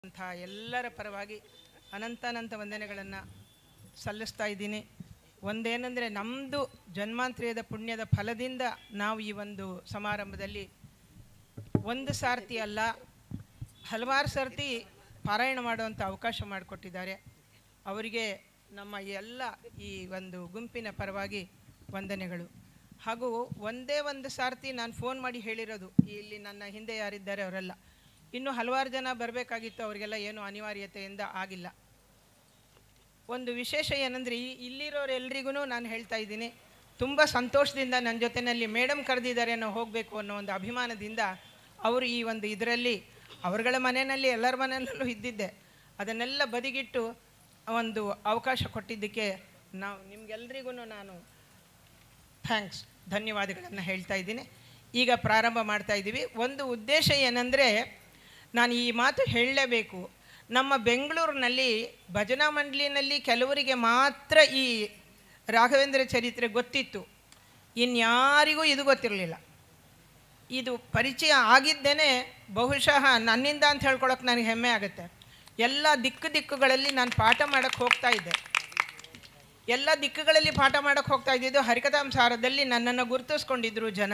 ಅಂಥ ಎಲ್ಲರ ಪರವಾಗಿ ಅನಂತಾನಂತ ವಂದನೆಗಳನ್ನು ಸಲ್ಲಿಸ್ತಾ ಇದ್ದೀನಿ ಒಂದೇನೆಂದರೆ ನಮ್ಮದು ಜನ್ಮಾಂತರ್ಯದ ಪುಣ್ಯದ ಫಲದಿಂದ ನಾವು ಈ ಒಂದು ಸಮಾರಂಭದಲ್ಲಿ ಒಂದು ಸಾರ್ತಿ ಅಲ್ಲ ಹಲವಾರು ಸರ್ತಿ ಪಾರಾಯಣ ಮಾಡುವಂಥ ಅವಕಾಶ ಮಾಡಿಕೊಟ್ಟಿದ್ದಾರೆ ಅವರಿಗೆ ನಮ್ಮ ಎಲ್ಲ ಈ ಒಂದು ಗುಂಪಿನ ಪರವಾಗಿ ವಂದನೆಗಳು ಹಾಗೂ ಒಂದೇ ಒಂದು ಸಾರ್ತಿ ನಾನು ಫೋನ್ ಮಾಡಿ ಹೇಳಿರೋದು ಇಲ್ಲಿ ನನ್ನ ಹಿಂದೆ ಯಾರಿದ್ದಾರೆ ಅವರೆಲ್ಲ ಇನ್ನು ಹಲವಾರು ಜನ ಬರಬೇಕಾಗಿತ್ತು ಅವರಿಗೆಲ್ಲ ಏನು ಅನಿವಾರ್ಯತೆಯಿಂದ ಆಗಿಲ್ಲ ಒಂದು ವಿಶೇಷ ಏನಂದರೆ ಈ ಇಲ್ಲಿರೋರೆಲ್ರಿಗೂ ನಾನು ಹೇಳ್ತಾ ಇದ್ದೀನಿ ತುಂಬ ಸಂತೋಷದಿಂದ ನನ್ನ ಜೊತೆಯಲ್ಲಿ ಮೇಡಮ್ ಕರೆದಿದ್ದಾರೆ ನಾವು ಹೋಗಬೇಕು ಅನ್ನೋ ಒಂದು ಅಭಿಮಾನದಿಂದ ಅವರು ಈ ಒಂದು ಇದರಲ್ಲಿ ಅವರುಗಳ ಮನೆಯಲ್ಲಿ ಎಲ್ಲರ ಮನೆಯಲ್ಲೂ ಇದ್ದಿದ್ದೆ ಅದನ್ನೆಲ್ಲ ಬದಿಗಿಟ್ಟು ಒಂದು ಅವಕಾಶ ಕೊಟ್ಟಿದ್ದಕ್ಕೆ ನಾವು ನಿಮಗೆಲ್ರಿಗೂ ನಾನು ಥ್ಯಾಂಕ್ಸ್ ಧನ್ಯವಾದಗಳನ್ನು ಹೇಳ್ತಾ ಇದ್ದೀನಿ ಈಗ ಪ್ರಾರಂಭ ಮಾಡ್ತಾ ಇದ್ದೀವಿ ಒಂದು ಉದ್ದೇಶ ಏನಂದರೆ ನಾನು ಈ ಮಾತು ಹೇಳಲೇಬೇಕು ನಮ್ಮ ಬೆಂಗಳೂರಿನಲ್ಲಿ ಭಜನಾ ಮಂಡಳಿನಲ್ಲಿ ಕೆಲವರಿಗೆ ಮಾತ್ರ ಈ ರಾಘವೇಂದ್ರ ಚರಿತ್ರೆ ಗೊತ್ತಿತ್ತು ಇನ್ಯಾರಿಗೂ ಇದು ಗೊತ್ತಿರಲಿಲ್ಲ ಇದು ಪರಿಚಯ ಆಗಿದ್ದೇನೆ ಬಹುಶಃ ನನ್ನಿಂದ ಅಂತ ಹೇಳ್ಕೊಳಕ್ಕೆ ನನಗೆ ಹೆಮ್ಮೆ ಆಗುತ್ತೆ ಎಲ್ಲ ದಿಕ್ಕು ದಿಕ್ಕುಗಳಲ್ಲಿ ನಾನು ಪಾಠ ಮಾಡೋಕ್ಕೆ ಹೋಗ್ತಾ ಇದ್ದೆ ಎಲ್ಲ ದಿಕ್ಕುಗಳಲ್ಲಿ ಪಾಠ ಮಾಡೋಕ್ಕೆ ಹೋಗ್ತಾ ಇದ್ದಿದ್ದು ಹರಿಕಥಾಂಸಾರದಲ್ಲಿ ನನ್ನನ್ನು ಗುರುತಿಸ್ಕೊಂಡಿದ್ರು ಜನ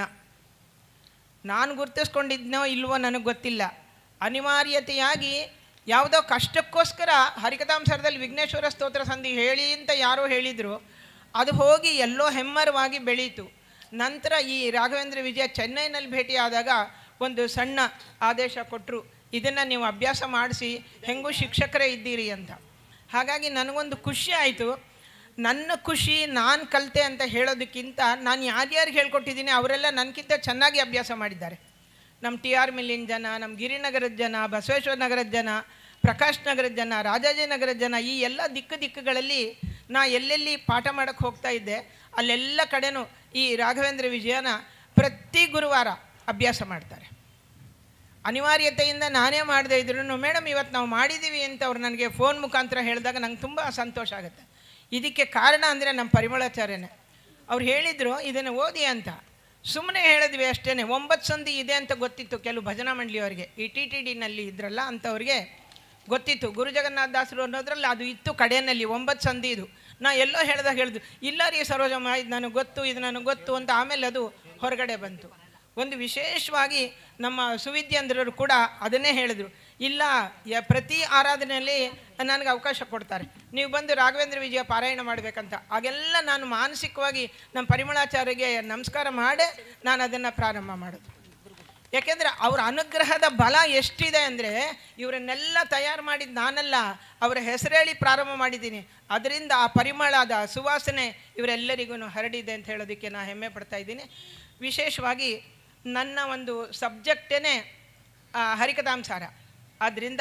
ನಾನು ಗುರುತಿಸ್ಕೊಂಡಿದ್ನೋ ಇಲ್ವೋ ನನಗೆ ಗೊತ್ತಿಲ್ಲ ಅನಿವಾರ್ಯತೆಯಾಗಿ ಯಾವುದೋ ಕಷ್ಟಕ್ಕೋಸ್ಕರ ಹರಿಕಥಾಂಸಾರದಲ್ಲಿ ವಿಘ್ನೇಶ್ವರ ಸ್ತೋತ್ರ ಸಂಧಿ ಹೇಳಿ ಅಂತ ಯಾರೋ ಹೇಳಿದರು ಅದು ಹೋಗಿ ಎಲ್ಲೋ ಹೆಮ್ಮರವಾಗಿ ಬೆಳೀತು ನಂತರ ಈ ರಾಘವೇಂದ್ರ ವಿಜಯ ಚೆನ್ನೈನಲ್ಲಿ ಭೇಟಿಯಾದಾಗ ಒಂದು ಸಣ್ಣ ಆದೇಶ ಕೊಟ್ಟರು ಇದನ್ನು ನೀವು ಅಭ್ಯಾಸ ಮಾಡಿಸಿ ಹೆಂಗೂ ಶಿಕ್ಷಕರೇ ಇದ್ದೀರಿ ಅಂತ ಹಾಗಾಗಿ ನನಗೊಂದು ಖುಷಿ ಆಯಿತು ನನ್ನ ಖುಷಿ ನಾನು ಕಲಿತೆ ಅಂತ ಹೇಳೋದಕ್ಕಿಂತ ನಾನು ಯಾರ್ಯಾರಿಗೆ ಹೇಳ್ಕೊಟ್ಟಿದ್ದೀನಿ ಅವರೆಲ್ಲ ನನಗಿಂತ ಚೆನ್ನಾಗಿ ಅಭ್ಯಾಸ ಮಾಡಿದ್ದಾರೆ ನಮ್ಮ ಟಿ ಆರ್ ಮಿಲ್ಲಿನ ಜನ ನಮ್ಮ ಗಿರಿನಗರದ ಜನ ಬಸವೇಶ್ವರ ನಗರದ ಜನ ಪ್ರಕಾಶ್ ನಗರದ ಜನ ರಾಜಾಜಿನಗರದ ಜನ ಈ ಎಲ್ಲ ದಿಕ್ಕು ದಿಕ್ಕುಗಳಲ್ಲಿ ನಾ ಎಲ್ಲೆಲ್ಲಿ ಪಾಠ ಮಾಡೋಕ್ಕೆ ಹೋಗ್ತಾ ಇದ್ದೆ ಅಲ್ಲೆಲ್ಲ ಕಡೆನೂ ಈ ರಾಘವೇಂದ್ರ ವಿಜಯನ ಪ್ರತಿ ಗುರುವಾರ ಅಭ್ಯಾಸ ಮಾಡ್ತಾರೆ ಅನಿವಾರ್ಯತೆಯಿಂದ ನಾನೇ ಮಾಡದೇ ಇದ್ರು ಮೇಡಮ್ ಇವತ್ತು ನಾವು ಮಾಡಿದ್ದೀವಿ ಅಂತ ಅವ್ರು ನನಗೆ ಫೋನ್ ಮುಖಾಂತರ ಹೇಳಿದಾಗ ನಂಗೆ ತುಂಬ ಸಂತೋಷ ಆಗುತ್ತೆ ಇದಕ್ಕೆ ಕಾರಣ ಅಂದರೆ ನಮ್ಮ ಪರಿಮಳಾಚಾರ್ಯನೇ ಅವ್ರು ಹೇಳಿದರು ಇದನ್ನು ಓದಿ ಅಂತ ಸುಮ್ಮನೆ ಹೇಳಿದ್ವಿ ಅಷ್ಟೇ ಒಂಬತ್ತು ಸಂಧಿ ಇದೆ ಅಂತ ಗೊತ್ತಿತ್ತು ಕೆಲವು ಭಜನಾ ಮಂಡಳಿಯವರಿಗೆ ಈ ಟಿ ಟಿ ಡಿನಲ್ಲಿ ಇದ್ರಲ್ಲ ಅಂಥವ್ರಿಗೆ ಗೊತ್ತಿತ್ತು ಗುರು ಜಗನ್ನಾಥ ದಾಸರು ಅನ್ನೋದ್ರಲ್ಲಿ ಅದು ಇತ್ತು ಕಡೆಯಲ್ಲಿ ಒಂಬತ್ತು ಸಂಧಿ ಇದು ನಾ ಎಲ್ಲೋ ಹೇಳ್ದಾಗ ಹೇಳಿದ್ರು ಇಲ್ಲ ರೀ ಸರೋಜಮ್ಮ ಇದು ನನಗೆ ಗೊತ್ತು ಇದು ನನಗೆ ಗೊತ್ತು ಅಂತ ಆಮೇಲೆ ಅದು ಹೊರಗಡೆ ಬಂತು ಒಂದು ವಿಶೇಷವಾಗಿ ನಮ್ಮ ಸುವಿದ್ಯಂದ್ರರು ಕೂಡ ಅದನ್ನೇ ಹೇಳಿದರು ಇಲ್ಲ ಯ ಪ್ರತಿ ಆರಾಧನೆಯಲ್ಲಿ ನನಗೆ ಅವಕಾಶ ಕೊಡ್ತಾರೆ ನೀವು ಬಂದು ರಾಘವೇಂದ್ರ ವಿಜಯ ಪಾರಾಯಣ ಮಾಡಬೇಕಂತ ಆಗೆಲ್ಲ ನಾನು ಮಾನಸಿಕವಾಗಿ ನಮ್ಮ ಪರಿಮಳಾಚಾರ್ಯಗೆ ನಮಸ್ಕಾರ ಮಾಡೇ ನಾನು ಅದನ್ನು ಪ್ರಾರಂಭ ಮಾಡೋದು ಯಾಕೆಂದರೆ ಅವರ ಅನುಗ್ರಹದ ಬಲ ಎಷ್ಟಿದೆ ಅಂದರೆ ಇವರನ್ನೆಲ್ಲ ತಯಾರು ಮಾಡಿದ್ದು ನಾನಲ್ಲ ಅವರ ಹೆಸರೇಳಿ ಪ್ರಾರಂಭ ಮಾಡಿದ್ದೀನಿ ಅದರಿಂದ ಆ ಪರಿಮಳದ ಸುವಾಸನೆ ಇವರೆಲ್ಲರಿಗೂ ಹರಡಿದೆ ಅಂತ ಹೇಳೋದಕ್ಕೆ ನಾನು ಹೆಮ್ಮೆ ಪಡ್ತಾ ಇದ್ದೀನಿ ವಿಶೇಷವಾಗಿ ನನ್ನ ಒಂದು ಸಬ್ಜೆಕ್ಟೇ ಹರಿಕಥಾಂಸಾರ ಆದ್ದರಿಂದ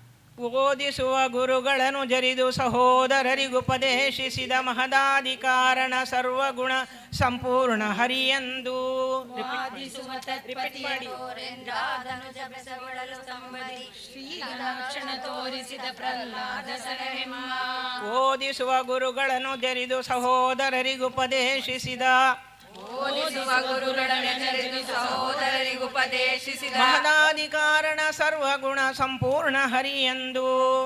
ಓದಿಸುವ ಗುರುಗಳನ್ನು ಜರಿದು ಸಹೋದರರಿಗುಪದೇಶಿಸಿದ ಮಹದಾಧಿಕಾರಣ ಸರ್ವಗುಣ ಸಂಪೂರ್ಣ ಹರಿಯಂದು ವಾದಿಸುವ ತತ್ಪತಿಯೋರೆಂದಾದನುಜ ಬೆಸಗೊಳ್ಳಲು ಸಂಬದಿ ಶ್ರೀಲಕ್ಷಣ ತೋರಿಸಿದ ಪ್ರಹ್ಲಾದ ಸಲಹೆಮ್ಮ ಓದಿಸುವ ಗುರುಗಳನ್ನು ಜರಿದು ಸಹೋದರರಿಗುಪದೇಶಿಸಿದ ಓದಿಸುವ ಗುರುಗಳನ್ನು ನೆರೆದು ಸಹೋದರರಿಗುಪದೇಶಿಸಿದ ಮಹದಾಧಿಕಾರಣ ಸರ್ವಗುಣ ಸಂಪೂರ್ಣ ಹರಿಯಂದು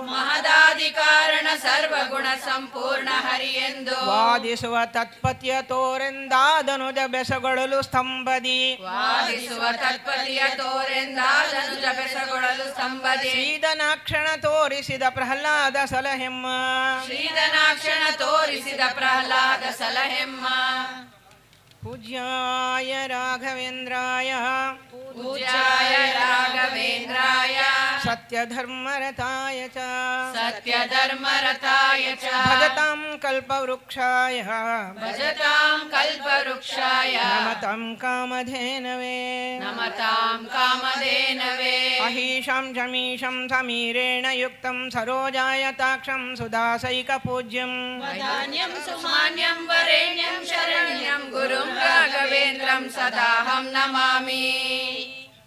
ಮಹದಾಧಿಕಾರಣ ಸರ್ವಗುಣ ಸಂಪೂರ್ಣ ಹರಿಯೆಂದು ವಾದಿಸುವ ತತ್ಪತ್ಯ ತೋರೆಂದಾದನುಜ ಬೆಸಗೊಳ್ಳಲು ಸ್ತಂಭದಿ ವಾದಿಸುವ ತತ್ಪತಿಯ ತೋರೆಂದಾದನುಜ ಬೆಸಗೊಳ್ಳಲು ಸಂಬದಿ ಶ್ರೀಧನಾಕ್ಷಣ ತೋರಿಸಿದ ಪ್ರಹ್ಲಾದ ಸಲಹೆಮ್ಮ ಶ್ರೀಧನಾಕ್ಷಣ ತೋರಿಸಿದ ಪ್ರಹ್ಲಾದ ಸಲಹೆಮ್ಮ ಪೂಜ್ಯಾಯ ರಾಘವೇಂದ್ರಾಯ ಪೂಜ್ಯಾಯ ರಾಘವೇಂದ್ರಾಯ ಸತ್ಯಧರ್ಮರತಾಯ ಚ ಸತ್ಯಧರ್ಮರತಾಯ ಚ ಭಜತಾಂ ಕಲ್ಪವೃಕ್ಷಾಯ ಭಜತಾಂ ಕಲ್ಪವೃಕ್ಷಾಯ ನಮತಾಂ ಕಾಮಧೇನವೇ ನಮತಾಂ ಕಾಮಧೇನವೇ ಅಹೀಶಂ ಶಮೀಶಂ ಸಮೀರೇಣ ಯುಕ್ತಂ ಸರೋಜಾಯತಾಕ್ಷಂ ಸುದಾಸೈಕಪೂಜ್ಯಂ ಧಾನ್ಯಂ ಸುಮಾನ್ಯಂ ವರೇಣ್ಯಂ ಶರಣ್ಯಂ ಗುರುಂ ರಾಘವೇಂದ್ರಂ ಸದಾಹಂ ನಮಾಮಿ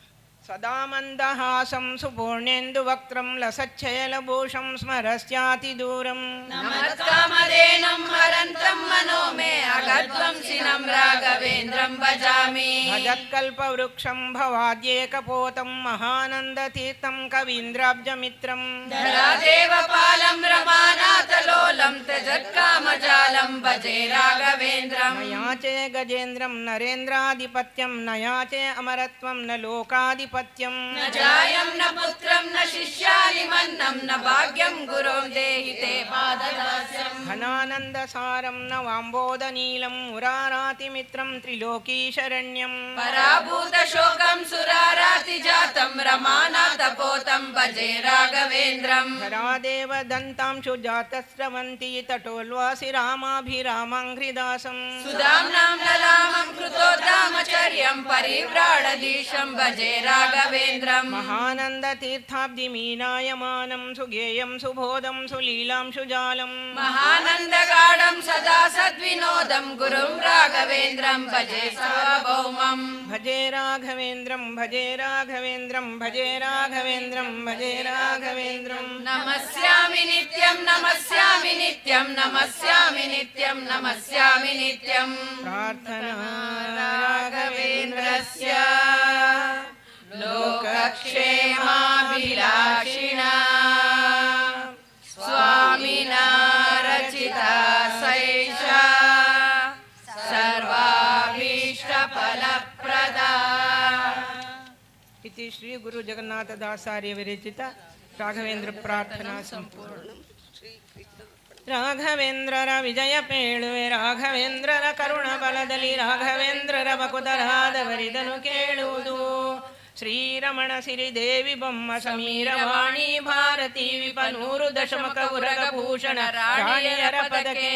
ಸದಾ ಮಂದಹಾಸಂ ಸುಪೂರ್ಣೇಂದು ವಕ್ತ್ರಂ ಲಸಚ್ಛಯಲಭೂಷಂ ಸ್ಮರಸ್ಯಾತಿ ದೂರಂ ನಮತ್ಕಾಮಧೇನಂ ಹರಂತಂ ಮನೋ ಮೇ ಅಗಧ್ವಂಸಿನಂ ರಾಘವೇಂದ್ರಂ ಭಜಾಮಿ ಭಜತ್ಕಲ್ಪವೃಕ್ಷಂ ಭವಾದ್ಯೇಕಪೋತಂ ಮಹಾನಂದತೀರ್ಥಂ ಕವೀಂದ್ರಾಬ್ಜಮಿತ್ರಂ ಧರಾದೇವಪಾಲಂ ರಮಾನಾಥಲೋಲಂ ತ್ಯಜತ್ಕಾಮಜಾಲಂ ಭಜೆ ರಾಘವೇಂದ್ರಂ ನಯಾಚೆ ಗಜೇಂದ್ರಂ ನರೇಂದ್ರಾಧಿಪತ್ಯಂ ನಯಾಚೆ ಅಮರತ್ವಂ ನ ಲೋಕಾಧಿಪತ್ಯಂ न जायं न पुत्रं न शिष्यानि मन्नं न भाग्यं गुरों देहि ते पाददास्यम् ಘನಾನಂದಸಾರಂ ನ ವಾಂಬೋದನೀಲಂ ಮುರಾರಾತಿಮಿತ್ರಂ ತ್ರಿಲೋಕೀಶರಣ್ಯಂ पराभूतशोकं सुरारातिजातं रमानाथपोतं भजे राघवेन्द्रम् धरादेव दन्तांशु जातस्रवन्ती तटोल्वासि रामाभिरामाङ्घ्रिदासम् सुदाम्नां ललामं कृतोद्दामचर्यं परिव्राडदीशं भजे राघवेन्द्रम् महानन्दतीर्थाब्धिमीनायमानं सुगेयं सुबोधं सुलीलांशुजालम् महानन्दगाढं सदा सद्विनोदं गुरुं राघवेन्द्रं भजे सार्वभौमम् भजे राघवेन्द्रं भजे राघवेन्द्रं भजे राघवेन्द्रं भजे राघवेन्द्रम् नमस्यामि नित्यं नमस्यामि नित्यं नमस्यामि नित्यं नमस्यामि नित्यं प्रार्थना राघवेन्द्रस्य लोकक्षेमाभिलाषिणा स्वामिना रचिता सैषा सर्वाभीष्टफलप्रदा इति श्री गुरु जगन्नाथदासार्य विरचित ರಾಘವೇಂದ್ರ ಪ್ರಾರ್ಥನಾ ಸಂಪೂರ್ಣ ರಾಘವೇಂದ್ರರ ವಿಜಯ ಪೇಳುವೆ ರಾಘವೇಂದ್ರರ ಕರುಣ ಬಲದಲ್ಲಿ ರಾಘವೇಂದ್ರರ ಬಕುತರಾದವರಿದನು ಕೇಳುವುದು ಶ್ರೀರಮಣ ಸಿರಿದೇವಿ ಬೊಮ್ಮ ಸಮೀರ ವಾಣಿ ಭಾರತಿ ವಿಪನೂರು ದಶಮಕ ಉರಗ ಭೂಷಣ ರಾಣಿಯರ ಪದಕ್ಕೆ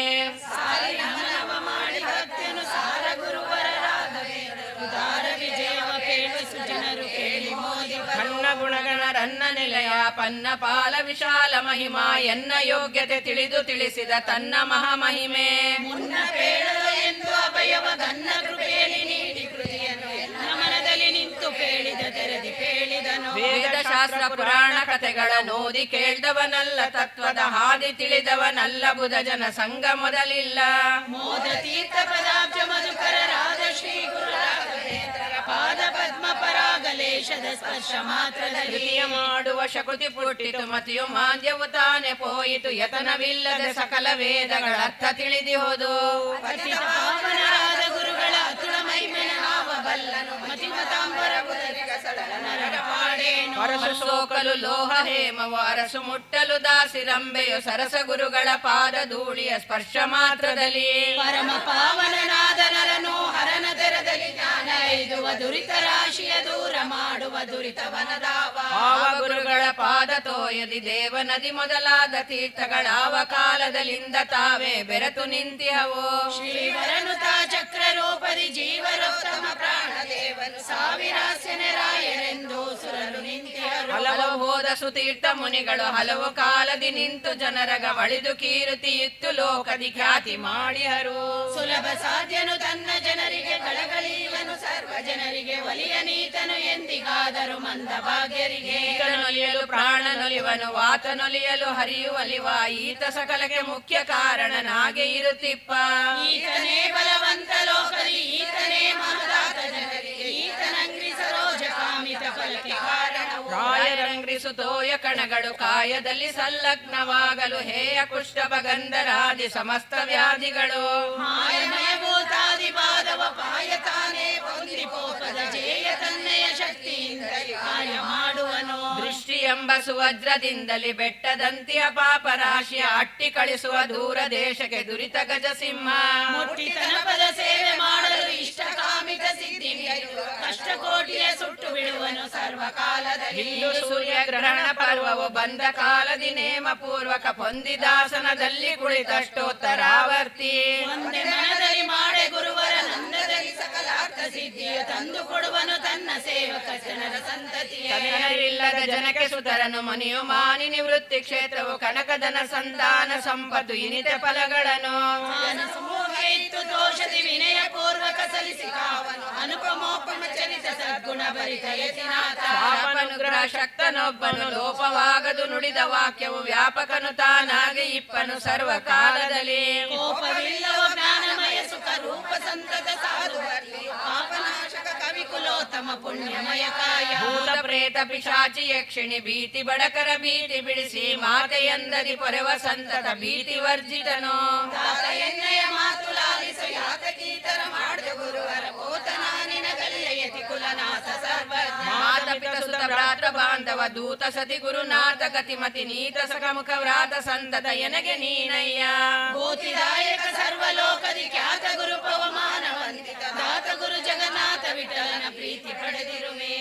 ಖನ್ನ ಗುಣಗಣರನ್ನ ನೆಲೆಯ ಪನ್ನ ಪಾಲ ವಿಶಾಲ ಮಹಿಮಾ ಎನ್ನ ಯೋಗ್ಯತೆ ತಿಳಿದು ತಿಳಿಸಿದ ತನ್ನ ಮಹಾಮಹಿಮೆ ಮುನ್ನ ಪೇಳಲು ಎಂದು ಅಭಯವ ಗನ್ನ ಕೃಪೆಯಲ್ಲಿ ನೀಡಿ ಕೃತಿಯನ್ನು ಎನ್ನ ಮನದಲ್ಲಿ ನಿಂತು ಪೇಳಿದ ತೆರೆದಿ ಪೇಳಿದನು ವೇದ ಶಾಸ್ತ್ರ ಪುರಾಣ ಕಥೆಗಳ ಓದಿ ಕೇಳ್ದವನಲ್ಲ ತತ್ವದ ಹಾದಿ ತಿಳಿದವನಲ್ಲ ಬುಧ ಜನ ಸಂಘ ಮೊದಲಿಲ್ಲ ಮೋದ ತೀರ್ಥ ಪದಾಬ್ಜ ಮಧುಕರ ರಾಧ ಶ್ರೀ ಗುರು ರಾಘವೇಂದ್ರರ ಪಾದ ಪದ್ಮ ಪರಾಗಲೇಶದ ಸ್ಪರ್ಶ ಮಾತ್ರದಲ್ಲಿ ತೃತೀಯ ಮಾಡುವ ಶಕುತಿ ಪುಟ್ಟಿತು ಮತಿಯು ಮಾಂದ್ಯವು ತಾನೆ ಪೋಯಿತು ಯತನವಿಲ್ಲದೆ ಸಕಲ ವೇದಗಳ ಅರ್ಥ ತಿಳಿದಿಹುದು ಪತಿತ ಪಾವನರಾದ ಗುರುಗಳ ಅತುಳ ಮಹಿಮೆ ನಾವ ಬಲ್ಲನು ಮತಿಮತಾಂಬರ ಬುಧರಿಗ ಸಡಲ ನರರ ಪಾಡೇನು ಪರಶು ಸೋಕಲು ಲೋಹ ಹೇಮವು ಅರಸು ಮುಟ್ಟಲು ದಾಸಿರಂಬೆಯು ಸರಸ ಗುರುಗಳ ಪಾದ ಧೂಳಿಯ ಸ್ಪರ್ಶ ಮಾತ್ರದಲ್ಲಿ ಪರಮ ಪಾವನನಾದ ನರನು ಹರನ ತೆರದಲ್ಲಿ ಜ್ಞಾನ ಐದುವ ದುರಿತ ರಾಶಿಯ ದೂರ ಮಾಡುವ ದುರಿತವನದಾವ ಆವ ಗುರುಗಳ ಪಾದ ತೋಯದಿ ದೇವ ನದಿ ಮೊದಲಾದ ತೀರ್ಥಗಳಾವ ಕಾಲದಲ್ಲಿಂದ ತಾವೇ ಬೆರೆತು ನಿಂತಿಹವು ಶ್ರೀವರನು ತಾ ಚಕ್ರ ರೂಪದಿ ಜೀವರೋತ್ತಮ ಪ್ರಾಣ ದೇವನು ಸಾವಿರಾಸ್ಯ ನೆರಾಯರೆಂದು ಸುರಲು ನಿಂತಿಹರು ಹಲವು ಹೋದ ಸುತೀರ್ಥ ಮುನಿಗಳು ಹಲವು ಕಾಲದಿ ನಿಂತು ಜನರಗ ಒಳಿದು ಕೀರುತಿ ಇತ್ತು ಲೋಕದಿ ಖ್ಯಾತಿ ಮಾಡಿಹರು ಸುಲಭ ಸಾಧ್ಯನು ತನ್ನ ಜನರಿಗೆ ಕಳಕಳಿಯವನು ಸರ್ವ ಜನರಿಗೆ ಒಲಿಯ ನೀತನು ಎಂದಿಗಾದರೂ ಮಂದ ಭಾಗ್ಯರಿಗೆ ನೊಲಿಯಲು ಪ್ರಾಣ ನೊಲಿವನು ವಾತ ನೊಲಿಯಲು ಹರಿಯುವಲಿವ ಈತ ಸಕಲಕ್ಕೆ ಮುಖ್ಯ ಕಾರಣನಾಗೆ ಇರುತ್ತಿಪ್ಪ ಈತನೇ ಬಲವಂತ ಲೋಕದಿ ಈತನೇ ಮಹದಾತ ಜನರಿಗೆ ಈತನಂಗ್ರಿ ಸರೋಜ ಕಾಮಿತ ಫಲಕ್ಕೆ ಕಾರಣವು ರಾಯರಂಗ್ರಿಸು ತೋಯ ಕಣಗಳು ಕಾಯದಲ್ಲಿ ಸಂಲಗ್ನವಾಗಲು ಹೇಯ ಕುಷ್ಠಪ ಗಂಧರಾದಿ ಸಮಸ್ತ ವ್ಯಾಧಿಗಳು ಮಾಯಮಯಭೂತಾದಿ ಪಾದವ ಪಾಯ ತಾನೇ ಹೊಂದಿ ಪೋಪದ ಜೇಯ ತನ್ನೆಯ ಶಕ್ತಿಯಿಂದ ಕಾಯ ಮಾಡುವನು ದೃಷ್ಟಿ ಎಂಬ ಸುವಜ್ರದಿಂದಲಿ ಬೆಟ್ಟದಂತಿಯ ಪಾಪ ರಾಶಿಯ ಅಟ್ಟಿ ಕಳಿಸುವ ದೂರ ದೇಶಕ್ಕೆ ದುರಿತ ಗಜ ಸಿಂಹ ಮುಟ್ಟಿತನ ಪದ ಸೇವೆ ಮಾಡಲು ಇಷ್ಟ ಕಾಮಿತ ಸಿದ್ಧಿ ನೀಡುವ ಕಷ್ಟ ಕೋಟಿಯ ಸುಟ್ಟು ಬಿಡುವನು ಸರ್ವಕಾಲದಲ್ಲಿ ಹಿಂದೂ ಸೂರ್ಯ ಗ್ರಹಣ ಪರ್ವವು ಬಂದ ಕಾಲದಿ ನೇಮ ಪೂರ್ವಕ ಪೊಂದಿದಾಸನದಲ್ಲಿ ಕುಳಿತಷ್ಟೋತ್ತರಾವರ್ತಿ ಒಂದೇ ಮನದಲ್ಲಿ ಮಾಡೆ ಗುರುವರ ನಂದದಲ್ಲಿ ಸಕಲಾರ್ಥ ಸಿದ್ಧಿಯ ತಂದು ಕೊಡುವನು ತನ್ನ ಸೇವಕ ಜನರ ಸಂತತಿಯಿಲ್ಲದ ಜನಕ್ಕೆ ಸುತರನು ಮನಿಯು ಮಾನಿ ನಿವೃತ್ತಿ ಕ್ಷೇತ್ರವು ಕನಕದನ ಸಂತಾನ ಸಂಪತ್ತು ಇನಿತ ಫಲಗಳನ್ನು ಸಮೂಹ ಇತ್ತು ತೋರಿ ಔಷಧಿ ವಿನಯ ಪೂರ್ವಕ ಸಲ್ಲಿಸಿ ಕಾವನು ಅನುಪಮೋಪಮ ಚಲಿತ ಸದ್ಗುಣ ಭರಿತ ಯತಿನಾಥ ಪಾಪನುಗ್ರಹ ಶಕ್ತನೊಬ್ಬನು ಲೋಪವಾಗದು ನುಡಿದ ವಾಕ್ಯವು ವ್ಯಾಪಕನು ತಾನಾಗಿ ಇಪ್ಪನು ಸರ್ವ ಕಾಲದಲ್ಲಿ ಕೋಪವಿಲ್ಲವ ಜ್ಞಾನಮಯ ಸುಖ ರೂಪ ಸಂತತ ಸಾಧು ಪಾಪನಾಶಕ ಕವಿ ಕುಲೋತ್ತಮ ಪುಣ್ಯಮಯ ಕಾಯ ಭೂತ ಪ್ರೇತ ಪಿಶಾಚಿ ಯಕ್ಷಿಣಿ ಭೀತಿ ಬಡಕರ ಭೀತಿ ಬಿಡಿಸಿ ಮಾತೆಯಂದದಿ ಪೊರೆವ ಸಂತತ ಭೀತಿ ವರ್ಜಿತನು ತಾತ ಎಣ್ಣೆಯ ಮಾತು ಲಾಲಿಸು ಯಾತಕೀತರ ಮಾಡಿದ ಗುರುವರ ಓತನ ನಿನಗಲ್ಲಯತಿ ಕುಲನಾಥ ಸರ್ವಜ್ಞ ಮಾತ ಪಿತ ಸುತ ಭ್ರಾತ ಬಾಂಧವ ದೂತ ಸತಿ ಗುರುನಾಥ ಗತಿಮತಿ ನೀತ ಸಖಮುಖ ವ್ರಾತ ಸಂತತ ಎನಗೆ ನೀನಯ್ಯ ಭೂತಿದಾಯಕ ಸರ್ವಲೋಕದಿ ಖ್ಯಾತ ಗುರು ಪವಮಾನ ವಂದಿತ ದಾತ ಗುರು ಜಗನ್ನಾಥ ವಿಠಲನ ಪ್ರೀತಿ ಪಡೆದಿರುವೆ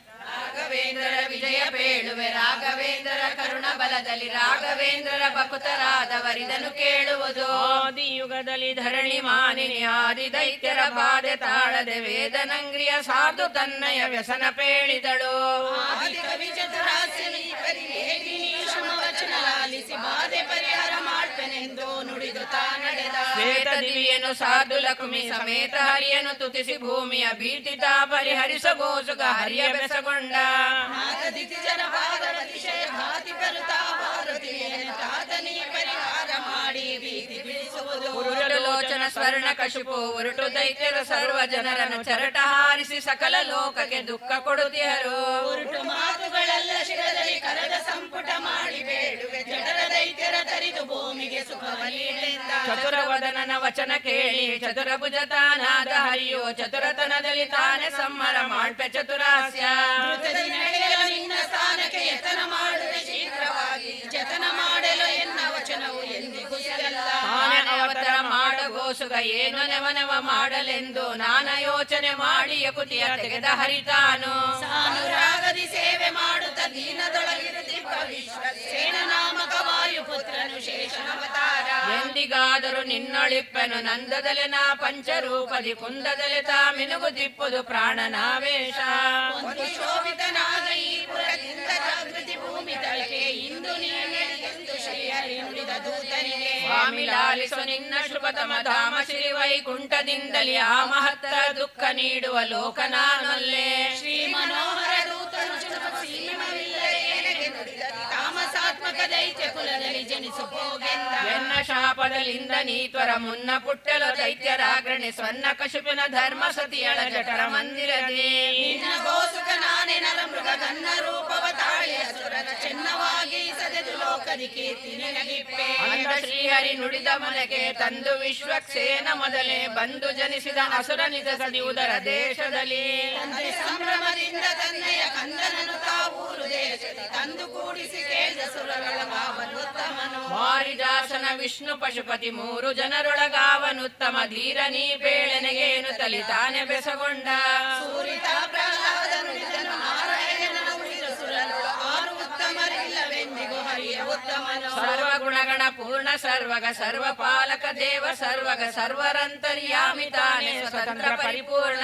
ರಾಘವೇಂದ್ರರ ವಿಜಯ ಬೇಳುವೆ ರಾಘವೇಂದ್ರರ ಕರುಣ ಬಲದಲ್ಲಿ ರಾಘವೇಂದ್ರರ ಭಕುತರಾದವರಿದನು ಕೇಳುವುದು ಆದಿಯುಗದಲ್ಲಿ ಧರಣಿ ಮಾನಿನಿ ಆದಿ ದೈತ್ಯರ ಬಾಧೆ ತಾಳದೆ ವೇದನಂಗ್ರಿಯ ಸಾಧು ತನ್ನಯ ವ್ಯಸನ ಪೇಳಿದಳು ಆದಿ ಕವಿ ಚತುರಾಸ್ಯನಿ ಪರಿ ಹೇಗಿನಿ ಶ್ರಮ ವಚನ ಲಾಲಿಸಿ ಬಾಧೆ ಪರಿಹಾರ ಮಾಡ್ಪೆನೆಂದು ನುಡಿದು ತಾ ನಡೆದ ಶ್ವೇತ ದಿವಿಯನು ಸಾಧು ಲಕ್ಷ್ಮಿ ಸಮೇತ ಹರಿಯನು ತುತಿಸಿ ಭೂಮಿಯ ಭೀತಿತ ಪರಿಹರಿಸಗೋಸುಗ ಹರಿಯ ಬೆಸಗೊಂಡ ನಾಥ ದಿತಿ ಜನ ಪಾದವತಿಶಯ ಘಾತಿ ಬರುತ್ತಾ ಭಾರತೀಯನ ತಾತನಿ ಪರಿಹಾರ ಮಾಡಿ ಭೀತಿ ಬಿಡಿಸುವುದು ಉರುಟು ಲೋಚನ ಸ್ವರ್ಣ ಕಶುಪು ಉರುಟು ದೈತ್ಯರ ಸರ್ವ ಜನರನ್ನು ಚರಟ ಹಾರಿಸಿ ಸಕಲ ಲೋಕಕ್ಕೆ ದುಃಖ ಕೊಡುತ್ತಿಹರು ಉರುಟು ಮಾತುಗಳೆಲ್ಲ ಶಿರದಲ್ಲಿ ಕರದ ಸಂಪುಟ ಮಾಡಿ ಬೇಡುವೆ ಜಠರ ದೈತ್ಯರ ತರಿದು ಭೂಮಿಗೆ ಸುಖವಲಿಯಿಂದ ಚತುರವದನನ ವಚನ ಕೇಳಿ ಚತುರಭುಜ ತಾನಾದ ಹರಿಯೋ ಚತುರತನದಲ್ಲಿ ತಾನೇ ಸಮ್ಮರ ಮಾಡ್ಪೆ ಚತುರಾಸ್ಯ ಧೃತದಿ ನಡೆಯಲು ನಿನ್ನ ಸ್ಥಾನಕ್ಕೆ ಯತನ ಮಾಡುವೆ ಶೀಘ್ರವಾಗಿ ಜತನ ಮಾಡಲು ಎನ್ನ ವಚನವು ಎಂದಿಗೂ ಸಿಗಲ್ಲ ತಾನೇ ಅವತರ ಮಾಡಗೋಸುಗ ಏನು ನೆವನೆವ ಮಾಡಲೆಂದು ನಾನ ಯೋಚನೆ ಮಾಡಿ ಯಕುತಿಯ ತೆಗೆದ ಹರಿತಾನು ಸಾನುರಾಗದಿ ಸೇವೆ ಮಾಡುತ್ತ ದೀನದೊಳಗಿರುತ್ತಿಪ್ಪ ವಿಶ್ವ ಸೇನ ನಾಮಕ ವಾಯುಪುತ್ರನು ಶೇಷನವತಾರ ಎಂದಿಗಾದರೂ ನಿನ್ನೊಳಿಪ್ಪೆನು ನಂದದಲೆ ನಾ ಪಂಚರೂಪದಿ ಕುಂದದಲೆ ತಾ ಮಿನುಗು ತಿಪ್ಪುದು ಪ್ರಾಣನಾವೇಶ ಒಂದು ಶೋಭಿತನಾದ ಈ ಪುರದಿಂದ ಜಾಗೃತಿ ಭೂಮಿ ತಳಕೆ ಇಂದು ನೀನೆ ಎಂದು ಶ್ರೀಹರಿ ನುಡಿದ ದೂತನಿಗೆ ಸ್ವಾಮಿ ಲಾಲಿಸು ನಿನ್ನ ಶುಭತಮ ಧಾಮ ಶ್ರೀ ವೈಕುಂಠದಿಂದಲೇ ಆ ಮಹತ್ತರ ದುಃಖ ನೀಡುವ ಲೋಕನಾನೊಲ್ಲೆ ಶ್ರೀ ಮನೋಹರ ದೂತನು ಸೀಮವಿಲ್ಲದೆ ಏನೆಗೆ ನುಡಿದ ತಾಮಸಾತ್ಮಕ ದೈತ್ಯ ಕುಲದಲ್ಲಿ ಜನಿಸು ಹೋಗೆಂದ ಎನ್ನ ಶಾಪದಲ್ಲಿಂದ ನೀತ್ವರ ಮುನ್ನ ಪುಟ್ಟಲು ದೈತ್ಯರಾಗ್ರಣಿ ಸ್ವನ್ನ ಕಶುಪಿನ ಧರ್ಮ ಸತಿಯಳ ಜಠರ ಮಂದಿರದಿ ನಿನ್ನ ಗೋಸುಕ ನಾನೇ ನರ ಮೃಗ ಗನ್ನ ರೂಪವ ತಾಳಿ ಅಸುರನ ಚೆನ್ನವಾಗಿ ಸದೆದು ಲೋಕದಿ ಕೀರ್ತಿ ನಿನಗಿಪ್ಪೆ ಅಂದ ಶ್ರೀಹರಿ ನುಡಿದ ಮನೆಗೆ ತಂದು ವಿಶ್ವಕ್ಸೇನ ಮೊದಲೇ ಬಂದು ಜನಿಸಿದ ಅಸುರ ನಿಜ ಸದಿಯುವುದರ ದೇಶದಲ್ಲಿ ತಂದೆ ಸಂಭ್ರಮದಿಂದ ತನ್ನಯ ಕಂದನನು ತಾವೂರು ದೇಶದಲ್ಲಿ ತಂದು ಕೂಡಿಸಿ ಕೇಳಿದ ಸುರಗಳ ಭಾವನುತ್ತಮನು ವಾರಿದಾಸನ ವಿಷ್ಣು ಪಶುಪತಿ ಮೂರು ಜನರೊಳಗಾವನುತ್ತಮ ಧೀರ ನೀ ಬೇಳೆನೆಗೇನು ತಲಿತಾನೆ ಬೆಸಗೊಂಡ ಸೂರಿತ ಪ್ರಹ್ಲಾದ ನುಡಿದನು ನಾರಾಯಣನ ಉಳಿದ ಸುರರು ಆರು ಉತ್ತಮರಿಲ್ಲವೆಂದಿಗೂ ಹರಿಯ ಉತ್ತಮನು ಸರ್ವ ಗುಣಗಣ ಪೂರ್ಣ ಸರ್ವಗ ಸರ್ವ ಪಾಲಕ ದೇವ ಸರ್ವಗ ಸರ್ವರಂತರ್ಯಾಮಿ ತಾನೇ ಸ್ವತಂತ್ರ ಪರಿಪೂರ್ಣ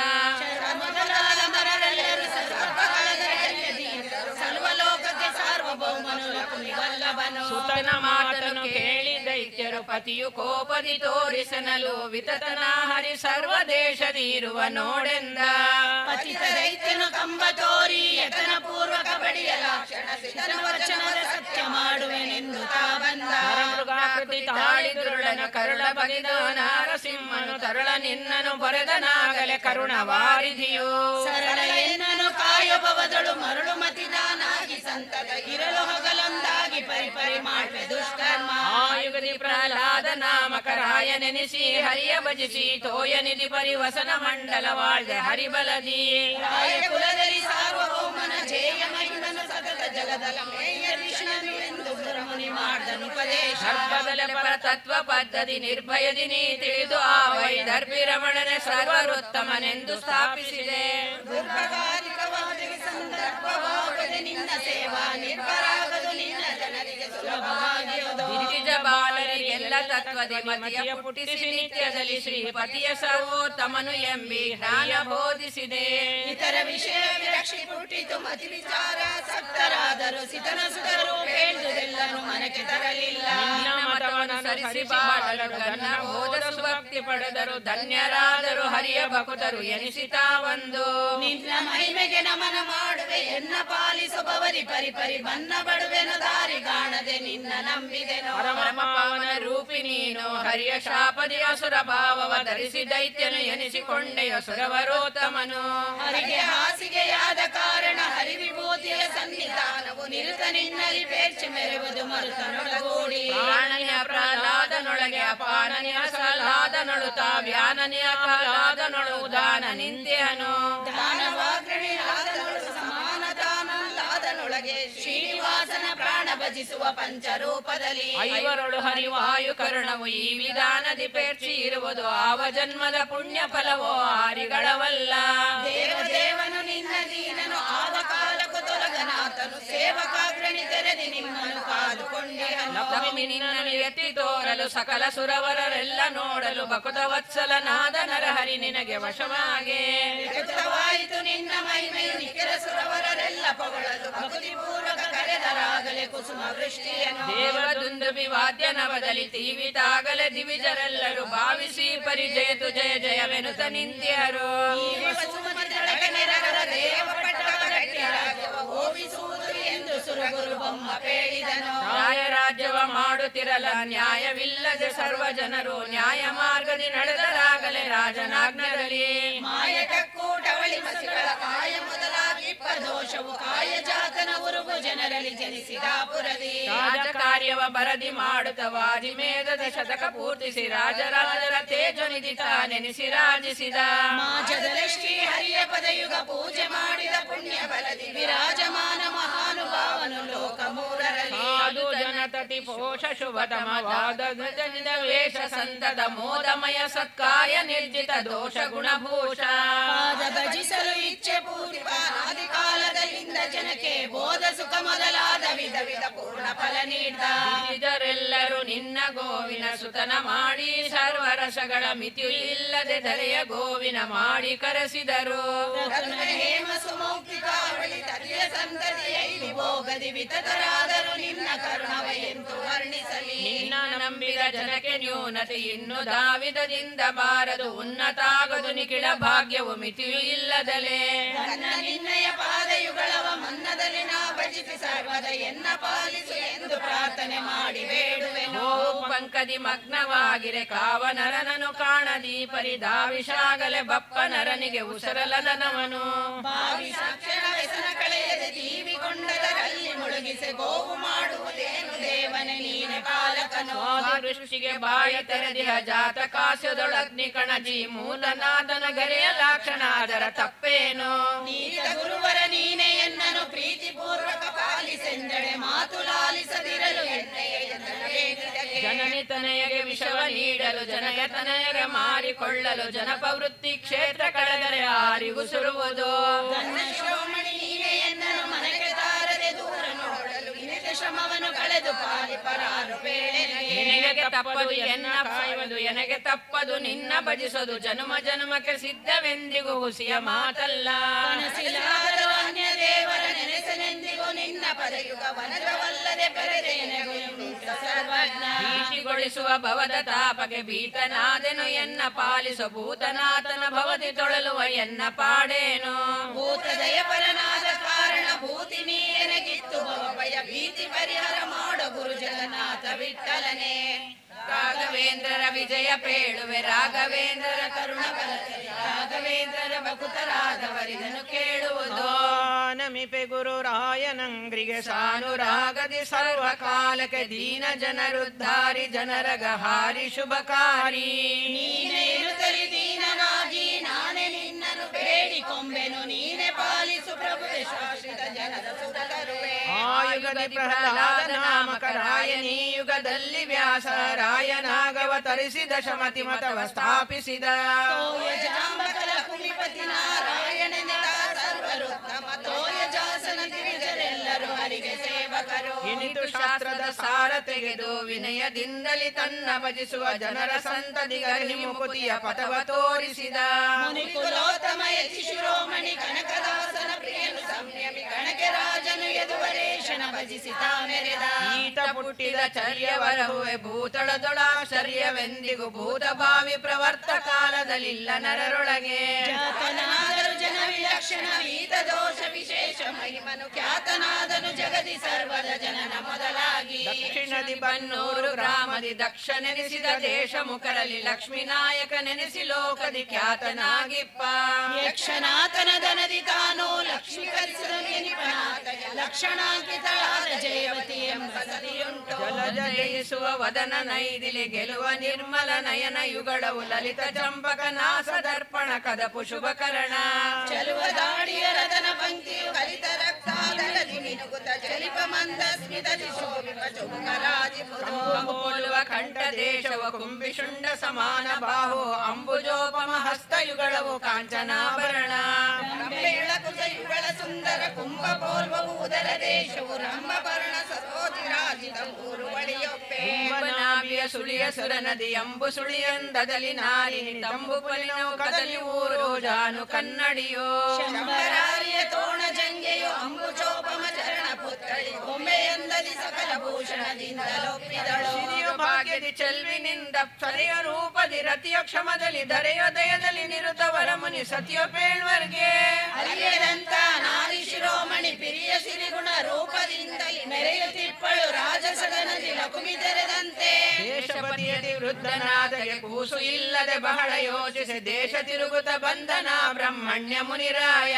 ಮೊದಲಾದ ಮರರೆಲ್ಲರೂ ಸರ್ವಕಾಲದಲ್ಲಿ ದೀನರು. ಸರ್ವಲೋಕಕ್ಕೆ ಸಾರ್ವಭೌಮನು ಲಕ್ಷ್ಮಿ ವಲ್ಲಭನು ಸುತನ ಮಾತನು ಕೇಳಿ ದೈತ್ಯರು ಪತಿಯು ಕೋಪದಿ ತೋರಿಸನಲು ವಿತತನ ಹರಿ ಸರ್ವ ದೇಶದಿರುವ ನೋಡೆಂದ ಪತಿತ ದೈತ್ಯನು ಕಂಬ ತೋರಿ ಯತನ ಪೂರ್ವಕ ಬಡಿಯ ಲಾಕ್ಷಣ ಸಿದ್ಧನ ವಚನದ ಸತ್ಯ ಮಾಡುವೆನೆಂದು ತಾ ಬಂದ ಮೃಗಾಕೃತಿ ತಾಳಿದುರುಳನು ಕರುಳ ಬಗೆದ ನಾರಸಿಂಹನು ತರುಳ ನಿನ್ನನು ಬರೆದನಾಗಲೆ ಕರುಣ ವಾರಿಧಿಯು ಸರಳ ಎನ್ನನು ಕಾಯೊಬವದಳು ಮರಳು ಮತಿದಾನಾಗಿ ಸಂತದ ಇರಲು ಹಗಲೊಂದಾಗಿ ಪರಿಪರಿ ಮಾಡುವೆ ದುಷ್ಕರ್ಮ ಆಯುಗದಿ ಪ್ರಹ್ಲಾದ ನಾಮಕ ರಾಯ ನೆನೆಸಿ ಹರಿಯ ಭಜಿಸಿ ತೋಯ ನಿಧಿ ಪರಿವಸನ ಮಂಡಲ ವಾಳ್ದೆ ಹರಿಬಲದಿ ರಾಯ ಕುಲದಲ್ಲಿ ಸಾರ್ವಭೌಮನ ಜೇಯ ಮಹಿಮನ ಸತತ ಜಗದಲ ಮೇಯ ವಿಷ್ಣನು ಎಂದು ಗುರುಮುನಿ ಮಾಡ್ದನು ಉಪದೇಶ ಸರ್ವದಲೆ ಪರ ತತ್ವ ಪದ್ಧತಿ ನಿರ್ಭಯದಿ ನೀ ತಿಳಿದು ಆ ವೈದರ್ಭಿ ರಮಣನೆ ಸರ್ವರುತ್ತಮನೆಂದು ಸ್ಥಾಪಿಸಿದೆ ದುರ್ಭಗಾರಿಕವಾದಿಗೆ ಸಂದರ್ಭವಾಗದೆ ನಿನ್ನ ಸೇವಾ ನಿರ್ಭರಾಗದು ನಿನ್ನ ಜನರಿಗೆ ಸುಲಭವಾಗಿರುವುದು ಗಿರಿಜ ಬಾಲರಿಗೆಲ್ಲ ತತ್ವದಿ ಮತಿಯ ಪುಟಿಸಿ ನಿತ್ಯದಲ್ಲಿ ಶ್ರೀಪತಿಯ ಸರ್ವೋತ್ತಮನು ಎಂಬಿ ಜ್ಞಾನ ಬೋಧಿಸಿದೆ ಇತರ ವಿಷಯ ವಿರಕ್ಷಿ ಪುಟ್ಟಿತು ಮತಿ ವಿಚಾರ ಸಕ್ತರಾದರು ಸಿತನ ಸುತರು ಕೇಳಿದೆಲ್ಲನು ಮನಕ್ಕೆ ತರಲಿಲ್ಲ ನಿನ್ನ ಮತವನ್ನು ಹರಿಸಿ ಬಾಳಲು ಗನ್ನ ಹೋದ ಸುಭಕ್ತಿ ಪಡೆದರು ಧನ್ಯರಾದರು ಹರಿಯ ಭಕುತರು ಎನಿಸಿತಾ ಒಂದು ನಿನ್ನ ಮಹಿಮೆಗೆ ನಮನ ಮಾಡುವೆ ಎನ್ನ ಪಾಲಿಸು ಬವರಿ ಪರಿ ಪರಿ ಬನ್ನ ಬಡುವೆನು ದಾರಿ ಕಾಣದೆ ನಿನ್ನ ನಂಬಿದೆನು ಪರಮ ಪಾವನ ರೂಪಿ ನೀನು ಹರಿಯ ಶಾಪದಿ ಅಸುರ ಭಾವವ ಧರಿಸಿ ದೈತ್ಯನು ಎನಿಸಿಕೊಂಡೆಯ ಸುರವರೋತ್ತಮನು ಹರಿಗೆ ಹಾಸಿಗೆಯಾದ ಕಾರಣ ಹರಿವಿಭೂತಿಯ ಸನ್ನಿಧಾನವು ನಿರುತ ನಿನ್ನಲ್ಲಿ ಪೇರ್ಚಿ ಮೆರೆವುದು ಮರುತನೊಳಗೂಡಿ ಪ್ರಾಣನಿಯ ಪ್ರಹ್ಲಾದನೊಳಗೆ ಅಪಾನನಿಯ ಸಹ್ಲಾದನೊಳುತ ವ್ಯಾನನಿಯ ಪ್ರಹ್ಲಾದನೊಳು ಉದಾನ ನಿಂದ್ಯನು ದಾನವಾಗ್ರಣಿಯಾದನೊಳು ಸಮಾನತಾನಂದಾದನೊಳಗೆ ಶ್ರೀನಿವಾಸನ ಪ್ರಾಣ ಭಜಿಸುವ ಪಂಚರೂಪದಲ್ಲಿ ಐವರೊಳು ಹರಿವಾಯು ಕರುಣವು ಈ ವಿಧಾನದಿ ಪೇರ್ಚಿ ಇರುವುದು ಆವ ಜನ್ಮದ ಪುಣ್ಯ ಫಲವೋ ಆರಿಗಳವಲ್ಲ ದೇವದೇವನು ನಿನ್ನ ದೀನನು ಆವ ಕಾಲಕ್ಕೂ ತೊಲಗನಾಥನು ಸೇವಕಾಗ್ರಣಿ ತೆರೆದಿ ನಿಮ್ಮನ್ನು ಕಾದುಕೊಂಡೆ ಲಕ್ಷ್ಮಿ ನಿನ್ನನ್ನು ಎತ್ತಿ ತೋರಲು ಸಕಲ ಸುರವರರೆಲ್ಲ ನೋಡಲು ಬಕುತ ವತ್ಸಲನಾದ ನರಹರಿ ನಿನಗೆ ವಶವಾಗೆ ವ್ಯಕ್ತವಾಯಿತು ನಿನ್ನ ಮಹಿಮೆಯು ನಿಖರ ಸುರವರರೆಲ್ಲ ಪೊಗಳಲು ಭಕ್ತಿ ಪೂರ್ವಕ ಕರೆದರಾಗಲೇ ಕುಸುಮ ವೃಷ್ಟಿಯನ್ನು ದೇವದುಂದುಬಿ ವಾದ್ಯ ನವದಲ್ಲಿ ತೀವಿತಾಗಲೇ ದಿವಿಜರೆಲ್ಲರೂ ಭಾವಿಸಿ ಪರಿಜಯತು ಜಯ ಜಯವೆನುತ ನಿಂದ್ಯರು ಸುಮತಿದಳಗೆ ನೆರಗರ ದೇವ ಪಟ್ಟವ ಗಟ್ಟಿರಾಜವ ಹೋವಿಸುವುದು ಎಂದು ಸುರಗುರು ಬೊಮ್ಮ ಹೇಳಿದನು ನ್ಯಾಯ ರಾಜ್ಯವ ಮಾಡುತ್ತಿರಲ ನ್ಯಾಯವಿಲ್ಲದೆ ಸರ್ವ ಜನರು ನ್ಯಾಯ ಮಾರ್ಗದಿ ನಡೆದರಾಗಲೇ ರಾಜನಾಜ್ಞರಲ್ಲಿ ಮಾಯಕಕ್ಕೂಟವಳಿ ಮಸಿಗಳ ಕಾಯ ಮೊದಲಾಗಿ ದೋಷವು ಕಾಯ ಜಾತನ ಉರುಗು ಜನರಲ್ಲಿ ಜನಿಸಿದ ಪುರದಿ ರಾಜ ಕಾರ್ಯವ ಬರದಿ ಮಾಡುತ್ತ ವಾಜಿಮೇಧದ ಶತಕ ಪೂರ್ತಿಸಿ ರಾಜರಾಜರ ತೇಜ ನಿಧಿ ತಾನೆನಿಸಿ ರಾಜಿಸಿದ ಸಮಾಜದಲ್ಲಿ ಶ್ರೀ ಹರಿಯ ಪದಯುಗ ಪೂಜೆ ಮಾಡಿದ ಪುಣ್ಯ ಬಲದಿ ವಿರಾಜಮಾನ ಮಹಾನುಭಾವನು ಲೋಕ ಮೂರರಲ್ಲಿ ಸಾಧು ಜನತತಿ ಪೋಷ ಶುಭತಮವಾದ ಗಜನಿದ ವೇಷ ಸಂತದ ಮೋದಮಯ ಸತ್ಕಾರ್ಯ ನಿರ್ಜಿತ ದೋಷ ಗುಣಭೂಷ ಪಾದ ಭಜಿಸಲು ಇಚ್ಛೆ ಪೂರ್ವ ಆದಿ ಕಾಲದಲ್ಲಿಂದ ಜನಕ್ಕೆ ಬೋಧ ಸುಖ ಮೊದಲಾದ ವಿಧ ವಿಧ ಪೂರ್ಣ ಫಲ ನೀಡ್ದ ಇದರೆಲ್ಲರೂ ನಿನ್ನ ಗೋವಿನ ಸುತನ ಮಾಡಿ ಸರ್ವರಸಗಳ ಮಿತಿಯು ಇಲ್ಲದೆ ಧರೆಯ ಗೋವಿನ ಮಾಡಿ ಕರೆಸಿದರು ರತ್ನ ಹೇಮ ಸುಮೌಕ್ತಿಕ ಅವಳಿ ತದಿಯ ಸಂತತಿಯ ಇಲ್ಲಿ ಭೋಗದಿ ವಿತತರಾದರು ನಿನ್ನ ಕರುಣವ ಎಂದು ವರ್ಣಿಸಲಿ ನಿನ್ನ ನಂಬಿದ ಜನಕ್ಕೆ ನ್ಯೂನತೆ ಇನ್ನು ದಾವಿದದಿಂದ ಬಾರದು ಉನ್ನತಾಗದು ನಿಖಿಳ ಭಾಗ್ಯವು ಮಿತಿಯು ಇಲ್ಲದಲೇ ನನ್ನ ನಿನ್ನಯ ಪಾದಯುಗಳವ ಮನ್ನದಲ್ಲಿ ನಾ ಭಜಿಸಿ ಸರ್ವದ ಎನ್ನ ಪಾಲಿಸು ಎಂದು ಪ್ರಾರ್ಥನೆ ಮಾಡಿ ಬೇಡುವೆನು ಓ ಪಂಕದಿ ಮಗ್ನವಾಗಿರೆ ಕಾವ ನರನನು ಕಾಣದಿ ಪರಿಧಾವಿಷಾಗಲೆ ಬಪ್ಪ ನರನಿಗೆ ಉಸರಲದನವನು ಭಾವಿ ಸಾಕ್ಷರ ವ್ಯಸನ ಕಳೆಯದೆ ಜೀವಿಗೊಂಡದರಲ್ಲಿ ಮುಳುಗಿಸಿ ಗೋವು ಮಾಡುವುದೇನು ದೇವನೇ ನೀನೆ ಪಾಲಕನು ದೃಷ್ಟಿಗೆ ಬಾಯ ತೆರೆದಿಹ ಜಾತ ಕಾಸ್ಯದೊಳಗ್ನಿ ಕಣಜಿ ಮೂಲನಾದನ ಗರೆಯ ಲಾಕ್ಷಣ ಅದರ ತಪ್ಪೇನು ನೀತ ಗುರುವರ ನೀನೆ ಎನ್ನನು ಪ್ರೀತಿ ಪೂರ್ವಕ ಪಾಲಿಸೆಂದಳೆ ಮಾತು ಲಾಲಿಸದಿರಲು ಎನ್ನೆಯ ಎನ್ನಬೇಕಿದಗೆ. ಜನನಿ ತನಯಗೆ ವಿಷವ ನೀಡಲು ಜನಯ ತನಯಗೆ ಮಾರಿಕೊಳ್ಳಲು ಜನಪವೃತ್ತಿ ಕ್ಷೇತ್ರ ಕಳೆದರೆ ಆರಿಗುಸುರುವುದು ನನ್ನ ಶಿರೋಮಣಿ ನೀನೆ ಎನ್ನನು ಮನೆಗೆ ತಾರದೆ ದೂರ ನೋಡಲು ನಿನಗೆ ಶ್ರಮವನ್ನು ಕಳೆದು ಪಾಲಿಪರಾರು ಬೇಳೆನಗೆ ನಿನಗೆ ತಪ್ಪದು ಎನ್ನ ಕಾಯುವುದು ಎನಗೆ ತಪ್ಪದು ನಿನ್ನ ಭಜಿಸೋದು ಜನ್ಮ ಜನ್ಮಕ್ಕೆ ಸಿದ್ಧವೆಂದಿಗೂ ಹುಸಿಯ ಮಾತಲ್ಲ ಕನಸಿಲಾಗಲು ಅನ್ಯ ದೇವರ ನೆನೆಸನೆಂದಿಗೂ ನಿನ್ನ ಪದಯುಗ ವನಜವಲ್ಲದೆ ಪೆರೆದೆ ಸರ್ವಜ್ಞ ಭೀತಿಗೊಳಿಸುವ ಭವದ ತಾಪಕ್ಕೆ ಭೀತನಾದೆನು ಎನ್ನ ಪಾಲಿಸು ಭೂತನಾಥನ ಭವತಿ ತೊಳಲುವ ಎನ್ನ ಪಾಡೇನು ಭೂತದಯ ಪರನಾದ ಕಾರಣ ಭೂತಿ ನೀನಗಿತ್ತು ಭಯ ಭೀತಿ ಪರಿಹಾರ ಮಾಡೋ ಗುರು ಜಗನ್ನಾಥ ವಿಠಲನೆ ರಾಘವೇಂದ್ರರ ವಿಜಯ ಪೇಳುವೆ ರಾಘವೇಂದ್ರರ ಕರುಣ ಬಲತೆ ರಾಘವೇಂದ್ರರ ಭಕುತರಾದವರಿದನು ಕೇಳುವುದು ನಮಿಪೆ ಗುರು ರಾಯನಂಗ್ರಿಗೆ ಸಾನುರಾಗದಿ ಸರ್ವಕಾಲಕ್ಕೆ ದೀನ ಜನರುದ್ಧಾರಿ ಜನರಗ ಹಾರಿ ಶುಭಕಾರಿ ನೀನೇನು ತರಿ ದೀನನಾಗಿ ನಾನೇ ನಿನ್ನನ್ನು ಬೇಡಿಕೊಂಬೆನು ನೀನೆ ಪಾಲಿಸು ಪ್ರಭು ಶಾಶ್ವತ ಜನರ ಸುತ ತರುವೆ ಆಯುಗದಿ ಪ್ರಹ್ಲಾದ ನಾಮಕ ರಾಯನೀ ಯುಗದಲ್ಲಿ ವ್ಯಾಸ ರಾಯನಾಗವತರಿಸಿದ ಶಮತಿ ಮತವ ಸ್ಥಾಪಿಸಿದ ತೋಯ ಜಾಂಬಕಲ ಕುಮಿಪತಿ ನಾರಾಯಣನಿದ ಸರ್ವರುತ್ತಮ ತೋಯ ಜಾಸನ ದಿವಿಜರೆಲ್ಲರೂ ಹರಿಗೆ ಸೇವಕರು ಇನಿತು ಶಾಸ್ತ್ರದ ಸಾರ ತೆಗೆದು ವಿನಯದಿಂದಲಿ ತನ್ನ ಭಜಿಸುವ ಜನರ ಸಂತದಿಗರಿ ಮುಕುತಿಯ ಪಥವ ತೋರಿಸಿದ ಮುನಿಕುಲೋತ್ತಮ ಯತಿ ಶಿರೋಮಣಿ ಕನಕದಾಸನ ಪ್ರಿಯನು ಸಂಯಮಿ ಕಣಕೆ ರಾಜನು ಯದುವರೇಶನ ಭಜಿಸಿ ತಾ ಮೆರೆದ ಈತ ಪುಟ್ಟಿದ ಚರ್ಯವರಹುವೆ ಭೂತಳದೊಳಾಶ್ಚರ್ಯವೆಂದಿಗೂ ಭೂತ ಭಾವಿ ಪ್ರವರ್ತ ಕಾಲದಲ್ಲಿಲ್ಲ ನರರೊಳಗೆ ಜಾತನಾದರು ಜನ ವಿಲಕ್ಷಣ ವೀತ ದೋಷ ವಿಶೇಷ ಮಹಿಮನು ಖ್ಯಾತನಾದನು ಜಗದಿ ಸರ್ವದ ಜನನ ಮೊದಲಾಗಿ ದಕ್ಷಿಣದಿ ಬನ್ನೂರು ಗ್ರಾಮದಿ ದಕ್ಷ ನೆನೆಸಿದ ದೇಶ ಮುಖರಲ್ಲಿ ಲಕ್ಷ್ಮೀ ನಾಯಕ ನೆನೆಸಿ ಲೋಕದಿ ಖ್ಯಾತನಾಗಿಪ್ಪ ಯಕ್ಷನಾಥನ ದನದಿ ತಾನು ಲಕ್ಷ್ಮೀಕರಿಸಿದನು ಎನಿಪನಾಥ ಲಕ್ಷಣಾಂಕಿತಳಾದ ಜಯವತಿ ಎಂಬ ಸತಿಯುಂಟು ಜಯಿಸುವ ವದನ ನೈದಿಲಿ ಗೆಲುವ ನಿರ್ಮಲ ನಯನ ಯುಗಳವು ಲಲಿತ ಚಂಪಕ ನಾಸ ದರ್ಪಣ ಕದಪು ಶುಭಕರಣ ಚಲುವ ದಾಡಿಯ ರತನ ಪಂಕ್ತಿಯು ಕಲಿತ ರಕ್ತಾದರದಿ ಮಿನುಗುತ ಚಲಿಪ ಮಂದ ಸ್ಮಿತದಿ ಶೋಭಿಪ ಚುಂಬರಾಜಿ ಹೋಲುವ ಕಂಠ ದೇಶವ ಕುಂಬಿಶುಂಡ ಸಮಾನ ಬಾಹು ಅಂಬುಜೋಪಮ ಹಸ್ತಯುಗಳವು ಕಾಂಚನಾಭರಣ ಬೆಳಕುತ ಯುಗಳ ಸುಂದರ ಕುಂಭ ಪೋಲ್ವವು ಉದರ ದೇಶವು ರಂಭಪರ್ಣ ಸರೋಜಿರಾಜಿತ ಊರು ಬಳಿಯೊಪ್ಪೆ ನಾಭಿಯ ಸುಳಿಯ ಸುರ ನದಿ ಅಂಬು ಸುಳಿಯಂದದಲ್ಲಿ ನಾರಿನಿ ತಂಬು ಪಲಿನವು ಕದಲಿ ಊರು ಜಾನು ಕನ್ನಡಿಯೋ ಶಂಬರಾರಿಯ ತೋಣ ಜಂಗೆಯು ಅಂಬುಜೋಪಮ ಚರಣ ಪುತ್ರಳಿ ಗೊಂಬೆಯಂದದಿ ಸಕಲ ಭೂಷಣದಿಂದಲೊಪ್ಪಿದಳು ಸಿರಿಯು ಭಾಗ್ಯದಿ ಚೆಲ್ವಿನಿಂದ ಸರಿಯ ರೂಪದಿ ರತಿಯ ಕ್ಷಮದಲ್ಲಿ ದರೆಯೋದಯದಲ್ಲಿ ನಿರುತವರ ಮುನಿ ಸತಿಯ ಪೇಳ್ವರ್ಗೆ ಅರಿಯದಂತ ನಾರಿ ಶಿರೋಮಣಿ ಪಿರಿಯ ಸಿರಿಗುಣ ರೂಪದಿಂದಲಿ ಮೆರೆಯುತ್ತಿಪ್ಪಳು ರಾಜಸದನದಿ ಲಕುಮಿ ತೆರೆದಂತೆ ದೇಶಪತಿಯದಿ ವೃದ್ಧನಾದಗೆ ಕೂಸು ಇಲ್ಲದೆ ಬಹಳ ಯೋಚಿಸಿ ದೇಶ ತಿರುಗುತ್ತ ಬಂದನ ಬ್ರಹ್ಮಣ್ಯ ಮುನಿರಾಯ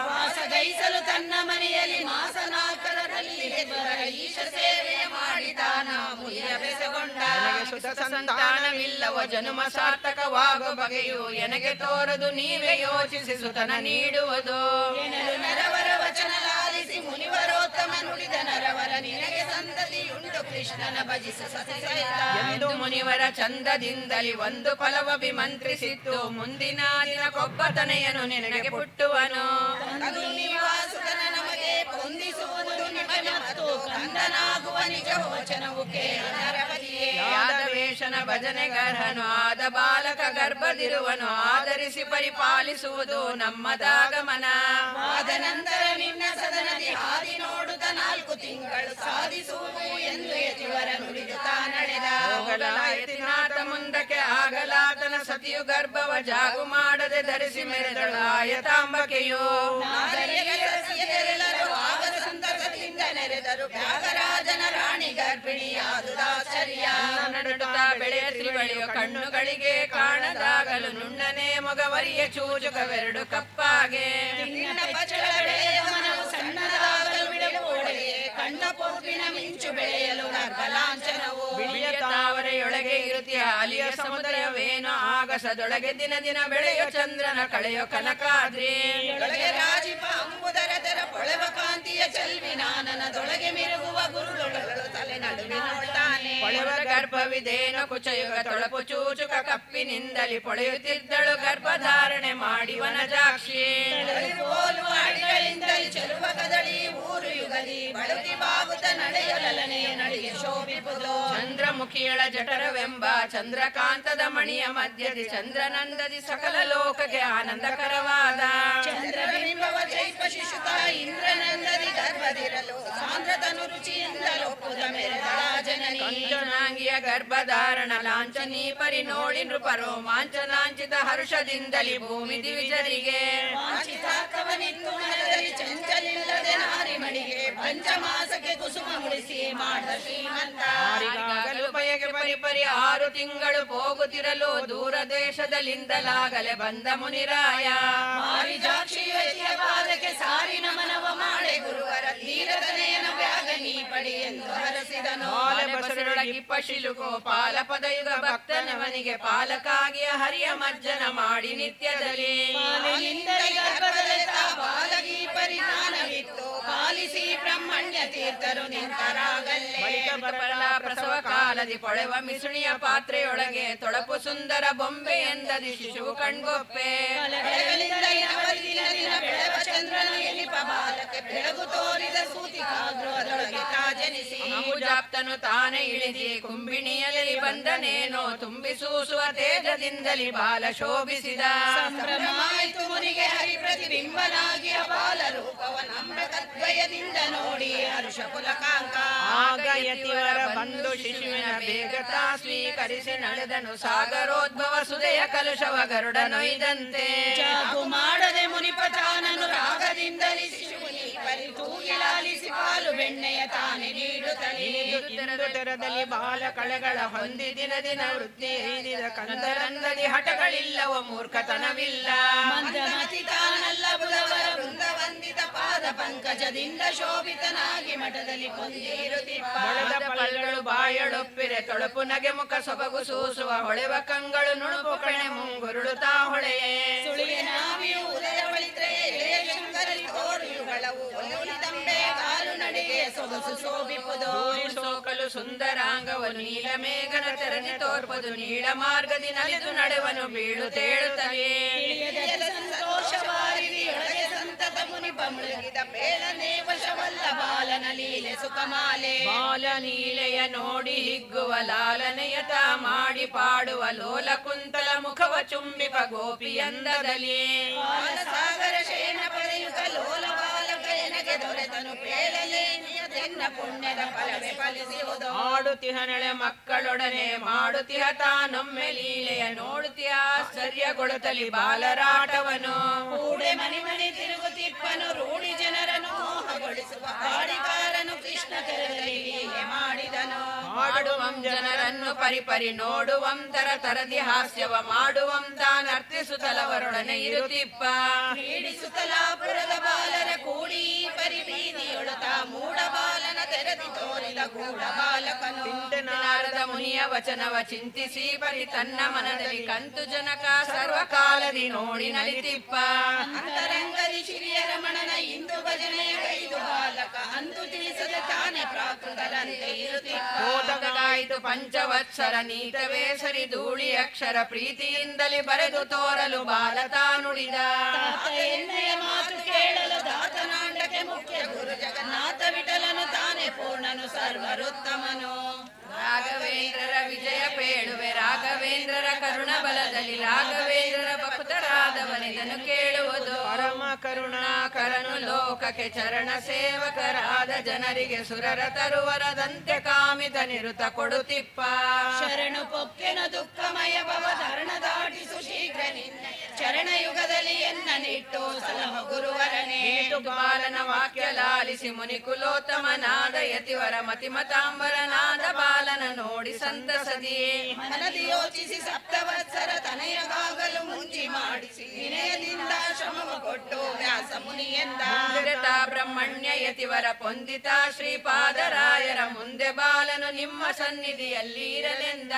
ವಾಸಗೈಸಲು ತನ್ನ ಮನೆಯಲ್ಲಿ ಮಾಸ ನಾಲ್ಕರಲ್ಲಿ ಎದುರ ಈಶ ಸೇವೆಯ ಮಾಡಿದಾನ ಮುಯ್ಯ ಬೆಸಗೊಂಡ ನನಗೆ ಸುತ ಸಂತಾನವಿಲ್ಲವ ಜನುಮ ಸಾರ್ಥಕವಾಗೋ ಬಗೆಯು ಎನಗೆ ತೋರದು ನೀವೇ ಯೋಚಿಸಿ ಸುತನ ನೀಡುವುದು ಎನಲು ನರವರ ವಚನ ಲಾಲಿಸಿ ಮುನಿವರೋತ್ತಮ ನುಡಿದ ನರವರ ನಿನಗೆ ಸಂತತಿಯುಂಟು ಕೃಷ್ಣನ ಭಜಿಸ ಸತಿ ಸಹಿತ ಎಂದು ಮುನಿವರ ಚಂದದಿಂದಲಿ ಒಂದು ಫಲವಭಿ ಮಂತ್ರಿಸಿತ್ತು ಮುಂದಿನ ದಿನ ಕೊಬ್ಬತನೆಯನು ನಿನಗೆ ಪುಟ್ಟುವನು ತಂದು ನಿವಾಸುತನ ನಮಗೆ ಹೊಂದಿಸುವುದು ನಿಮಗೆ ಮತ್ತು ಕಂದನಾಗುವ ನಿಜ ವಚನವು ಕೇಳ ನರಪತಿಯೇ ಯಾದವೇಶನ ಭಜನೆಗರ್ಹನು ಆದ ಬಾಲಕ ಗರ್ಭದಿರುವನು ಆಧರಿಸಿ ಪರಿಪಾಲಿಸುವುದು ನಮ್ಮದಾಗಮನ ಆದ ನಂತರ ನಿನ್ನ ಸದನದಿ ಹಾದಿ ನೋಡುತ್ತ ನಾಲ್ಕು ತಿಂಗಳು ಸಾಧಿಸುವುದು ಎಂದು ಯತಿವರ ನುಡಿದುತ್ತಾ ನಡೆದ ಹೋಗಲಾಯತಿನಾಥ ಮುಂದಕ್ಕೆ ಆಗಲಾತನ ಸತಿಯು ಗರ್ಭವ ಜಾಗು ಮಾಡದೆ ಧರಿಸಿ ಮೆರೆದಳಾಯತಾಂಬಕೆಯು ನಾಗರಿಕ ಸಸಿಯರೆಲ್ಲರೂ ಆಗದ ಸಂತಸದಿಂದ ನೆರೆದರು ತ್ಯಾಗರಾಜನ ರಾಣಿ ಗರ್ಭಿಣಿಯಾದುದಾಶ್ಚರ್ಯ ನಡುತ್ತಾ ಬೆಳೆಯ ತ್ರಿವಳಿಯು ಕಣ್ಣುಗಳಿಗೆ ಕಾಣದಾಗಲು ನುಣ್ಣನೆ ಮೊಗವರಿಯ ಚೂಚುಕವೆರಡು ಕಪ್ಪಾಗೆ ನಿನ್ನ ಪಚ್ಚಳ ಬೆಳೆಯ ಮನವು ಸಣ್ಣದಾಗಲು ಬಿಡಬೋಡೆಯೇ ಕಣ್ಣ ಪೋಪಿನ ಮಿಂಚು ಬೆಳೆಯಲು ಗರ್ಭಲಾಂಛನವು ಬಿಳಿಯ ತಾವರೆಯೊಳಗೆ ಇರುತ್ತೀಯ ಅಲಿಯ ಸಮುದ್ರವೇನೋ ಆಗಸದೊಳಗೆ ದಿನ ದಿನ ಬೆಳೆಯೋ ಚಂದ್ರನ ಕಳೆಯೋ ಕನಕಾದ್ರಿ ಒಳಗೆ ರಾಜಿಪ ಅಂಬುದರ ತೆರ ಪೊಳೆವ ಕಾಂತಿಯ ಚೆಲ್ವಿನಾನನದೊಳಗೆ ಮಿರುಗುವ ಗುರುಳೊಳಗಳು ತಲೆ ನಡುವೆ ನೋಡ್ತಾನೆ ಪೊಳೆವ ಗರ್ಭವಿದೇನೋ ಕುಚಯುಗ ತೊಳಪು ಚೂಚುಕ ಕಪ್ಪಿನಿಂದಲಿ ಪೊಳೆಯುತ್ತಿದ್ದಳು ಗರ್ಭಧಾರಣೆ ಮಾಡಿ ವನಜಾಕ್ಷಿ ಹೋಲುವ ಅಡಿಗಳಿಂದಲೇ ಚೆಲುವ ಕದಳಿ ಊರು ಯುಗದಿ ಬಳುಕಿ ಬಾಗುತ್ತ ನಡೆಯಲನೆ ನಡೆಯ ಶೋಭಿಪುದು ಚಂದ್ರಮುಖಿಯಳ ಜಠರವೆಂಬ ಚಂದ್ರಕಾಂತದ ಮಣಿಯ ಮಧ್ಯದಿ ಚಂದ್ರನಂದದಿ ಸಕಲ ಲೋಕಕ್ಕೆ ಆನಂದಕರವಾದ ಚಂದ್ರಬಿಂಬವ ಜೈಪ ಶಿಶುತ ಇಂದ್ರನಂದದಿ ಗರ್ಭದಿರಲು ಸಾಂದ್ರತನು ರುಚಿಯಿಂದಲೊಪ್ಪುದ ಮೆರೆದ ಜನನಿ ಕಂಚನಾಂಗಿಯ ಗರ್ಭಧಾರಣ ಲಾಂಛನೀ ಪರಿ ನೋಡಿ ನೃಪರೋ ಮಾಂಚನಾಂಚಿತ ಹರ್ಷದಿಂದಲಿ ಭೂಮಿ ದಿವಿಜರಿಗೆ ವಾಂಛಿತಾರ್ಥವನಿತ್ತು ನಡೆದರಿ ಚಂಚಲಿಲ್ಲದೆ ನಾರಿಮಣಿಗೆ ಪಂಚಮಾಸಕ್ಕೆ ಕುಸುಮ ಮುಡಿಸಿ ಮಾಡಿದ ಶ್ರೀಮಂತ ಆರಿಗಾಗಲು ಬಯಕೆ ಪರಿ ಪರಿ ಆರು ತಿಂಗಳು ಹೋಗುತ್ತಿರಲು ದೂರ ದೇಶದಲ್ಲಿಂದಲಾಗಲೇ ಬಂದ ಮುನಿರಾಯ ಮಾರಿಜಾಕ್ಷಿಯ ಪಾದಕ್ಕೆ ಸಾರಿ ನಮನವ ಮಾಡೆ ಗುರುವರ ತೀರದನೆಯನ ಬ್ಯಾಗ ನೀ ಪಡಿ ಎಂದು ಹರಸಿದನು ಬಸರೊಳಗಿಪ್ಪ ಶಿಲುಕೋ ಪಾಲ ಪದಯುಗ ಭಕ್ತನವನಿಗೆ ಪಾಲಕಾಗಿಯ ಹರಿಯ ಮಜ್ಜನ ಮಾಡಿ ನಿತ್ಯದಲ್ಲಿ ಪಾಲಿನಿಂದಲೇ ಗರ್ಭದಲ್ಲಿ ತಾ ಬಾಲಗಿ ಪರಿಧಾನವಿತ್ತು ಪಾಲಿಸಿ ಬ್ರಹ್ಮಣ್ಯ ತೀರ್ಥರು ನಿಂತರಾಗಲ್ಲೇ ಬಳಿಕ ಬರಲ ಪ್ರಸವ ಕಾಲದಿ ಪೊಳೆವ ಮಿಸುಣಿಯ ಪಾತ್ರೆಯೊಳಗೆ ತೊಳಪು ಸುಂದರ ಬೊಂಬೆ ಎಂದದಿ ಶಿಶುವು ಕಣ್ಗೊಪ್ಪೆ ಬೆಳಗಲಿಂದ ಇನವರಿ ದಿನ ದಿನ ಬೆಳವ ಚಂದ್ರನು ಎನಿಪ ಬಾಲಕ್ಕೆ ಬೆಳಗು ತೋರಿದ ಸೂತಿಕಾಗೃಹದೊಳಗೆ ತಾ ಜನಿಸಿ ಅಂಬುಜಾಪ್ತನು ತಾನೇ ಇಳಿದಿ ಕುಂಬಿಣಿಯಲ್ಲಿ ಬಂದನೇನೋ ತುಂಬಿ ಸೂಸುವ ತೇಜದಿಂದಲಿ ಬಾಲ ಶೋಭಿಸಿದ ಸಂಭ್ರಮಾಯಿತು ಮುನಿಗೆ ಹರಿ ಪ್ರತಿಬಿಂಬನಾಗಿ ಬಾಲ ರೂಪವ ನಂಬಕದ್ವಯದಿಂದ ನೋಡಿ ಹರ್ಷ ಪುಲಕಾಂಕ ಆಗ ಯತಿವರ ಬಂದು ಶಿಶುವಿನ ಬೇಗತ ಸ್ವೀಕರಿಸಿ ನಡೆದನು ಸಾಗರೋದ್ಭವ ಸುದಯ ಕಲುಷವ ಗರುಡನೊಯ್ದಂತೆ ಜಾಗು ಮಾಡದೆ ಮುನಿಪತಾನನು ರಾಗದಿಂದಲಿ ಶಿಶುವಿನಿ ತೂಗಿಲಾಲಿಸಿ ಪಾಲು ಬೆಣ್ಣೆಯ ತಾನೆ ನೀಡುತ್ತಲೇ ಇಂದು ತೆರದಲ್ಲಿ ಬಾಲ ಕಳೆಗಳ ಹೊಂದಿ ದಿನ ದಿನ ವೃತ್ತಿ ಎಯ್ದಿದ ಕಂದರಂದದಿ ಹಠಗಳಿಲ್ಲವ ಮೂರ್ಖತನವಿಲ್ಲ ಮಂದಮತಿ ತಾನಲ್ಲ ಬುಧವರ ವೃಂದ ವಂದಿತ ಪಾದ ಪಂಕಜದಿಂದ ಶೋಭಿತನಾಗಿ ಮಠದಲ್ಲಿ ಕೊಂದಿರುತ್ತಿಪ್ಪ ಮೊಳದ ಪಲ್ಗಳು ಬಾಯಳೊಪ್ಪಿರೆ ತೊಳಪು ನಗೆ ಮುಖ ಸೊಬಗು ಸೂಸುವ ಹೊಳೆವ ಕಂಗಳು ನುಣುಪು ಕಣೆ ಮುಂಗುರುಳುತ್ತಾ ಹೊಳೆಯೇ ಸುಳಿಯ ನಾವಿಯು ಉದಯ ಬಳಿದ್ರೆ ಎಳೆಯ ಶಂಕರಲಿ ತೋರುಗಳವು ಒಲಿದಂಬೆ ಕಾಲು ನಡೆಗೆ ಸೊಗಸು ಶೋಭಿಪುದು ಧೂಳಿ ಸೋಕಲು ಸುಂದರಾಂಗವನು ನೀಲ ಮೇಘನ ತೆರನಿ ತೋರ್ಪದು ನೀಳ ಮಾರ್ಗದಿ ನಲಿದು ನಡೆವನು ಬೀಳು ತೇಳುತ್ತಲೇ ತಿಳಿಯದ ಸಂತೋಷವಾರಿದಿ ಒಳಗೆ ಸಂತತ ಮುನಿ ಮುಳುಗಿದ ಬೇಳನೆ ವಶವಲ್ಲ ಬಾಲನ ಲೀಲೆ ಸುಖಮಾಲೆ ಬಾಲ ನೀಲೆಯ ನೋಡಿ ಹಿಗ್ಗುವ ಲಾಲನೆಯತ ಮಾಡಿ ಪಾಡುವ ಲೋಲ ಕುಂತಲ ಮುಖವ ಚುಂಬಿಪ ಗೋಪಿಯಂದದಲ್ಲಿ ಬಾಲ ಸಾಗರ ಶಯನ ಪಡೆಯುತ್ತ ಲೋಲ ಬಾಲಕಯನಗೆ ದೊರೆತನು ಪೇಳಲೆ ನಿಯತೆನ್ನ ಪುಣ್ಯದ ಫಲವೇ ಫಲಿಸುವುದು ಆಡುತಿಹನಳೆ ಮಕ್ಕಳೊಡನೆ ಮಾಡುತಿಹ ತಾನೊಮ್ಮೆ ಲೀಲೆಯ ನೋಡುತಿಹ ಆಶ್ಚರ್ಯಗೊಳುತ್ತಲಿ ಬಾಲರಾಟವನು ಕೂಡೆ ಮನಿ ಮನಿ ತಿರುಗುತ್ತಿಪ್ಪನು ರೂಢಿ ಜನರನ್ನು ಮೋಹಗೊಳಿಸುವ ಹಾಡಿಗಾರನು ಕೃಷ್ಣ ತೆರದಲ್ಲಿ ಹೀಗೆ ಮಾಡಿದನು ಮಾಡುವಂ ಜನರನ್ನು ಪರಿಪರಿ ನೋಡುವಂ ತರ ತರದಿ ಹಾಸ್ಯವ ಮಾಡುವಂ ತಾನರ್ತಿಸುತ್ತಲವರೊಡನೆ ಇರುತ್ತಿಪ್ಪ ಕ್ರೀಡಿಸುತ್ತಲಾಪುರದ ಬಾಲರ ಕೂಡಿ ಪರಿ ಬೀದಿಯೊಳುತ ಮೂಡ ಬಾಲನ ತೆರದಿ ತೋರಿದ ಗೂಢ ಬಾಲಕನು ನಾರದ ಮುನಿಯ ವಚನವ ಚಿಂತಿಸಿ ಪರಿ ತನ್ನ ಮನದಲ್ಲಿ ಕಂತು ಜನಕ ಸರ್ವಕಾಲದಿ ನೋಡಿ ನಲಿತಿಪ್ಪ ಅಂತರಂಗದಿ ಶ್ರೀಯ ರಮಣನ ಇಂದು ಭಜನೆಯ ಕೈದು ಬಾಲಕ ಅಂದು ತಿಳಿಸದೆ ತಾನೇ ಪ್ರಾಕೃತರಂತೆ ಇರುತ್ತಿಪ್ಪ ಕೋತಗಾಯಿತು ಪಂಚವತ್ಸರ ನೀತವೇ ಸರಿ ಧೂಳಿ ಅಕ್ಷರ ಪ್ರೀತಿಯಿಂದಲೇ ಬರೆದು ತೋರಲು ಬಾಲತ ನುಡಿದ ತಾತ ಎನ್ನೆಯ ಮಾತು ಕೇಳಲು ದಾತನಾಂಡಕ್ಕೆ ಮುಖ್ಯ ಗುರು ಜಗನ್ನಾಥ ವಿಠಲನು ತಾನೇ ಪೂರ್ಣನು ಸರ್ವರುತ್ತಮನು ರಾಘವೇಂದ್ರರ ವಿಜಯ ಪೇಳುವೆ ರಾಘವೇಂದ್ರರ ಕರುಣ ಬಲದಲ್ಲಿ ರಾಘವೇಂದ್ರರ ಭಕ್ತರಾದವನಿದನು ಕೇಳುವುದು ಪರಮ ಕರುಣಾಕರನು ಲೋಕಕ್ಕೆ ಚರಣ ಸೇವಕರಾದ ಜನರಿಗೆ ಸುರರ ತರುವರದಂತೆ ಕಾಮಿತ ನಿರುತ ಕೊಡುತ್ತಿಪ್ಪ ಶರಣು ಪೊಕ್ಕೆನ ದುಃಖಮಯ ಭವ ಧರಣ ದಾಟಿಸು ಶೀಘ್ರ ನಿನ್ನ ಚರಣ ಯುಗದಲ್ಲಿ ಎನ್ನ ನಿಟ್ಟು ಸಲಹ ಗುರುವರನೇ ಏಟು ಬಾಲನ ವಾಕ್ಯ ಲಾಲಿಸಿ ಮುನಿಕುಲೋತ್ತಮನಾದ ಯತಿವರ ಮತಿಮತಾಂಬರನಾದ ಬಾಲನ ನೋಡಿ ಸಂತಸದಿಯೇ ಮನದಿ ಯೋಚಿಸಿ ಸಪ್ತವತ್ಸರ ತನಯಗಾಗಲು ಮುಂಚಿ ಮಾಡಿಸಿ ವಿನಯದಿಂದ ಶ್ರಮವ ಕೊಟ್ಟು ವ್ಯಾಸ ಮುನಿಯೆಂದ ಮುಂದಿರತ ಬ್ರಹ್ಮಣ್ಯ ಯತಿವರ ಪೊಂದಿತ ಶ್ರೀಪಾದರಾಯರ ಮುಂದೆ ಬಾಲನು ನಿಮ್ಮ ಸನ್ನಿಧಿಯಲ್ಲಿ ಇರಲೆಂದ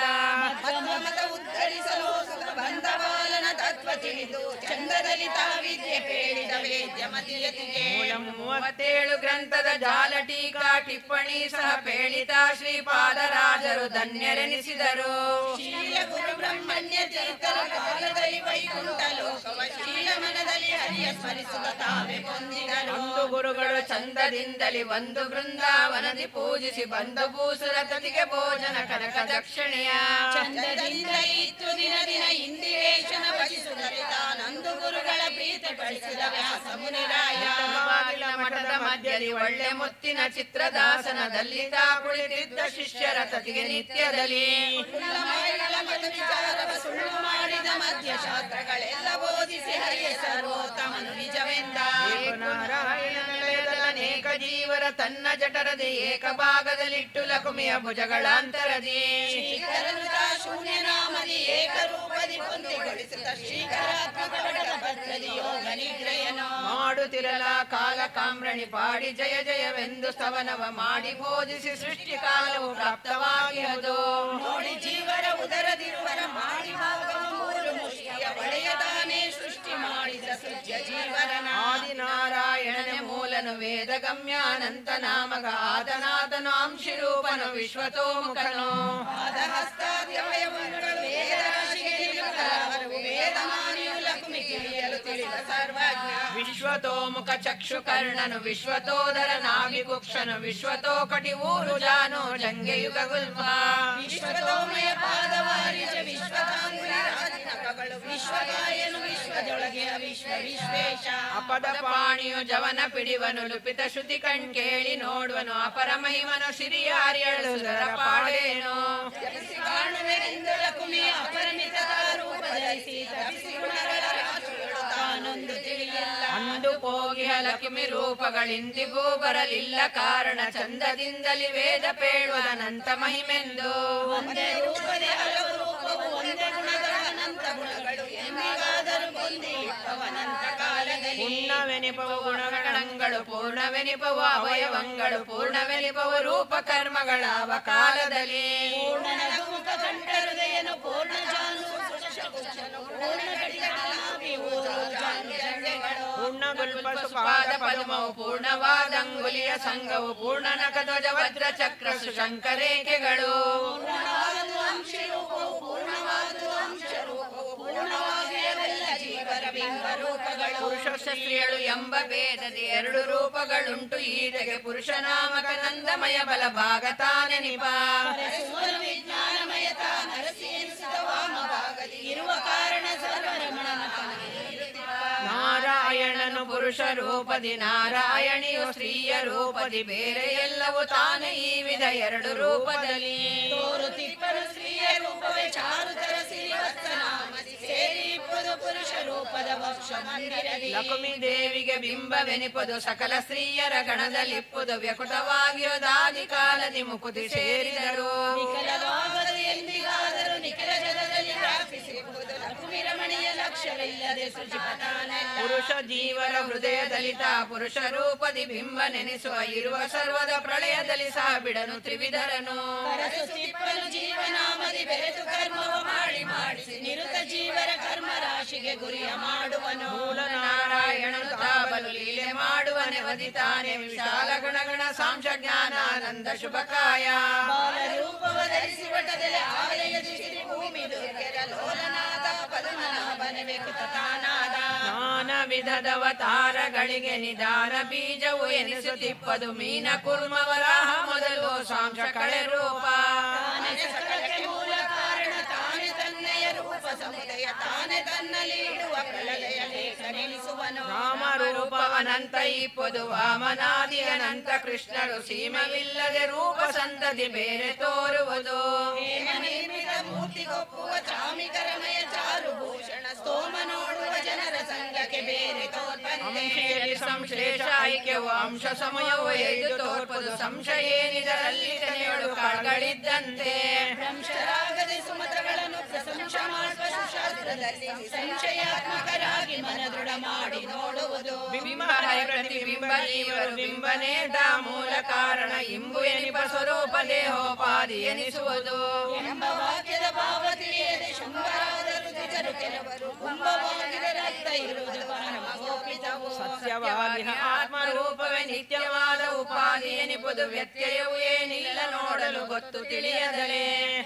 ಮತ ಉದ್ಧರಿಸಲು ಸುಖ ಬಂದ ಬಾಲನ ತತ್ವ ತಿಳಿದು ಚಂದ್ರದಲ್ಲಿ ತಾ ವಿದ್ಯೆ ಪೇಳಿದ ವೇದ್ಯ ಮತಿಯತಿಗೆ ಮೂಲ ಮೂವತ್ತೇಳು ಗ್ರಂಥದ ಜಾಲ ಟೀಕಾ ಟಿಪ್ಪಣಿ ಸಹ ಪೇಳಿತ ಶ್ರೀಪಾದರಾಜರು ಧನ್ಯರೆನಿಸಿದರು ಶೀಲ ಗುರು ಬ್ರಹ್ಮಣ್ಯ ತೀರ್ಥರ ಕಾಲದಲ್ಲಿ ವೈಕುಂಠ ಲೋಕವ ಶೀಲ ಮನದಲ್ಲಿ ಹರಿಯ ಸ್ಮರಿಸುವ ತಾವೇ ಹೊಂದಿದರು ಒಂದು ಗುರುಗಳು ಚಂದದಿಂದಲಿ ಒಂದು ಬೃಂದಾವನದಿ ಪೂಜಿಸಿ ಬಂದು ಭೂಸುರ ತತಿಗೆ ಭೋಜನ ಕನಕ ದಕ್ಷಿಣೆಯ ಚಂದದಿಂದ ಇತ್ತು ದಿನ ದಿನ ಇಂದಿರೇಶನ ಭಜಿಸುತ್ತದೆ ತಾನಂದು ಗುರುಗಳ ಪ್ರೀತಿ ಪಡಿಸಿದ ವ್ಯಾಸ ಮುನಿರಾಯ ಬಾಗಿಲ ಮಠದ ಮಧ್ಯದಲ್ಲಿ ಒಳ್ಳೆ ಮುತ್ತಿನ ಚಿತ್ರದಾಸನದಲ್ಲಿ ತಾ ಕುಳಿತಿದ್ದ ಶಿಷ್ಯರ ತತಿಗೆ ನಿತ್ಯದಲ್ಲಿ ಕುಲಮಾಯಗಳ ಮತ ವಿಚಾರವ ಸುಳ್ಳು ಮಾಡಿದ ಮಧ್ಯ ಶಾಸ್ತ್ರಗಳೆಲ್ಲ ಬೋಧಿಸಿ ಹರಿಯ ಸರ್ವೋತ್ತಮನು ನಿಜವೆಂದ ನಾರಾಯಣನ ಅನೇಕ ಜೀವರ ತನ್ನ ಜಠರದಿ ಏಕ ಭಾಗದಲ್ಲಿಟ್ಟು ಲಕುಮಿಯ ಭುಜಗಳಾಂತರದಿ ಶ್ರೀಕರನು ತಾ ಶೂನ್ಯ ನಾಮದಿ ಏಕರೂಪದಿ ಪೊಂದಿಗೊಳಿಸಿದ ಶ್ರೀಕರಾತ್ಮಕ ಭದ್ರದಿ ಯೋಗ ನಿಗ್ರಯನು ಮಾಡುತ್ತಿರಲ ಕಾಲ ಕಾಮ್ರಣಿ ಪಾಡಿ ಜಯ ಜಯವೆಂದು ಸ್ತವನವ ಮಾಡಿ ಬೋಧಿಸಿ ಸೃಷ್ಟಿ ಕಾಲವು ಪ್ರಾಪ್ತವಾಗಿಯದು ನೋಡಿ ಜೀವರ ಉದರದಿರುವರ ಮಾಡಿ ಭಾಗವ ಮೂರು ಮುಷ್ಟಿಯ ಒಳೆಯ ತಾನೇ ಸೃಷ್ಟಿ ಮಾಡಿದ ಸೃಜ್ಯ ಜೀವರನ ಆದಿನಾರಾಯಣನೆ ಮೂಲನು ವೇದ ಗಮ್ಯಾನಂತ ನಾಮಕ ಆದನಾದನು ಅಂಶಿರೂಪನು ವಿಶ್ವತೋಮುಖನು ಪಾದಹಸ್ತಾದ್ಯವಯವರು ವೇದ ರಾಶಿಗೆ ನಿಲುಕಲಾರವು ವೇದ ಮಾನಿಯು ಲಕ್ಷ್ಮಿ ತಿಳಿಯಲು ತಿಳಿದ ಸರ್ವಜ್ಞ ವಿಶ್ವತೋಮುಖ ಚಕ್ಷು ಕರ್ಣನು ವಿಶ್ವತೋದರ ನಾಭಿಕುಕ್ಷನು ವಿಶ್ವತೋ ಕಟಿ ಊರು ಜಾನು ಜಂಗೆಯುಗ ಗುಲ್ಮ ವಿಶ್ವತೋಮಯ ಪಾದವಾರಿಜ ವಿಶ್ವತಾಂಗುಲಿ ರಾಜನಕಗಳು ವಿಶ್ವಗಾಯನು ವಿಶ್ವದೊಳಗೆ ವಿಶ್ವ ವಿಶ್ವೇಶ ಅಪದ ಪಾಣಿಯು ಜವನ ಪಿಡಿವನು ಲುಪಿತ ಶ್ರುತಿ ಕಣ್ ಕೇಳಿ ನೋಡುವನು ಅಪರ ಮಹಿಮನು ಸಿರಿಯಾರಿಯಳು ಪಾಡ ಲಕ್ಷ್ಮಿ ರೂಪಗಳಿಂದಿಗೂ ಬರಲಿಲ್ಲ ಕಾರಣ ಚಂದದಿಂದಲಿ ವೇದ ಪೇಳುವುದನಂತ ಮಹಿಮೆಂದು ಒಂದೇ ರೂಪದೆ ಹಲವು ರೂಪವು ಒಂದೇ ಗುಣಗಳ ಅನಂತ ಗುಣಗಳು ಎಂದಿಗಾದರೂ ಹೊಂದಿರುವವನಂತ ಕಾಲದಲ್ಲಿ ಪುಣ್ಯವೆನಿಪವ ಗುಣಗಣಗಳು ಗುಣಗಣಗಳು ಪೂರ್ಣವೆನಿಪವು ಅವಯವಗಳು ಪೂರ್ಣವೆನಿಪವು ರೂಪ ಕರ್ಮಗಳಾವ ಕಾಲದಲ್ಲಿ ಪೂರ್ಣನ ಮುಖ ಕಂಠ ಹೃದಯನು ಪೂರ್ಣ ಜಾನು ಪೂರ್ಣ ಕಟಿಕಟಾಭಿ ಊರು ಜಾನು ಜಂಡೆಗಳು ಪೂರ್ಣಗುಲ್ಪ ಪಾದ ಪದ್ಮವು ಪೂರ್ಣವಾದಂಗುಲಿಯ ಸಂಘವು ಪೂರ್ಣನಕ ಧ್ವಜ ವಜ್ರ ಚಕ್ರ ಸುಶಂಕರೇಖೆಗಳು ಪೂರ್ಣವಾದದು ಅಂಶರೂಪವು ಪೂರ್ಣವಾದದು ಅಂಶರೂಪವು ಪೂರ್ಣವಾಗಿ ಅವೆಲ್ಲ ಜೀವರ ಬಿಂಬ ರೂಪಗಳು ಪುರುಷ ಸ್ತ್ರೀಯಳು ಎಂಬ ಭೇದದಿ ಎರಡು ರೂಪಗಳುಂಟು ಈತೆಗೆ ಪುರುಷನಾಮಕ ನಂದಮಯ ಬಲ ಭಾಗ ತಾನೆನಿಪ ಸುಮನ ವಿಜ್ಞಾನಮಯ ನರಸಿ ಎನಿಸಿದ ವಾಮಭಾಗದಿ ಇರುವ ಕಾರಣ ಸರ್ವರಮಣನ ನಾರಾಯಣನು ಪುರುಷ ರೂಪದಿ ನಾರಾಯಣಿಯು ಸ್ತ್ರೀಯ ರೂಪದಿ ಬೇರೆ ಎಲ್ಲವೂ ತಾನೇ ಈ ವಿಧ ಎರಡು ರೂಪದಲ್ಲಿ ತೋರುತಿಪ್ಪನು ಸ್ತ್ರೀಯ ರೂಪವೇ ಚಾರುತರ ಸಿರಿವತ್ಸನಾಮದಿ ಸೇರಿ ಇಪ್ಪದು ಪುರುಷ ರೂಪದ ವಕ್ಷ ಮಂದಿರದಿ ಲಕ್ಷ್ಮೀ ದೇವಿಗೆ ಬಿಂಬವೆನಿಪದು ಸಕಲ ಸ್ತ್ರೀಯರ ಗಣದಲ್ಲಿಪ್ಪುದು ವ್ಯಕುಟವಾಗಿಯೋದಾದಿ ಕಾಲದಿ ಮುಕುತಿ ಸೇರಿದರು ನಿಖಲವಾಗದು ಎಂದಿಗಾದರೂ ನಿಖಿಲ ಜಗದಲ್ಲಿ ವ್ಯಾಪಿಸಿರುವುದು ಲಕ್ಷ್ಮಿ ರಮಣೀಯ ಲಕ್ಷ್ಯವಿಲ್ಲದೆ ಸೃಜಿಪತಾನೆಲ್ಲ ಪುರುಷ ಜೀವರ ಹೃದಯದಲ್ಲಿ ತಾ ಪುರುಷ ರೂಪದಿ ಬಿಂಬ ನೆನೆಸುವ ಇರುವ ಸರ್ವದ ಪ್ರಳಯದಲ್ಲಿ ಸಹ ಬಿಡನು ತ್ರಿವಿಧರನು ಕರಸುತ್ತಿಪ್ಪನು ಜೀವನಾಮದಿ ಬೆರೆತು ಕರ್ಮವ ಮಾಡಿ ಮಾಡಿಸಿ ನಿರುತ ಜೀವರ ಕರ್ಮ ರಾಶಿಗೆ ಗುರಿಯ ಮಾಡುವನು ಮೂಲ ನಾರಾಯಣನು ತಾಬಲು ಲೀಲೆ ಮಾಡುವ ನೆವದಿತಾನೆ ವಿಶಾಲ ಗುಣಗಣ ಸಾಂಶ ಜ್ಞಾನಾನಂದ ಶುಭಕಾಯ ಬಾಲ ರೂಪವ ಧರಿಸಿ ವಟದಲ್ಲಿ ಆಲಯದಿ ಶ್ರೀ ಭೂಮಿ ದುರ್ಗೆರ ಲೋಲನಾದ ಪದ್ಮನಾಭನೆ ವೆಕುತ ತಾನಾದ ನಾನ ವಿಧದವತಾರಗಳಿಗೆ ನಿಧಾನ ಬೀಜವು ಎನಿಸುತ್ತಿಪ್ಪದು ಮೀನ ಕುರ್ಮವರಾಹ ಮೊದಲು ಸಾಂಶ ಕಳೆ ರೂಪ ತಾನೇ ಸಕಲಕ್ಕೆ ಮೂಲ ಕಾರಣ ತಾನೇ ತನ್ನೆಯ ರೂಪ ಸಮುದಯ ತಾನೇ ತನ್ನಲ್ಲಿ ಇಡುವ ಪ್ರಳಯ ಲೇಖ ನೆನೆಸುವನು ರಾಮ ರೂಪವನಂತ ಇಪ್ಪದು ವಾಮನಾದಿ ಅನಂತ ಕೃಷ್ಣರು ಸೀಮವಿಲ್ಲದೆ ರೂಪ ಸಂತತಿ ಬೇರೆ ತೋರುವುದು ಹೇಮ ನಿರ್ಮಿತ ಮೂರ್ತಿಗೊಪ್ಪುವ ಚಾಮಿಕರಮಯ ಚಾರು ಭೂಷಣ ಸ್ತೋಮ ನೋಡುವ ಜನರ ಸಂಘಕ್ಕೆ ಬೇರೆ ತೋರ್ಪಂತೆ ಅಂಶೆಯಲ್ಲಿ ಸಂಶ್ಲೇಷ ಐಕ್ಯವು ಅಂಶ ಸಮಯವು ಎಯ್ದು ತೋರ್ಪದು ಸಂಶಯ ಏನಿದರಲ್ಲಿ ತನೆಯೊಳು ಕಾಳ್ಗಳಿದ್ದಂತೆ ಭ್ರಂಶರಾಗದೆ ಸುಮತಗಳನ್ನು ಪ್ರಶಂಸ ಮಾಡುವ ಸುಶಾಸ್ತ್ರದಲ್ಲಿ ಸಂಶಯಾತ್ಮಕರಾಗಿ ಮನ ದೃಢ ಮಾಡಿ ನೋಡುವುದು ಬಿಂಬಹರ ಪ್ರತಿಬಿಂಬ ಜೀವರು ಬಿಂಬನೇಟ ಮೂಲ ಕಾರಣ ಇಂಬು ಎನಿಪ ಸ್ವರೂಪ ದೇಹೋಪಾದಿ ಎನಿಸುವುದು ಎಂಬ ವಾಕ್ಯದ ಭಾವ ತಿಳಿಯದೆ ಶುಂಭರಾದರು ದ್ವಿಜರು ಕೆಲವರು ಕುಂಭವಾಗಿದ ರಕ್ತ ಇರುವುದು ಪರಮ ಗೋಪಿತವು ಸತ್ಯವಾಗಿ ಆತ್ಮರೂಪವೇ ನಿತ್ಯವಾದ ಉಪಾಧಿ ಎನಿಪುದು ವ್ಯತ್ಯಯವು ಏನಿಲ್ಲ ನೋಡಲು ಗೊತ್ತು ತಿಳಿಯದಲೇ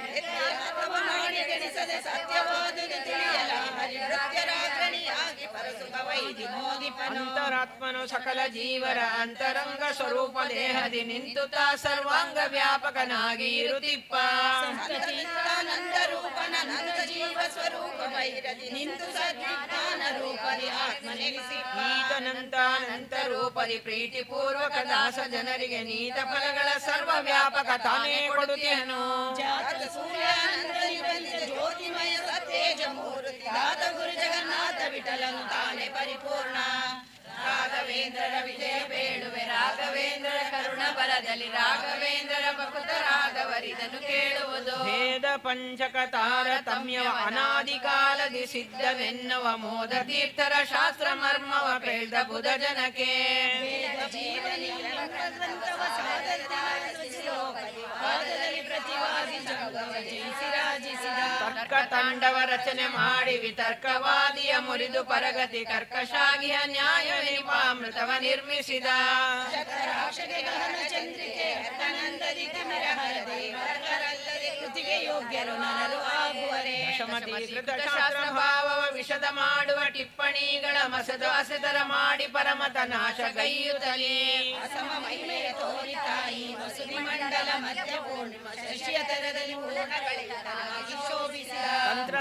ಅಥವಾ ಮಾಡಿ ಕೆಡಿಸದೆ ಸತ್ಯವಾದುದು ತಿಳಿಯಲ ಹರಿವೃತ್ಯರಾಗ್ರಣಿಯಾಗಿ ಪರಸುಖ ವೈದಿ ಮೋದಿಪನು ಅಂತರಾತ್ಮನು ಸಕಲ ಜೀವರ ಅಂತರಂಗ ಸ್ವರೂಪ ದೇಹದಿ ನಿಂತು ತಾ ಸರ್ವಾಂಗ ವ್ಯಾಪಕನಾಗಿ ಇರುತ್ತಿಪ್ಪ ಸಂತಚಿತ್ತಾನಂದ ರೂಪನ ನಂದ ಜೀವ ಸ್ವರೂಪ ಭೈರದಿ ನಿಂತು ಸದ್ವಿಜ್ಞಾನ ರೂಪದಿ ಆತ್ಮ ನೆಲೆಸಿ ಈತನಂತಾನಂತ ರೂಪದಿ ಪ್ರೀತಿ ಪೂರ್ವಕ ದಾಸ ಜನರಿಗೆ ನೀತ ಫಲಗಳ ಸರ್ವ ವ್ಯಾಪಕ ತಾನೇ ಕೊಡುತ್ತೇನು ಜಾತಕ ಸೂರ್ಯಾನಂದ ನಿಬಂಧ ಜ್ಯೋತಿಮಯ ಸತೇಜ ಮೂರ್ತಿ ದಾತ ಗುರು ಜಗನ್ನಾಥ ವಿಠಲನು ತಾನೇ ಪರಿಪೂರ್ಣ ರಾಘವೇಂದ್ರರ ವಿಜಯ ಬೇಡುವೆ ರಾಘವೇಂದ್ರರ ಕರುಣ ಬಲದಲ್ಲಿ ರಾಘವೇಂದ್ರರ ಭಕುತ ರಾಘವರಿದನು ಕೇಳುವುದು ಭೇದ ಪಂಚಕ ತಾರತಮ್ಯವ ಅನಾದಿ ಕಾಲದಿ ಸಿದ್ಧವೆನ್ನುವ ಮೋದ ತೀರ್ಥರ ಶಾಸ್ತ್ರ ಮರ್ಮವ ಕೇಳ್ದ ಬುಧ ಜನಕ್ಕೆ ಜೀವನಿಯಂತ್ರವ ಸಾಧನೆ ಪಾದದಲ್ಲಿ ಪ್ರತಿವಾದಿ ಜಗವ ಜಯಿಸಿ ರಾಜಿಸಿದ ತರ್ಕ ತಾಂಡವ ರಚನೆ ಮಾಡಿ ವಿತರ್ಕವಾದಿಯ ಮುರಿದು ಪರಗತಿ ಕರ್ಕಶಾಗಿಯ ನ್ಯಾಯ ನಿಪಾಮೃತವ ನಿರ್ಮಿಸಿದ ಶತರಾಶಗೆ ಗಹನ ಚಂದ್ರಿಕೆ ಅರ್ಥನಂದದಿ ತಿಮಿರ ಹರದೆ ವರ್ಗರಲ್ಲದೆ ಕೃತಿಗೆ ಯೋಗ್ಯರು ನರರು ಆಗುವರೆ ಶಮತಿ ಕೃತ ಶಾಸ್ತ್ರ ಭಾವವ ವಿಷದ ಮಾಡುವ ಟಿಪ್ಪಣಿಗಳ ಮಸದ ಅಸೆದರ ಮಾಡಿ ಪರಮತ ನಾಶ ಗೈಯುತ್ತಲೇ ಅಸಮ ಮಹಿಮೆಯ ತೋರಿತಾಯಿ ವಸುದಿ ಮಂಡಲ ಮಧ್ಯ ಪೂರ್ಣಿಮ ಶಶಿಯ ತರದಲ್ಲಿ ಪೂರ್ಣಗಳಿಗಾಗಿ ಶೋಭಿಸಿದ ತಂತ್ರಸಾರ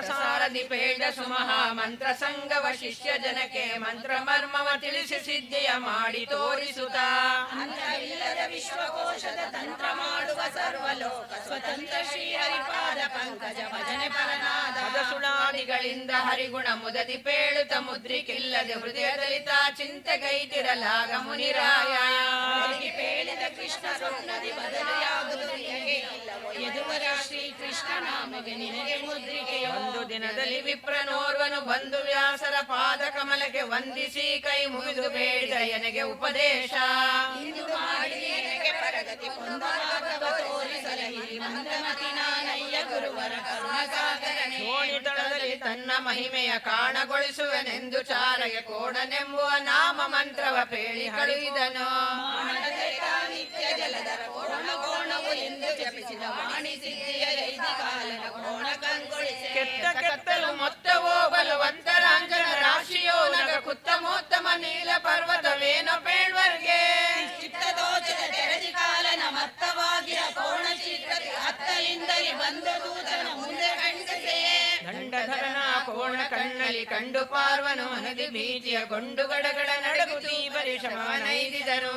ನಾರದಿ ಪೇಡ ಸುಮಹ ಮಂತ್ರ ಸಂಗವ ಶಿಷ್ಯ ಜನಕ್ಕೆ ಮಂತ್ರ ಮರ್ಮವ ತಿಳಿಸಿ ಸಿದ್ಧಿಯ ಮಾಡಿ ತೋರಿಸುತ್ತ ಅಂತವಿಲ್ಲದ ವಿಶ್ವಕೋಶದ ತಂತ್ರ ಮಾಡುವ ಸರ್ವಲೋಕ ಸ್ವತಂತ್ರ ಶ್ರೀಹರಿಪಾದ ಪಂಕಜ ಭಜನೆ ಪರನಾದ ಸುಳಾದಿಗಳಿಂದ ಹರಿಗುಣ ಮುದದಿ ಪೇಳುತ್ತ ಮುದ್ರಿಕಿಲ್ಲದೆ ಹೃದಯದಲ್ಲಿ ತಾ ಚಿಂತೆಗೈತಿರಲಾಗ ಮುನಿರಾಯ ಒದಗಿ ಪೇಳಿದ ಕೃಷ್ಣ ಸ್ವಪ್ನದಿ ಬದಲಿಯಾಗುವುದು ನಿನಗೆ ಇಲ್ಲವೋ ಯದುವರ ಶ್ರೀ ಕೃಷ್ಣ ನಾಮಗೆ ನಿನಗೆ ಮುದ್ರಿಕೆಯೋ ಒಂದು ದಿನದಲ್ಲಿ ವಿಪ್ರನೋರ್ವನು ಬಂದು ವ್ಯಾಸರ ಪಾದ ಕಮಲಕ್ಕೆ ವಂದಿಸಿ ಕೈ ಮುಗಿದು ಬೇಡಿದ ಎನಗೆ ಉಪದೇಶ ಇಂದು ಮಾಡಿ ನಿನಗೆ ಪರಗತಿ ಹೊಂದಲಾಗವ ತೋರಿಸಲಹಿ ಮಂದಮತಿ ನಾನಯ್ಯ ಗುರುವರ ಕರುಣಸಾಗರನೇ ದೋಣಿತಳದಲ್ಲಿ ತನ್ನ ಮಹಿಮೆಯ ಕಾಣಗೊಳಿಸುವೆನೆಂದು ಚಾರಗೆ ಕೋಡನೆಂಬುವ ನಾಮ ಮಂತ್ರವ ಪೇಳಿ ಕಳುಹಿದನು ಮಾನವತೆ ನಿತ್ಯ ಜಲಧರ ಕೋಣ ಕೋಣವು ಎಂದು ಜಪಿಸಿದ ವಾಣಿ ಸಿದ್ಧಿಯ ಐದು ಕಾಲದ ಕೋಣ ಕಂಗೊಳಿಸಿ ಕೆತ್ತ ಕೆತ್ತಲು ಮೊತ್ತ ಹೋಗಲು ಅಂತರಾಂಜನ ರಾಶಿಯೋ ನಗ ಕುತ್ತಮೋತ್ತಮ ನೀಲ ಪರ್ವತವೇನೋ ಪೇಳ್ವರ್ಗೆ ಚಿತ್ತದೋಚದ ತೆರದಿ ಕಾಲನ ಮತ್ತವಾಗಿರ ಕೋಣ ಚಿತ್ರಕ್ಕೆ ಹತ್ತಲಿಂದಲಿ ಬಂದ ದೂತನ ಮುಂದೆ ಕಂಡಿಸೆಯೇ ದಂಡಧರನ ಕೋಣ ಕಣ್ಣಲ್ಲಿ ಕಂಡು ಪಾರ್ವನು ಮನದಿ ಭೀತಿಯ ಗೊಂಡು ಗಡಗಡ ನಡಗುತ್ತೀ ಪರಿಶ್ರಮವನೈದಿದರು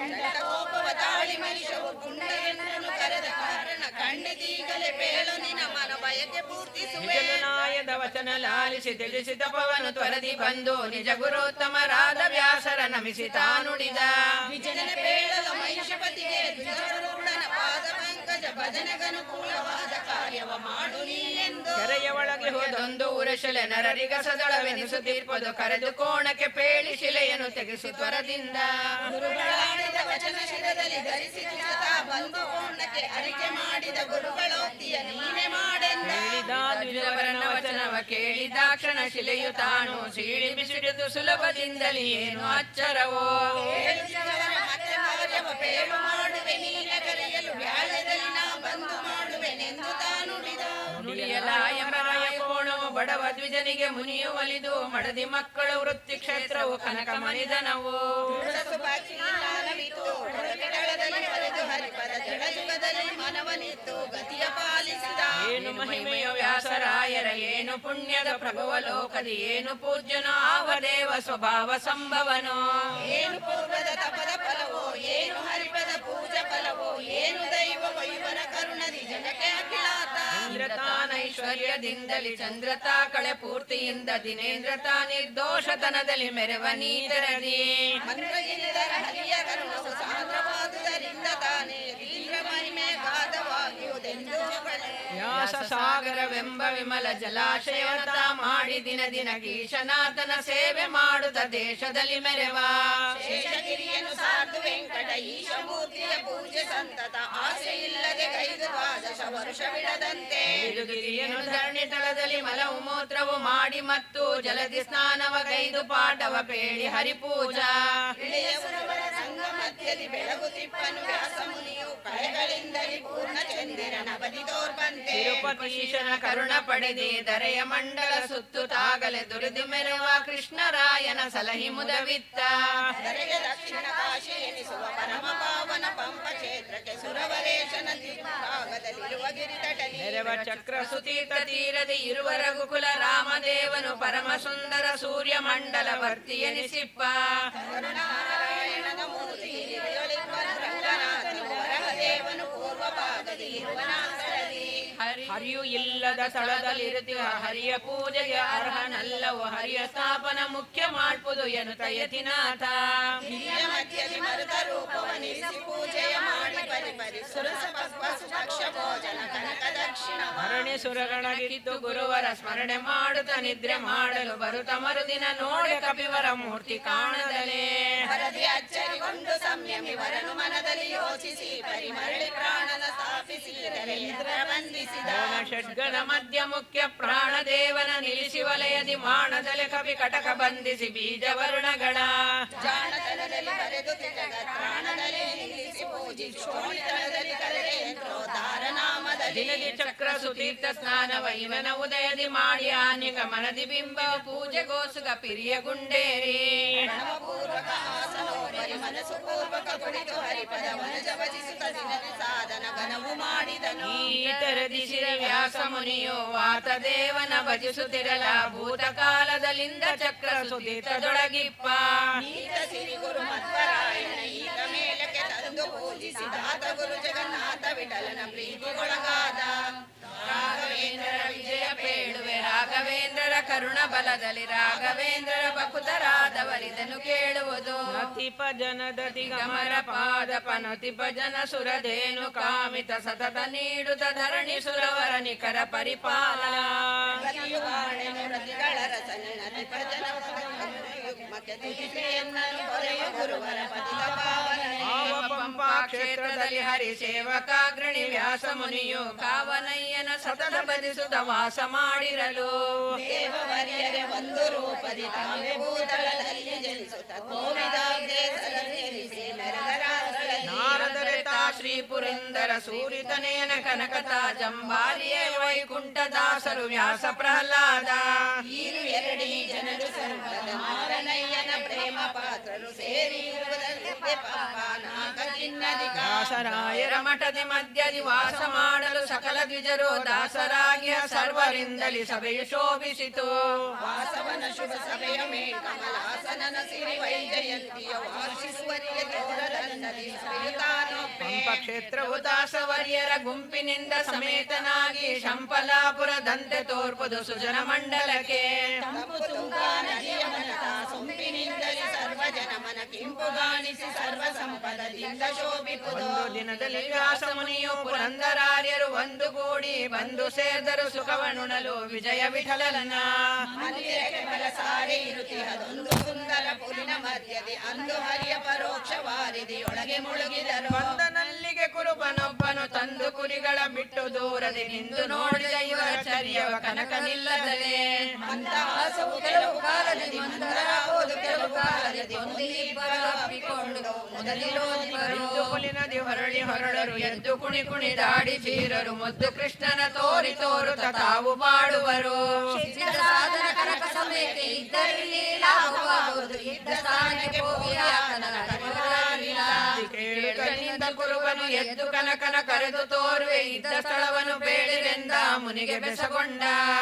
ಕೋಪವ ತಾಳಿ ಮನುಷ್ಯವು ಪುಂಡರೆಂದನು ಕರೆದ ಕಾರಣ ಖಂಡಿತೀಗಲೇ ಬೇಳು ನಿನ ಮನ ಬಯಕೆ ಪೂರ್ತಿಸುವೆ ನಿಜನಾಯದ ವಚನ ಲಾಲಿಸಿ ತಿಳಿಸಿದ ಪವನು ತ್ವರದಿ ಬಂದು ನಿಜ ಗುರುತ್ತಮರಾದ ವ್ಯಾಸರ ನಮಿಸಿ ತಾನುಡಿದ ವಿಜಯನ ಬೇಳಲು ಮಹಿಷಪತಿಗೆ ದ್ವಿಜರೂಢನ ಪಾದ ಪಂಕಜ ಭಜನೆಗನುಕೂಲವಾದ ಕಾರ್ಯವ ಮಾಡು ನೀ ಎಂದು ಕೆರೆಯ ಒಳಗೆ ಹೋದೊಂದು ಉರಶಲೆ ನರರಿಗ ಸದಳವೆನಿಸುತ್ತಿರ್ಪದು ಕರೆದು ಕೋಣಕ್ಕೆ ಪೇಳಿ ಶಿಲೆಯನ್ನು ತೆಗೆಸಿ ತ್ವರದಿಂದ ಗುರುಗಳಾಡಿದ ವಚನ ಶಿರದಲ್ಲಿ ಧರಿಸಿ ತಾ ಬಂದು ಕೋಣಕ್ಕೆ ಅರಿಕೆ ಮಾಡಿದ ಗುರುಗಳೋಕ್ತಿಯ ನೀನೆ ಮಾಡೆಂದ ಹೇಳಿದ ದ್ವಿಜವರನ ವಚನವ ಕೇಳಿದಾಕ್ಷಣ ಶಿಲೆಯು ತಾನು ಸೀಳಿ ಬಿಸಿಡಿದು ಸುಲಭದಿಂದಲೇ ಏನು ಅಚ್ಚರವೋ ಹೇಳುತ್ತಿದ್ದವರ ಮತ್ತೆ ಕಾರ್ಯವ ಬೇಡು ಮಾಡುವೆ ನೀನ ಕರೆಯಲು ಬ್ಯಾಳದಲ್ಲಿ ನಾ ಬಂದು ಮಾಡುವೆನೆಂದು ತಾನುಡಿದ ನುಡಿಯಲಾಯ ಮರಾಯ ಕೋಣವು ಬಡವ ದ್ವಿಜನಿಗೆ ಮುನಿಯು ಒಲಿದು ಮಡದಿ ಮಕ್ಕಳ ವೃತ್ತಿ ಕ್ಷೇತ್ರವು ಕನಕ ಮನಿದನವು ಸುಖಾಚಿಲಾಲವಿತು ಕೆಳದಲ್ಲಿ ಬರೆದು ಹರಿಪರ ಜಡಯುಗದಲ್ಲಿ ಮನವನಿತ್ತು ಗತಿಯ ಪಾಲಿಸಿದ ಏನು ಮಹಿಮೆಯೋ ವ್ಯಾಸರಾಯರ ಏನು ಪುಣ್ಯದ ಪ್ರಭುವ ಲೋಕದಿ ಏನು ಪೂಜ್ಯನೋ ಆವ ದೇವ ಸ್ವಭಾವ ಸಂಭವನೋ ಏನು ಪೂರ್ವದ ತಪದ ಫಲವೋ ಏನು ಹರಿಪದ ಪೂಜಾ ಫಲವೋ ಏನು ದೈವವೋ ಇವರ ಕರುಣದಿ ಜನಕ್ಕೆ ಅಖಿಲಾತ ಇಂದ್ರತಾನೈಶ್ವರ್ಯದಿಂದಲಿ ಚಂದ್ರತಾ ಕಳೆ ಪೂರ್ತಿಯಿಂದ ದಿನೇಂದ್ರತಾ ನಿರ್ದೋಷತನದಲ್ಲಿ ಮೆರವ ನೀತರದಿ ಮಂತ್ರಗಿರಿದರ ಹರಿಯ ಕರುಣವು ಸಾಂದ್ರವಾದುದರಿಂದ ತಾನೇ ವೀರ ಮಹಿಮೆ ಗಾದವಾಗುವುದೆಂದು ಹೊಳೆ. ವ್ಯಾಸ ಸಾಗರವೆಂಬ ವಿಮಲ ಜಲಾಶಯವತ ಮಾಡಿ ದಿನ ದಿನ ಗೀಶನಾಥನ ಸೇವೆ ಮಾಡುತ್ತ ದೇಶದಲ್ಲಿ ಮೆರೆವ ಶೇಷಗಿರಿಯನ್ನು ಸಾರ್ದು ವೆಂಕಟ ಈಶ ಮೂರ್ತಿಯ ಪೂಜೆ ಸಂತತ ಆಸೆ ಇಲ್ಲದೆ ಕೈದು ದ್ವಾದಶ ವರುಷ ಬಿಡದಂತೆ ಗಿರಿಯನ್ನು ಧರಣಿ ತಳದಲ್ಲಿ ಮಲವು ಮೂತ್ರವು ಮಾಡಿ ಮತ್ತು ಜಲದಿ ಸ್ನಾನವ ಗೈದು ಪಾಠವ ಪೇಳಿ ಹರಿಪೂಜಾ ಇಳೆಯ ಸುರವರ ಸಂಘ ಮಧ್ಯದಿ ಬೆಳಗು ತಿಪ್ಪನು ವ್ಯಾಸ ಮುನಿಯು ಕಳೆಗಳಿಂದಲಿ ಪೂರ್ಣ ಚಂದಿರನ ಬದಿ ತೋರ್ಬಂತೆ ತಿರುಪತೀಶನ ಕರುಣ ಪಡೆದಿ ದರೆಯ ಮಂಡಲ ಸುತ್ತುತ್ತಾಗಲೆ ದುರಿದು ಮೆರೆವ ಕೃಷ್ಣರಾಯನ ಸಲಹಿ ಮುದವಿತ್ತ ಧರೆಗೆ ದಕ್ಷಿಣ ಕಾಶಿ ಎನಿಸುವ ಪರಮ ಪಾವನ ಪಂಪ ಕ್ಷೇತ್ರಕ್ಕೆ ಸುರವರೇಶನ ಭಾಗದಲ್ಲಿರುವ ಗಿರಿತಟಲಿ ನೆರವ ಚಕ್ರ ಸುತೀರ್ಥ ತೀರದಿ ಇರುವ ರಘುಕುಲ ರಾಮದೇವನು ಪರಮ ಸುಂದರ ಸೂರ್ಯ ಮಂಡಲ ವರ್ತಿ ಎನಿಸಿಪ್ಪ ಕರುಣಾನಾರಾಯಣನ ಮೂರ್ತಿ ಹಿರಿಯೊಳಿರುವನು ರಂಗನಾಥನು ವರಹದೇವನು ಪೂರ್ವ ಭಾಗದಿ ಇರುವನಾಸರದಿ ಹರಿಯು ಇಲ್ಲದ ಸ್ಥಳದಲ್ಲಿರುತ್ತಿವ ಹರಿಯ ಪೂಜೆಗೆ ಅರ್ಹನಲ್ಲವು ಹರಿಯ ಸ್ಥಾಪನ ಮುಖ್ಯ ಮಾಡ್ಪುದು ಎನ್ನುತ್ತ ಯತಿನಾಥ ಹಿರಿಯ ಮಧ್ಯದಿ ಮರುತ ರೂಪವನಿರಿಸಿ ಪೂಜೆಯ ಮಾಡಿ ಪರಿ ಪರಿ ಸುರಸ ಪಶು ಪಕ್ಷ ಭೋಜನ ಕನಕ ದಕ್ಷಿಣ ಮರಣಿ ಸುರಗಣಗಿತ್ತು ಗುರುವರ ಸ್ಮರಣೆ ಮಾಡುತ್ತ ನಿದ್ರೆ ಮಾಡಲು ಬರುತ್ತ ಮರುದಿನ ನೋಡೆ ಕಪಿವರ ಮೂರ್ತಿ ಕಾಣದಲೇ ವರದಿ ಅಚ್ಚರಿಗೊಂಡು ಸಂಯಮಿ ವರನು ಮನದಲ್ಲಿ ಯೋಚಿಸಿ ಪರಿಮರಳಿ ಪ್ರಾಣನ ಸ್ಥಾಪಿಸಿ ರವೀಂದ್ರ ಬಂಧಿಸಿದ ಮೌನ ಷಡ್ಗದ ಮಧ್ಯ ಮುಖ್ಯ ಪ್ರಾಣದೇವನ ನಿಲ್ಲಿಸಿ ವಲಯದಿ ಮಾಣದಲೆ ಕಪಿ ಕಟಕ ಬಂಧಿಸಿ ಬೀಜ ವರ್ಣಗಳ ಜಾಣತನದಲ್ಲಿ ಬರೆದು ಜಗತ್ ಪ್ರಾಣದಲ್ಲಿ ನಿಲ್ಲಿಸಿ ಪೂಜಿ ಶೋಣಿತನದಲ್ಲಿ ಕರೆದೆ ಯಂತ್ರೋದ್ಧಾರ ನಾಮದಲ್ಲಿ ದಿನದಿ ಚಕ್ರ ಸುತೀರ್ಥ ಸ್ನಾನವ ಇವನ ಉದಯದಿ ಮಾಡಿ ಆನಿಗ ಮನದಿ ಬಿಂಬ ಪೂಜೆಗೋಸುಗ ಪಿರಿಯ ಗುಂಡೇರಿ ಪೂರ್ವಕ ಆಸನೋಪರಿ ಮನಸ್ಸು ಪೂರ್ವಕ ಕುಳಿತು ಹರಿಪದ ವನಜ ಭಜಿಸುತ್ತ ದಿನದಿ ಸಾಧನ ಘನವು ಮಾಡಿದನು ಈತರೆ ಎದಿಸಿರಿ ವ್ಯಾಸ ಮುನಿಯು ವಾತದೇವನ ಭಜಿಸುತ್ತಿರಲ ಭೂತಕಾಲದಲ್ಲಿಂದ ಚಕ್ರ ಸುದೀತದೊಳಗಿಪ್ಪ ನೀತ ಸಿರಿ ಗುರು ಮಧ್ವರಾಯಣ ಈಗ ಮೇಲಕ್ಕೆ ತಂದು ಪೂಜಿಸಿದಾತ ಗುರು ಜಗನ್ನಾಥ ವಿಠಲನ ಪ್ರೀತಿಗೊಳಗಾದ ರಾಘವೇಂದ್ರರ ವಿಜಯ ಪೇಳುವೆ ರಾಘವೇಂದ್ರರ ಕರುಣ ಬಲದಲ್ಲಿ ರಾಘವೇಂದ್ರರ ಭಕುತರಾದವರಿದನು ಕೇಳುವುದು ನತಿಪ ಜನದತಿ ಗಮರ ಪಾದ ಪನತಿಪ ಜನ ಸುರಧೇನು ಕಾಮಿತ ಸತತ ನೀಡುತ್ತ ಧರಣಿ ಸುರವರ ನಿಖರ ಪರಿಪಾಲನ ಗತಿಯುವಾಣೆನು ರತಿಗಳ ರಸನೆನ ತ್ರಿಪಜನ ಯುಗ್ಮಕ್ಕೆ ತುತಿಪೆಯನ್ನನು ಹೊರೆಯು ಗುರುವರ ಪತಿತ ಪಾವನನೆ ಆವ ಪಂಪಾ ಕ್ಷೇತ್ರದಲ್ಲಿ ಹರಿ ಸೇವಕಾಗ್ರಣಿ ವ್ಯಾಸ ಮುನಿಯು ಕಾವನಯ್ಯನ ಸತತ ಬದಿಸುತ್ತ ವಾಸ ಮಾಡಿರಲು ದೇವವರಿಯರೆ ಒಂದು ರೂಪದಿ ತಾವೇ ಭೂತಳದಲ್ಲಿ ಜನಿಸುತ್ತ ಕೋವಿದಾಗ್ರೆ ಸರದಿರಿಸಿ ಮೆರೆದರಾಗಳಲ್ಲಿ ನಾರದರೆ ತಾ ಶ್ರೀ ಪುರಂದರ ಸೂರಿತನೇನ ಕನಕತ ಜಂಬಾಲಿಯೇ ವೈಕುಂಠ ದಾಸರು ವ್ಯಾಸ ಪ್ರಹ್ಲಾದ ಈರು ಎರಡಿ ಜನರು ಸರ್ವದ ಮಾರನಯ್ಯನ ಪ್ರೇಮ ಪಾತ್ರರು ಸೇರಿ ಇರುವುದಲ್ಲದೆ ಪಾಪ ನಾಗ ಕಿನ್ನದಿ ದಾಸರಾಯರ ಮಠದಿ ಮಧ್ಯದಿ ವಾಸ ಮಾಡಲು ಸಕಲ ದ್ವಿಜರು ದಾಸರಾಗಿಯ ಸರ್ವರಿಂದಲಿ ಸಭೆಯು ಶೋಭಿಸಿತು ವಾಸವನ ಶುಭ ಸಭೆಯ ಮೇಲ್ ಕಮಲಾಸನನ ಸಿರಿ ವೈಜಯಂತಿಯ ವಾಸಿಸುವರಿಗೆ ತೋರಲನ್ನದಿ ಸಭೆಯುತ್ತಾನೊಬ್ಬೆ ಪಂಪ ಕ್ಷೇತ್ರವು ದಾಸವರ್ಯರ ಗುಂಪಿನಿಂದ ಸಮೇತನಾಗಿ ಶಂಪಲಾಪುರದಂತೆ ತೋರ್ಪದು ಸುಜನ ಮಂಡಲಕ್ಕೆ ತಂಪು ತುಂಗಾ ನದಿಯ ಮನತ ಸೊಂಪಿನಿಂದಲೇ ಸರ್ವ ಜನ ಮನ ಕಿಂಪುಗಾಣಿಸಿ ಸರ್ವ ಸಂಪದದಿಂದ ಶೋಭಿಪುದು ಒಂದು ದಿನದಲ್ಲಿ ವ್ಯಾಸ ಮುನಿಯು ಪುರಂದರಾರ್ಯರು ಒಂದು ಕೂಡಿ ಬಂದು ಸೇರ್ದರು ಸುಖವನುಣಲು ವಿಜಯ ವಿಠಲನ ಮಂದಿರಕ್ಕೆ ಬಲ ಸಾರಿ ಇರುತ್ತಿಹದೊಂದು ಸುಂದರ ಪುಲಿನ ಮಧ್ಯದೆ ಅಂದು ಹರಿಯ ಪರೋಕ್ಷ ವಾರಿದಿಯೊಳಗೆ ಮುಳುಗಿದರು ಬಂದನಲ್ಲಿಗೆ ಕುರುಬನೊಬ್ಬನು ತಂದು ಕುರಿಗಳ ಬಿಟ್ಟು ದೂರದಿ ನಿಂದು ನೋಡಿದ ಇವರ ಚರ್ಯವ ಕನಕ ನಿಲ್ಲದಲೇ ಮಂದಹಾಸವು ಕೆಲವು ಕಾಲದಲ್ಲಿ ಮಂದರಾಗೋದು ಕೆಲವು ಕಾಲದಲ್ಲಿ ಒಂದಿಬ್ಬರು ಅಪ್ಪಿಕೊಂಡು ಮೊದಲಿರೋದಿಬ್ಬರು ಎದ್ದು ಹುಲಿನದಿ ಹೊರಳಿ ಹೊರಳರು ಎದ್ದು ಕುಣಿ ಕುಣಿದಾಡಿ ಚೀರರು ಮುದ್ದು ಕೃಷ್ಣನ ತೋರಿ ತೋರುತ್ತ ತಾವು ಮಾಡುವರು ಸಿದ್ಧ ಸಾಧನ ಕನಕ ಸಮೇತ ಇದ್ದರಲ್ಲಿ ಲಾಭವಾಗುವುದು ಇದ್ದ ಸ್ಥಾನಕ್ಕೆ ಹೋಗಿ ಆತನ ನಟವಿರಲಿಲ್ಲ. ಕೇಳುಗನಿಂದ ಕುರುಬನು ಎದ್ದು ಕನಕನ ಕರೆದು ತೋರುವೆ ಇದ್ದ ಸ್ಥಳವನ್ನು ಬೇಡಿರೆಂದ ಮುನಿಗೆ ಬೆಸಗೊಂಡ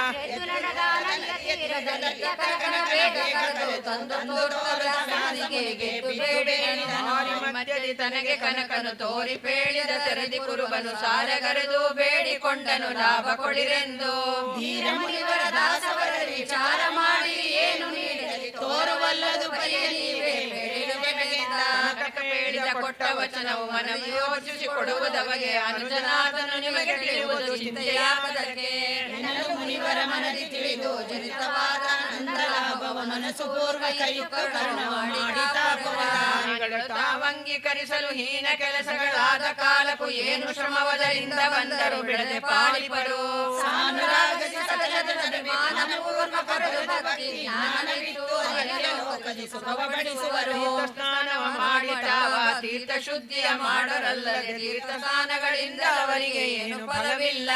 ಮಾರಿ ಮಧ್ಯದಿ ತನಗೆ ಕನಕನು ತೋರಿ ಪೇಳಿದ ತೆರೆದಿ ಕುರುಬನು ಸಾರಗರೆದು ಬೇಡಿಕೊಂಡನು ಲಾಭ ಕೊಡಿರೆಂದು ಧೀರ ಮುನಿವರ ದಾಸವರ ವಿಚಾರ ಮಾಡಿ ಏನು ನೀಡಲಿ ತೋರುವಲ್ಲದು ಬರಿಯ ನೀವೇ ಬೇಡಿಡುವೆ ಬೆಗೆದ. ಕನಕ ಬೇಡಿದ ಕೊಟ್ಟ ವಚನವು ಮನವಿ ಯೋಚಿಸಿ ಕೊಡುವುದವಗೆ ಅನುಜನಾದನು ನಿಮಗೆ ತಿಳಿಯುವುದು ಚಿಂತೆಯಾಗದಕ್ಕೆ ಎನ್ನಲು ಮುನಿವರ ಮನದಿ ತಿಳಿದು ಜನಿತವಾದ ನಂದ ಲಾಭವ ಮನಸ್ಸು ಪೂರ್ವ ಕೈಯುಕ್ತ ಕರ್ಣ ಮಾಡಿ ತಾಪವ ಜ್ಞಾನಿಗಳು ತಾವಂಗೀಕರಿಸಲು ಹೀನ ಕೆಲಸಗಳಾದ ಕಾಲಕ್ಕೂ ಏನು ಶ್ರಮವದರಿಂದ ಬಂದರು ಬಿಡದೆ ಪಾಲಿಪರು ಸಾನುರಾಗಸಿ ಸಕಲ ಜನರ ಮಾನಪೂರ್ವ ಪರದು ಭಕ್ತಿ ಜ್ಞಾನವಿಟ್ಟು ಅರಿಯ ಲೋಕದಿ ಸುಖವ ಪಡಿಸುವರು ತೀರ್ಥ ಸ್ನಾನವ ಮಾಡಿ ತಾವ ತೀರ್ಥ ಶುದ್ಧಿಯ ಮಾಡರಲ್ಲದೆ ತೀರ್ಥ ಸ್ನಾನಗಳಿಂದ ಅವರಿಗೆ ಏನು ಫಲವಿಲ್ಲ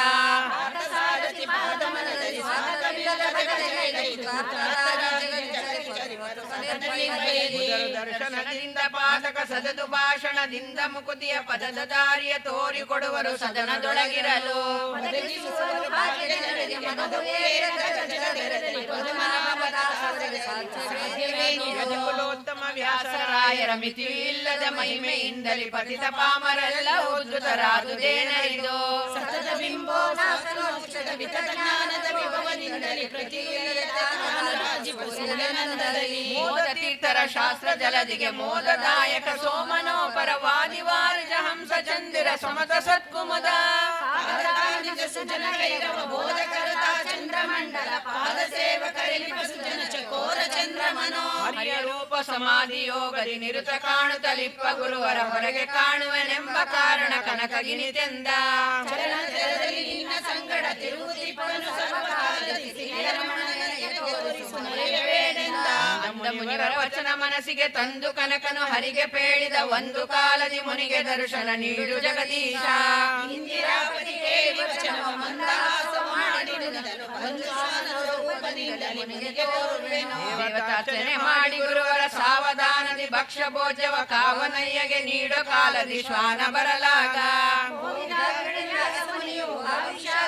ಸಾರಥಿ ಪಾದ ಮನದಲ್ಲಿ ಸ್ವಾರ್ಥವಿಲ್ಲದ ಜಗತ್ತಿಗೈದು ತಾತರಾಜಗಲಿ ಜಗತಿ ಚರಿವರು ಸದನದಲ್ಲಿ ಬಯಲಿ. ಉದರ ದರ್ಶನದಿಂದ ಪಾದಕ ಸದದು ಭಾಷಣದಿಂದ ಮುಕುತಿಯ ಪದದ ದಾರಿಯ ತೋರಿಕೊಡುವರು ಸದನದೊಳಗಿರಲು ಒದಗಿಸುವರು ಭಾಗ್ಯ ಜನರಿಗೆ ಮನದುವೇರ ಜಗತ್ತಿರಲಿ ಪದ್ಮನಾಭದಾಸರಿಗೆ ಸಾಧ್ಯವೇನಿದು. ಕುಲೋತ್ತಮ ವ್ಯಾಸರಾಯರ ಮಿತಿಯು ಇಲ್ಲದ ಮಹಿಮೆಯಿಂದಲೇ ಪತಿತ ಪಾಮರೆಲ್ಲ ಉದ್ಧತರಾದುದೇನರಿದು ಸತತ ಬಿಂಬೋಪಾಸನ ಮೋಕ್ಷದ ವಿತತ ಜ್ಞಾನದ ವಿಭವದಿಂದಲೇ ಪ್ರತಿಯಿಲ್ಲದ ಜ್ಞಾನರಾಜಿಪು ಸೂರ್ಯನಂದರಲ್ಲಿ. ಮೋದ ತೀರ್ಥರ ಶಾಸ್ತ್ರ ಜಲದಿಗೆ ಮೋದದಾಯಕ ಸೋಮನೋಪರ ವಾದಿವಾರಿಜ ಹಂಸ ಚಂದಿರ ಸಮತ ಸತ್ಕುಮದ ಪಾದದಾನಿಜ ಸುಜನ ಕೈರವ ಬೋಧಕರತ ಚಂದ್ರಮಂಡಲ ಪಾದ ಸೇವಕರಲ್ಲಿ ಸುಜನ ಚಕೋರ ಚಂದ್ರಮನೋ ಹರಿಯ ರೂಪ ಸಮಾಧಿ ಯೋಗದಿ ನಿರುತ ಕಾಣುತ್ತಲಿಪ್ಪ ಗುರುವರ ಹೊರಗೆ ಕಾಣುವನೆಂಬ ಕಾರಣ ಕನಕಗಿನಿತೆಂದ ಚರಣ ತೆರದಲ್ಲಿ ನಿನ್ನ ಸಂಗಡ ತಿರುಗುತಿಪ್ಪನು ಸರ್ವಕಾಲದಿ ಶ್ರೀರಮಣನಿಗೆ ತೋರಿಸು ನಯವೇಡೆಂದ. ಅಂದ ಮುನಿವರ ವಚನ ಮನಸ್ಸಿಗೆ ತಂದು ಕನಕನು ಹರಿಗೆ ಪೇಳಿದ ಒಂದು ಕಾಲದಿ ಮುನಿಗೆ ದರ್ಶನ ನೀಡು ಜಗದೀಶ ಇಂದಿರಾಪತಿ ಕೇಳಿ ವಚನವ ಮಂದಹಾಸ ಮಾಡಿ ನುಡಿದನು. ಬಂದು ಶ್ವಾನ ರೂಪದಿಂದಲೇ ಮುನಿಗೆ ತೋರುವೆನು. ದೇವತಾರ್ಚನೆ ಮಾಡಿ ಗುರುವರ ಸಾವಧಾನದಿ ಭಕ್ಷ್ಯ ಭೋಜ್ಯವ ಕಾವನಯ್ಯಗೆ ನೀಡೋ ಕಾಲದಿ ಶ್ವಾನ ಬರಲಾಗ ಮುನಿಯು ಆ ವಿಷಾದ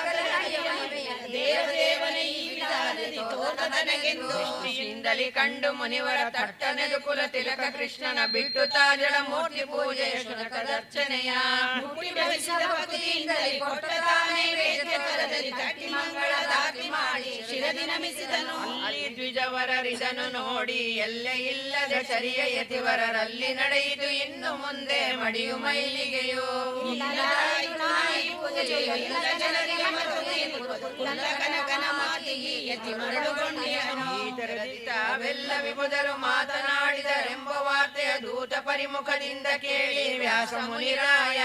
ತನಗೆಂದು ದೃಷ್ಟಿಯಿಂದಲಿ ಕಂಡು ಮುನಿವರ ತಟ್ಟನೆದು ಕುಲ ತಿಲಕ ಕೃಷ್ಣನ ಬಿಟ್ಟು ತಾಜಳ ಮೂರ್ತಿ ಪೂಜೆ ಶುನಕದರ್ಚನೆಯ ಹುಟ್ಟಿ ಬೆಳೆಸಿದ ಭಕ್ತಿಯಿಂದಲೇ ಕೊಟ್ಟ ತಾನೇ ವೇದ್ಯ ಕರದಲ್ಲಿ ತಟ್ಟಿ ಮಂಗಳ ದಾಟಿ ಮಾಡಿ ಶಿರದಿ ನಮಿಸಿದನು ಅಲ್ಲಿ ದ್ವಿಜವರರಿದನು ನೋಡಿ ಎಲ್ಲೆ ಇಲ್ಲದ ಚರಿಯ ಯತಿವರರಲ್ಲಿ ನಡೆಯಿತು ಇನ್ನು ಮುಂದೆ ಮಡಿಯು ಮೈಲಿಗೆಯೋ ಇಲ್ಲದಾಯಿತು ನಾಯಿ ಪೂಜೆಯು ಇಲ್ಲ ಜನರಿಗೆ ಮತ್ತು ಕುಲ್ಲ ಕನಕನ ಮಾತಿಗೆ ಎತ್ತಿ ಮರಳುಗೊಂಡೆಯನು ತಾವೆಲ್ಲ ವಿಭುದರು ಮಾತನಾಡಿದರೆಂಬ ವಾರ್ತೆಯ ದೂತ ಪರಿಮುಖದಿಂದ ಕೇಳಿ ವ್ಯಾಸ ಮುನಿರಾಯ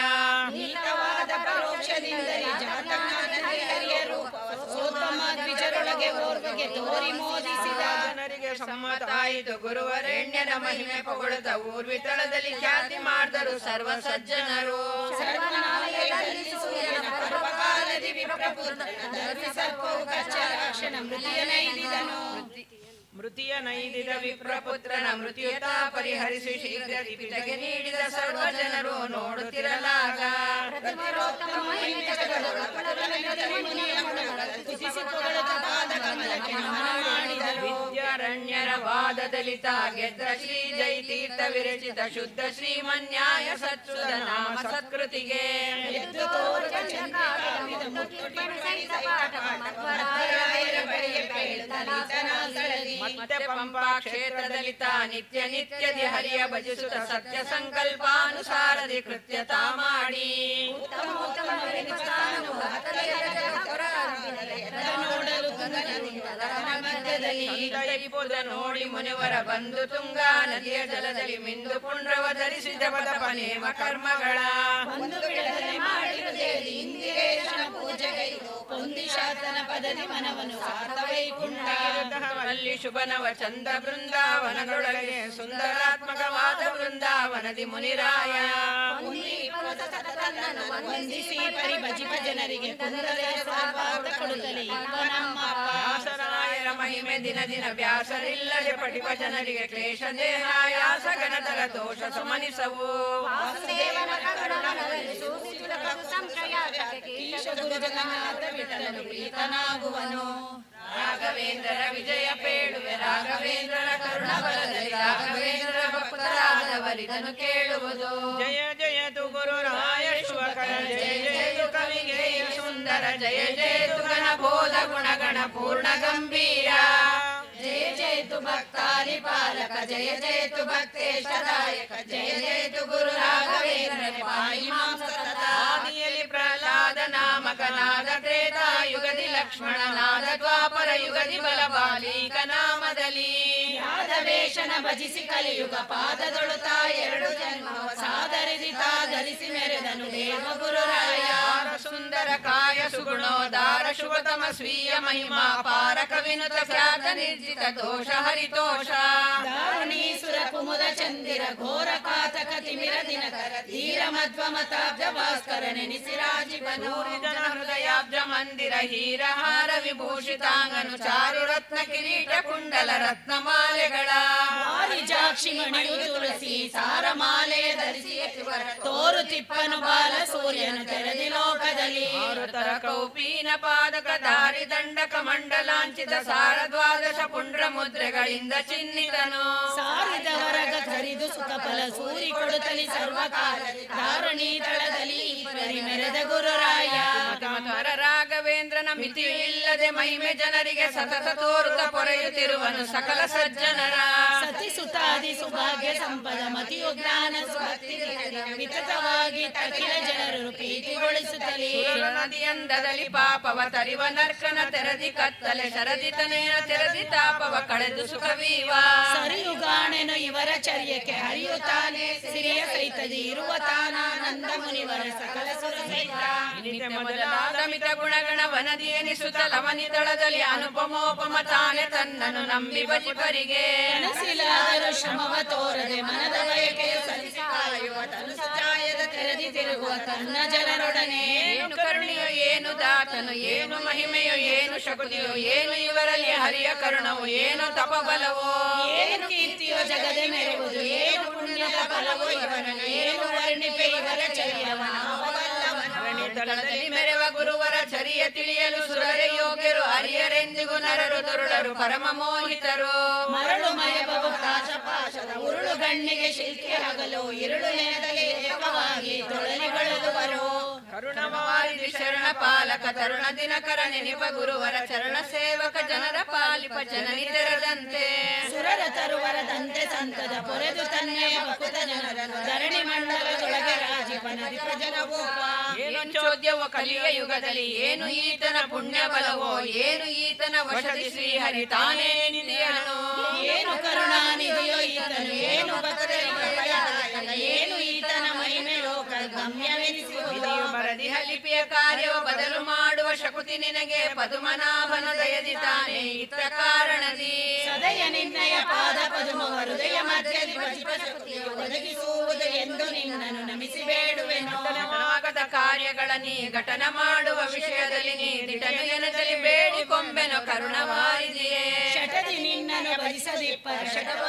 ನೀತವಾದ ಪರೋಕ್ಷದಿಂದಲೇ ಜಾತಕನಾದ ಹರಿಯರು ಸೋತ್ತಮ ದ್ವಿಜರೊಳಗೆ ಓರ್ವಗೆ ತೋರಿ ಮೋದಿಸಿದ ಜನರಿಗೆ ಸಮ್ಮತಾಯಿತು ಗುರುವರೆಣ್ಯನ ಮಹಿಮೆ ಪೊಗಳುತ್ತ ಊರ್ವಿತಳದಲ್ಲಿ ಖ್ಯಾತಿ ಮಾಡಿದರು ಸರ್ವ ಸಜ್ಜನರು ಸರ್ವನಾಲಯದಲ್ಲಿ ಸೂರ್ಯನ ಪರ್ವಕಾಲದಿ ವಿಪ್ರಪುತ್ರ ಧರ್ಮ ಸರ್ಪವು ಕಚ್ಚಾಕ್ಷಣ ಮೃತಿಯ ನೈದಿದನು ಮೃತಿಯ ನೈದಿದ ವಿಪ್ರಪುತ್ರನ ಮೃತ್ಯುತ ಪರಿಹರಿಸಿ ಶೀಘ್ರ ಪಿತಗೆ ನೀಡಿದ ಸರ್ವ ಜನರು ನೋಡುತ್ತಿರಲಾಗ ಪ್ರತಿರೋತ್ತಮ ಮಹಿಮೆಗಳು ಪ್ರಕಟಣೆಗಳಲ್ಲಿ ಮುನಿಯ ಗುಣಗಳ ಸ್ತುತಿಸಿ ಪೊಗಳುತ್ತ ಪಾದ ಕಮಲಕ್ಕೆ ನಮನ ಮಾಡಿದರು ವಿದ್ಯಾರಣ್ಯರ ವಾದದಲ್ಲಿ ತಾ ಗೆದ್ದ ಶ್ರೀ ಜೈತೀರ್ಥ ವಿರಚಿತ ಶುದ್ಧ ಶ್ರೀಮನ್ಯಾಯ ಸತ್ಸುದ ನಾಮ ಸತ್ಕೃತಿಗೆ ಎದ್ದು ತೋರುವ ಚಂದ್ರಕಾವಿದ ಮುತ್ತುಟಿಗಳು ಸಹಿತ ಪಾಠ ಮಧ್ವರಾಯರ ಬಳಿಯ ಬೇಡದಲಿತನ ಸಳದಿ ಮತ್ತೆ ಪಂಪಾ ಕ್ಷೇತ್ರದಲ್ಲಿ ತಾ ನಿತ್ಯ ನಿತ್ಯದಿ ಹರಿಯ ಭಜಿಸುತ್ತ ಸತ್ಯ ಸಂಕಲ್ಪಾನುಸಾರದಿ ಕೃತ್ಯತಾ ಮಾಡಿ ಉತ್ತಮ ಉತ್ತಮವೆನಿತ ಸ್ಥಾನವು ಹತ್ತಲೆಯ ಜಗತ್ಪರಾಭಿನಯದ ನೋಡಲು ಗಗನದಿಂದ ಮಧ್ಯದಲ್ಲಿ ಸಂತೈಪುದ ನೋಡಿ ಮುನಿವರ ಬಂದು ತುಂಗಾ ನದಿಯ ಜಲದಲ್ಲಿ ಮಿಂದು ಪುಂಡ್ರವ ಧರಿಸಿ ಜಪದ ಪನೇಮ ಕರ್ಮಗಳ ಒಂದು ಬಿಡದಲೆ ಮಾಡಿರುದೇಲಿ ಇಂದಿರೇಶನ ಪೂಜೆಗೈದು ಪೊಂದಿಶಾತನ ಪದದಿ ಮನವನ್ನು ಸಾರ್ಥವೈಕುಂಡ ಅಲ್ಲಿ ಶುಭನವ ಚಂದ ಬೃಂದಾವನದೊಳಗೆ ಸುಂದರಾತ್ಮಕವಾದ ಬೃಂದಾವನದಿ ಮುನಿರಾಯ ಪುಂದಿ ಪರ್ವತ ತನ್ನನ್ನು ವಂದಿಸಿ ಪರಿಭಜಿಪ ಜನರಿಗೆ ಕುಂದದ ಸರ್ವಾರ್ಥ ಕೊಡುತ್ತಲೇ ಇವ ನಮ್ಮ ಅಪ್ಪ. ವ್ಯಾಸರಾಯರ ಮಹಿಮೆ ದಿನ ದಿನ ವ್ಯಾಸರಿಲ್ಲದೆ ಪಟಿಪ ಜನರಿಗೆ ಕ್ಲೇಶ ದೇಹಾಯಾಸ ಗಣತರ ದೋಷ ಸುಮನಿಸವು ವಾಸುದೇವನ ಕರುಣಾನದಲ್ಲಿ ಸೂಚಿಸಿದ ಪ್ರಭು ಸಂಶಯಾಚಕ್ಕೆ ಈಶ ಗುರು ಜಗನ್ನಾಥ ವಿಠಲನು ಪ್ರೀತನಾಗುವನು ರಾಘವೇಂದ್ರರ ವಿಜಯ ಪೇಳುವೆ ರಾಘವೇಂದ್ರರ ಕರುಣ ಬಲದಲ್ಲಿ ರಾಘವೇಂದ್ರರ ಭಕ್ತರಾದವರಿದನು ಕೇಳುವುದು ಜಯ ಜಯತು ಗುರುರಾಯ ಶುಭಕರ ಜಯ ಜಯತು ಕವಿಗೆ ಸುಂದರ ಜಯ ಜಯತು ಗಣಬೋಧ ಗುಣಗಣ ಪೂರ್ಣ ಗಂಭೀರ ಜಯ ಜಯತು ಭಕ್ತಾಲಿ ಪಾಲಕ ಜಯ ಜಯತು ಭಕ್ತೇಶದಾಯಕ ಜಯ ಜಯತು ಗುರು ರಾಘವೇಂದ್ರ ಪಾಯಿ ಮಾಂ ಸತತ ಆದಿಯಲ್ಲಿ ಪ್ರಹ್ಲಾದ ನಾಮಕನಾದ ತ್ರೇತಾಯುಗದಿ ಲಕ್ಷ್ಮಣನಾದ ದ್ವಾಪರ ಯುಗದಿ ಬಲಬಾಲಿಕ ನಾಮದಲ್ಲಿ ಯಾದವೇಶನ ಭಜಿಸಿ ಕಲಿಯುಗ ಪಾದದೊಳುತ ಎರಡು ಜನ್ಮ ಸಾದರಿಸಿ ಧರಿಸಿ ಮೆರೆದನು ದೇವ ಗುರುರಾಯ ಯಾರ ಸುಂದರ ಕಾಯ ಸುಗುಣೋದಾರ ಶುಭತಮ ಸ್ವೀಯ ಮಹಿಮಾ ಪಾರ ಕವಿನುತ ಖ್ಯಾತ ನಿರ್ಜಿತ ದೋಷ ಹರಿತೋಷ ದಾರುಣೀಸುರ ಕುಮುದ ಚಂದಿರ ಘೋರ ಕಾತಕ ತಿಮಿರ ದಿನಕರ ಧೀರ ಮಧ್ವ ಮತಾಬ್ಜ ಭಾಸ್ಕರ ನೆನೆಸಿರಾಜಿಪನು ಜನ ಹೃದಯಾಬ್ಜ ಮಂದಿರ ಹೀರಹಾರ ವಿಭೂಷಿತಾಂಗನು ಚಾರು ರತ್ನ ಕಿರೀಟ ಕುಂಡಲ ರತ್ನಮಾಲೆಗಳ ಜಾಕ್ಷಿ ಮಣಿಯು ತುಳಸಿ ಸಾರ ಮಾಲೆಯ ಧರಿಸಿ ತೋರು ತಿಪ್ಪನು ಬಾಲ ಸೂರ್ಯನು ತೆರೆದಿ ಲೋಕದಲ್ಲಿ ಮಾರುತರ ಕೌಪೀನ ಪಾದಕ ದಾರಿ ದಂಡಕ ಮಂಡಲಾಂಚಿತ ಸಾರ ದ್ವಾದಶ ಪುಂಡ್ರ ಮುದ್ರೆಗಳಿಂದ ಚಿನ್ನಿತನು ಸಾರಿದವರಗ ಕರಿದು ಸುಖ ಫಲ ಸೂರಿ ಕೊಡುತ್ತಲಿ ಸರ್ವಕಾಲ ಧಾರಣಿ ತಳದಲ್ಲಿ ಪರಿ ಮೆರೆದ ಗುರುರಾಯ ಮತಮತರ ರಾಘವೇಂದ್ರನ ಮಿತಿಯು ಇಲ್ಲದೆ ಮಹಿಮೆ ಜನರಿಗೆ ಸತತ ತೋರುತ್ತ ಪೊರೆಯುತ್ತಿರುವನು ಸಕಲ ಸಜ್ಜನರ ಸತಿ ಸುತಾದಿ ಸುಭಾಗ್ಯ ಸಂಪದ ಮತಿಯು ಜ್ಞಾನ ಸುಭಕ್ತಿ ವಿತತವಾಗಿ ಅಖಿಲ ಜನರು ಪ್ರೀತಿಗೊಳಿಸುತ್ತಲೇ ಸುರರ ನದಿಯಂದದಲ್ಲಿ ಪಾಪವ ತರಿವ ನರ್ಕನ ತೆರದಿ ಕತ್ತಲೆ ಶರದಿ ತನೆಯ ತೆರದಿ ತಾಪವ ಕಳೆದು ಸುಖವೀವ ಸರಿಯುಗಾಣೆನು ಇವರ ಚರ್ಯಕ್ಕೆ ಹರಿಯುತ್ತಾನೆ ಸಿರಿಯ ಸಹಿತದಿ ಇರುವ ತಾನಾನಂದ ಮುನಿವರ ಸಕಲ ಸುರ ಸಹಿತ ನಿತ್ಯ ಮೊದಲಾದ ಮಿತ ಗುಣಗಣ ವನದಿ ಎನಿಸುತ್ತ ಲವನಿದಳದಲ್ಲಿ ಅನುಪಮೋಪಮ ತಾನೆ ತನ್ನನು ನಂಬಿ ಬಜಿಪರಿಗೆ ಮನಸ್ಸಿಲಾದರೂ ಶ್ರಮವ ತೋರದೆ ಮನದ ಬಯಕೆಯ ಸಲ್ಲಿಸಿ ಕಾಯುವ ತನು ಸಚಾಯದ ತೆರೆದಿ ತಿರುಗುವ ತನ್ನ ಜನರೊಡನೆ ಏನು ಕರುಣೆಯೋ ಏನು ದಾತನು ಏನು ಮಹಿಮೆಯೋ ಏನು ಶಕ್ತಿಯೋ ಏನು ಇವರಲ್ಲಿ ಹರಿಯ ಕರುಣವು ಏನು ತಪಬಲವೋ ಏನು ಕೀರ್ತಿಯೋ ಜಗದೆ ಮೆರೆಯುವುದು ಏನು ಪುಣ್ಯದ ಫಲವೋ ಇವನನ್ನು ಏನು ವರ್ಣಿಪೆ ಇವರ ಚರ್ಯವ ತಳದಲ್ಲಿ ಮೆರೆವ ಗುರುವರ ಚರಿಯ ತಿಳಿಯಲು ಸುರರೆ ಯೋಗ್ಯರು ಹರಿಯರೆಂದು ಎಂದಿಗೂ ನರರು ದುರುಳರು ಪರಮ ಮೋಹಿತರು ಮರಳು ಮಯ ಬಹುಕಾಶ ಪಾಶದ ಉರುಳು ಗಣ್ಣಿಗೆ ಶಿಲ್ಕಿ ಹಗಲು ಇರುಳು ನೆನೆದಲ್ಲಿ ಏಕವಾಗಿ ತೊಳಲಿಗಳುವರು ಕರುಣವಾರಿಧಿ ಶರಣ ಪಾಲಕ ತರುಣ ದಿನಕರ ನೆನಿಪ ಗುರುವರ ಚರಣ ಸೇವಕ ಜನರ ಪಾಲಿಪ ಜನನಿ ತೆರದಂತೆ ಸುರರ ತರುವರದಂತೆ ಸಂತದ ಪೊರೆದು ತನ್ನೇ ಬಕುತ ಜನರನ್ನು ಧರಣಿ ಮಂಡಲದೊಳಗೆ ರಾಜಿಪ ನದಿಪ ಜನಗೋಪ ಏನು ಚೋದ್ಯವೋ ಕಲಿಯ ಯುಗದಲ್ಲಿ ಏನು ಈತನ ಪುಣ್ಯ ಬಲವೋ ಏನು ಈತನ ವಶದಿ ಶ್ರೀಹರಿ ತಾನೇ ನಿಂದಿಯನು ಏನು ಕರುಣಾನಿಧಿಯೋ ಈತನು ಏನು ಭಕ್ತರಿಗಾಯಕ ಏನು ಈತನ ಮಹಿಮೆ ಲೋಕ ಗಮ್ಯವೆನಿಸುವುದು ವಿಧಿಯು ಬರದಿ ಹಲಿಪಿಯ ಕಾರ್ಯವ ಬದಲು ಮಾಡುವ ಶಕುತಿ ನಿನಗೆ ಪದುಮನಾಭನ ದಯದಿ ತಾನೇ ಇತ್ತ ಕಾರಣದಿ ಸದಯ ನಿನ್ನಯ ಪಾದ ಪದುಮ ಹೃದಯ ಮಧ್ಯದಿ ಭಜಿಪ ಶಕ್ತಿಯು ಒದಗಿಸುವುದು ಎಂದು ನಿನ್ನನ್ನು ನಮಿಸಿ ಬೇಡುವೆನು ಘಟನವಾಗದ ಕಾರ್ಯಗಳ ನೀ ಘಟನ ಮಾಡುವ ವಿಷಯದಲ್ಲಿ ನೀ ದಿಟನು ಎನದಲ್ಲಿ ಬೇಡಿಕೊಂಬೆನು ಕರುಣವಾರಿದೆಯೇ ಶಟದಿ ನಿನ್ನನ್ನು ಭಜಿಸದಿಪ್ಪರ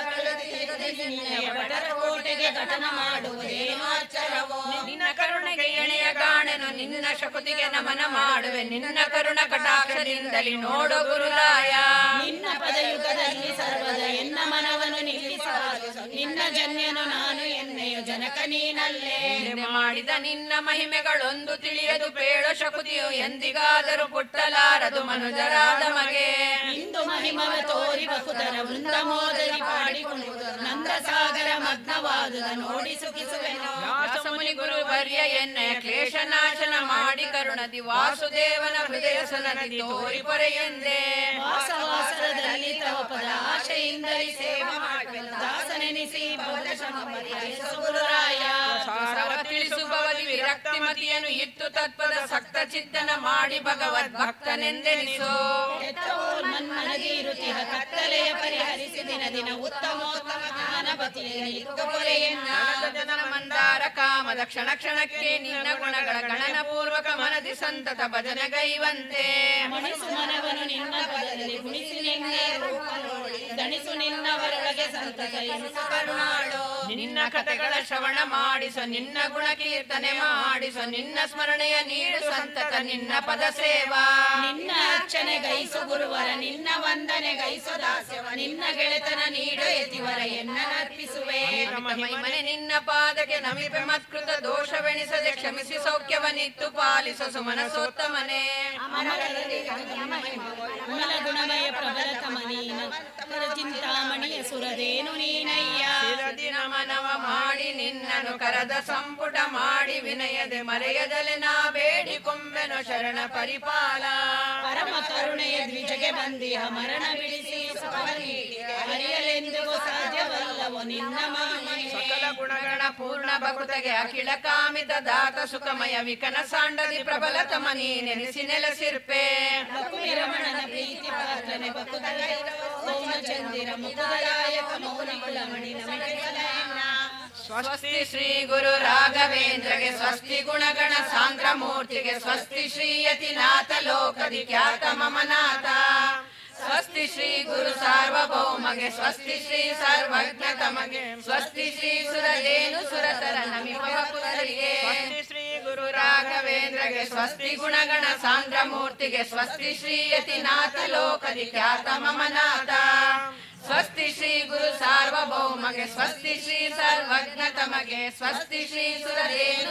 ಶಟವಕಳದಿ ನಿನ್ನಯ ಭಟರ ಕೋಟೆಗೆ ಘಟನ ಮಾಡುವುದೇನು ಅಚ್ಚರವೋ ನಿನ್ನ ಕರುಣೆಗೆ ಎಣೆಯ ಕಾಣೆನು ನಿನ್ನ ಶಕುತಿಗೆ ನಮನ ಮಾಡುವೆ ನಿನ್ನ ಕರುಣ ಕಟಾಕ್ಷದಿಂದಲಿ ನೋಡು ಗುರುರಾಯ ನಿನ್ನ ಪದಯುಗದಲ್ಲಿ ಸರ್ವದ ಎನ್ನ ಮನವನ್ನು ನಿಲ್ಲಿಸಲಾಗದು ನಿನ್ನ ಜನ್ಯನು ನಾನು ಎನ್ನೆಯು ಜನಕ ನೀನಲ್ಲೇ ನಿನ್ನೆ ಮಾಡಿದ ನಿನ್ನ ಮಹಿಮೆಗಳೊಂದು ತಿಳಿಯದು ಪೇಳು ಶಕುತಿಯು ಎಂದಿಗಾದರೂ ಪುಟ್ಟಲಾರದು ಮನುಜರಾದ ಮಗೆ ಇಂದು ಮಹಿಮವ ತೋರಿ ಬಕುತರ ವೃಂದ ಮೋದರಿ ಪಾಡಿಕೊಳ್ಳುವುದು ನಂದ ಸಾಗರ ಮಗ್ನವಾದುದ ನೋಡಿ ಸುಖಿಸುವೆನು ವ್ಯಾಸಮುನಿ ಗುರು ವರ್ಯ ಎನ್ನೆಯ ಕ್ಲೇಶ ನಾಶನ ಮಾಡಿ ಕರುಣದಿ ವಾಸುದೇವನ ಹೃದಯ ಸನದಿ ತೋರಿ ಪೊರೆಯೆಂದೇ ವಾಸವಾಸರದಲ್ಲಿ ತವ ಪದ ಆಶೆಯಿಂದಲೇ ಸೇವೆ ಮಾಡುವೆನು ದಾಸನೆನಿಸಿ ಬೌದ್ಧ ಶ್ರಮ ಪರಿಹರಿಸು ಗುರುರಾಯ ಸಾರವ ತಿಳಿಸುವವರಿ ವಿರಕ್ತಿ ಮತಿಯನ್ನು ಇತ್ತು ತತ್ವದ ಸಕ್ತ ಚಿತ್ತನ ಮಾಡಿ ಭಗವದ್ ಭಕ್ತನೆಂದೆನಿಸೋ ಎತ್ತವೋ ಮನ್ಮನದಿ ಇರುತ್ತಿಹ ಕತ್ತಲೆಯ ಪರಿಹರಿಸಿ ದಿನ ದಿನ ಉತ್ತಮೋತ್ತಮ ಜ್ಞಾನಪತಿಯಲ್ಲಿ ಇತ್ತುಕೊರೆಯನ್ನ ಜನನ ಮಂದಾರ ಕಾಮದ ಕ್ಷಣ ಕ್ಷಣಕ್ಕೆ ನಿನ್ನ ಗುಣಗಳ ಗಣನ ಪೂರ್ವಕ ಮನದಿ ಸಂತತ ಭಜನಗೈವಂತೆ ಮಣಿಸು ಮನವನು ನಿನ್ನ ಪದದಲ್ಲಿ ಗುಣಿಸಿ ನಿನ್ನೆ ರೂಪ ನೋಡಿ ದಣಿಸು ನಿನ್ನವರೊಳಗೆ ಸಂತತ ಎನಿಸು ಕರುಣಾಳು ನಿನ್ನ ಕಥೆಗಳ ಶ್ರವಣ ಮಾಡಿಸೋ ನಿನ್ನ ಗುಣ ಕೀರ್ತನೆ ಮಾಡಿಸೋ ನಿನ್ನ ಸ್ಮರಣೆಯ ನೀಡು ಸಂತತ ನಿನ್ನ ಪದ ಸೇವಾ ನಿನ್ನ ಅರ್ಚನೆ ಗೈಸು ಗುರುವರ ನಿನ್ನ ವಂದನೆ ಗೈಸು ದಾಸ್ಯವ ನಿನ್ನ ಗೆಳೆತನ ನೀಡು ಎತಿವರ ಎನ್ನ ಅರ್ಪಿಸುವೆ ಮಹಿಮನೆ ನಿನ್ನ ಪಾದಕ್ಕೆ ನಮಿಪೆ ಮತ್ಕೃತ ದೋಷವೆಣಿಸದೆ ಕ್ಷಮಿಸಿ ಸೌಖ್ಯವನಿತ್ತು ಪಾಲಿಸ ಸುಮನ ಸೋತ್ತಮನೆ ಅಮಲ ಗುಣಮಯ ಪ್ರಬಲ ತಮನೀನ ಚಿಂತಾಮಣಿಯ ಸುರದೇನು ನೀನಯ್ಯ ದಿನ ಮನವ ಮಾಡಿ ನಿನ್ನನು ಕರದ ಸಂಪುಟ ಮಾಡಿ ವಿನಯದೆ ಮರೆಯದಲೆ ನಾ ಬೇಡಿಕೊಂಬೆನು ಶರಣ ಪರಿಪಾಲ ಪರಮ ಕರುಣೆಯ ದ್ವಿಜಗೆ ಬಂದಿಹ ಮರಣ ಬಿಡಿಸಿ ಸುಖ ನೀಡಿ ಅರಿಯಲೆಂದಿಗೂ ಸಾಧ್ಯವಲ್ಲವೋ ನಿನ್ನ ಮಹಿಮೆ ಸಕಲ ಗುಣಗಣ ಪೂರ್ಣ ಭಕುತಗೆ ಅಖಿಲ ಕಾಮಿತ ದಾತ ಸುಖಮಯ ವಿಕನ ಸಾಂಡದಿ ಪ್ರಬಲ ತಮ ನೆನೆಸಿ ನೆಲೆಸಿರ್ಪೆ ರಮಣನ ಪ್ರೀತಿ ಪಾತ್ರನೆ ಬಕುದಲ ಸೋಮ ಚಂದಿರ ಮುಖದಾಯಕ ಮೌನ ಕುಲಮಣಿ ನಮಗೆ ಸಲಹೆನ್ನ. ಸ್ವಸ್ತಿ ಶ್ರೀ ಗುರು ರಾಘವೇಂದ್ರಗೆ ಸ್ವಸ್ತಿ ಗುಣಗಣ ಸಾಂದ್ರ ಮೂರ್ತಿಗೆ ಸ್ವಸ್ತಿ ಶ್ರೀ ಯತಿನಾಥ ಲೋಕದಿ ಖ್ಯಾತ ಮಮನಾಥ ಸ್ವಸ್ತಿ ಶ್ರೀ ಗುರು ಸಾರ್ವಭೌಮಗೆ ಸ್ವಸ್ತಿ ಶ್ರೀ ಸರ್ವಜ್ಞ ತಮಗೆ ಸ್ವಸ್ತಿ ಶ್ರೀ ಸುರದೇನು ಸುರತರ ನಮಿಪ ಭಕ್ತರಿಗೆ ಸ್ವಸ್ತಿ ಶ್ರೀ ಗುರು ರಾಘವೇಂದ್ರಗೆ ಸ್ವಸ್ತಿ ಗುಣಗಣ ಸಾಂದ್ರ ಮೂರ್ತಿಗೆ ಸ್ವಸ್ತಿ ಶ್ರೀ ಯತಿನಾಥ ಲೋಕದಿ ಖ್ಯಾತ ಮಮನಾಥ ಸ್ವಸ್ತಿ ಶ್ರೀ ಗುರು ಸಾರ್ವಭೌಮಗೆ ಸ್ವಸ್ತಿ ಶ್ರೀ ಸರ್ವಜ್ಞ ತಮಗೆ ಸ್ವಸ್ತಿ ಶ್ರೀ ಸುರರೇನು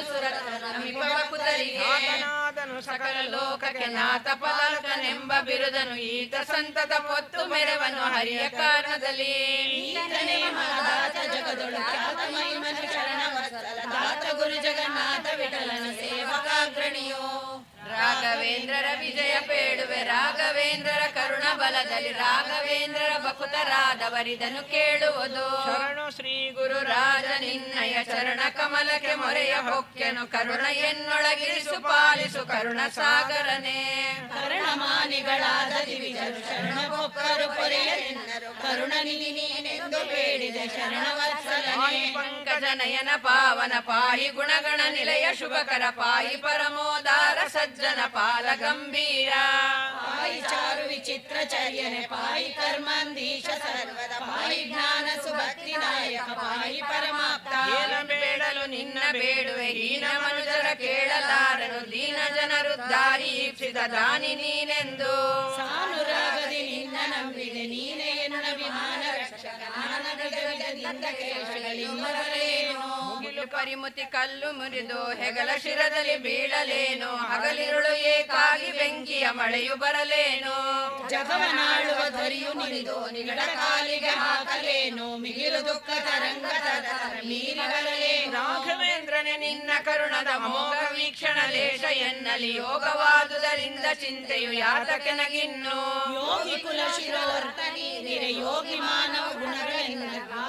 ಸುರತರಿಗೆ ಸಕಲ ಲೋಕಕ್ಕೆ ನಾಥ ಪಲಾಕನೆಂಬ ಬಿರುದನು ಈತ ಸಂತತ ಪೊತ್ತು ಮೆರವನು ಹರಿಯ ಕಾರಣದಲ್ಲಿ ಈತನೇ ಮಹಾದಾತ ಜಗದೊಳು ಖ್ಯಾತ ಮಹಿಮನ ಶರಣ ವತ್ಸಲ ದಾತ ಗುರು ಜಗನ್ನಾಥ ವಿಠಲನ ಸೇವಕಾಗ್ರಣಿಯೋ ರಾಘವೇಂದ್ರರ ವಿಜಯ ಬೇಡುವೆ ರಾಘವೇಂದ್ರರ ಕರುಣ ಬಲದಲ್ಲಿ ರಾಘವೇಂದ್ರರ ಬಕುತರಾದವರಿದನು ಕೇಳುವುದು ಶರಣು ಶ್ರೀ ಗುರು ರಾಜ ನಿನ್ನಯ ಚರಣ ಕಮಲಕ್ಕೆ ಮೊರೆಯ ಹೊಕ್ಕೆನು ಕರುಣ ಎನ್ನೊಳಗಿರಿಸು ಪಾಲಿಸು ಕರುಣ ಸಾಗರನೇ ಕರುಣಮಾನಿಗಳಾದ ದಿವಿಜರು ಶರಣ ಕೊಕ್ಕರು ಪೊರೆಯಲೆನ್ನರು ಕರುಣ ನಿಧಿ ನೀನೆಂದು ಬೇಡಿದ ಶರಣ ವತ್ಸಲನೇ ಪಾಯಿ ಪಂಕಜ ನಯನ ಪಾವನ ಪಾಯಿ ಗುಣಗಣ ನಿಲಯ ಶುಭಕರ ಪಾಯಿ ಪರಮೋದಾರ ಸಜ್ಜನ ಪಾಲ ಗಂಭೀರ ಪಾಯಿ ಚಾರು ವಿಚಿತ್ರ ಚರ್ಯನೆ ಪಾಯಿ ಕರ್ಮಾಂಧೀಶ ಸರ್ವದ ಪಾಯಿ ಜ್ಞಾನ ಸುಭಕ್ತಿ ನಾಯಕ ಪಾಯಿ ಪರಮಾಪ್ತ ಏನ ಬೇಡಲು ನಿನ್ನ ಬೇಡುವೆ ಹೀನ ಮನುಜರ ಕೇಳಲಾರನು ದೀನ ಜನರು ದಾರಿ ಈಪ್ಸಿದ ದಾನಿ ನೀನೆಂದು ಸಾನುರಾಗದಿ ನಂಬಿದೆ ನೀನೇ ಎನ್ನ ವಿಮಾನ ರಕ್ಷಕ ನಾನಗದಿಂದ ಕೇಶಗಳಿಂಬರಲೇನು ಮುಗಿಲು ಪರಿಮುತಿ ಕಲ್ಲು ಮುರಿದು ಹೆಗಲ ಶಿರದಲ್ಲಿ ಬೀಳಲೇನು ಹಗಲಿರುಳು ಏಕಾಗಿ ಬೆಂಕಿಯ ಮಳೆಯು ಬರಲೇನು ಜಗವನಾಳುವ ಧ್ವರಿಯು ನಿರಿದು ನಿಗಳ ಕಾಲಿಗೆ ಹಾಕಲೇನು ಮಿಗಿಲು ದುಃಖ ತರಂಗ ಮೀರಿ ಬರಲೇನು ರಾಘವೇಂದ್ರನೇ ನಿನ್ನ ಕರುಣದ ಮೋಗ ವೀಕ್ಷಣ ಲೇಷ ಎನ್ನಲಿ ಯೋಗವಾದುದರಿಂದ ಚಿಂತೆಯು ಯಾತಕೆನಗಿನ್ನು ಯೋಗಿ ಕುಲ ಶಿರೋರ್ತನಿ ನಿರೆ ಯೋಗಿ ಮಾನವ ಗುಣಗಳೆನ್ನ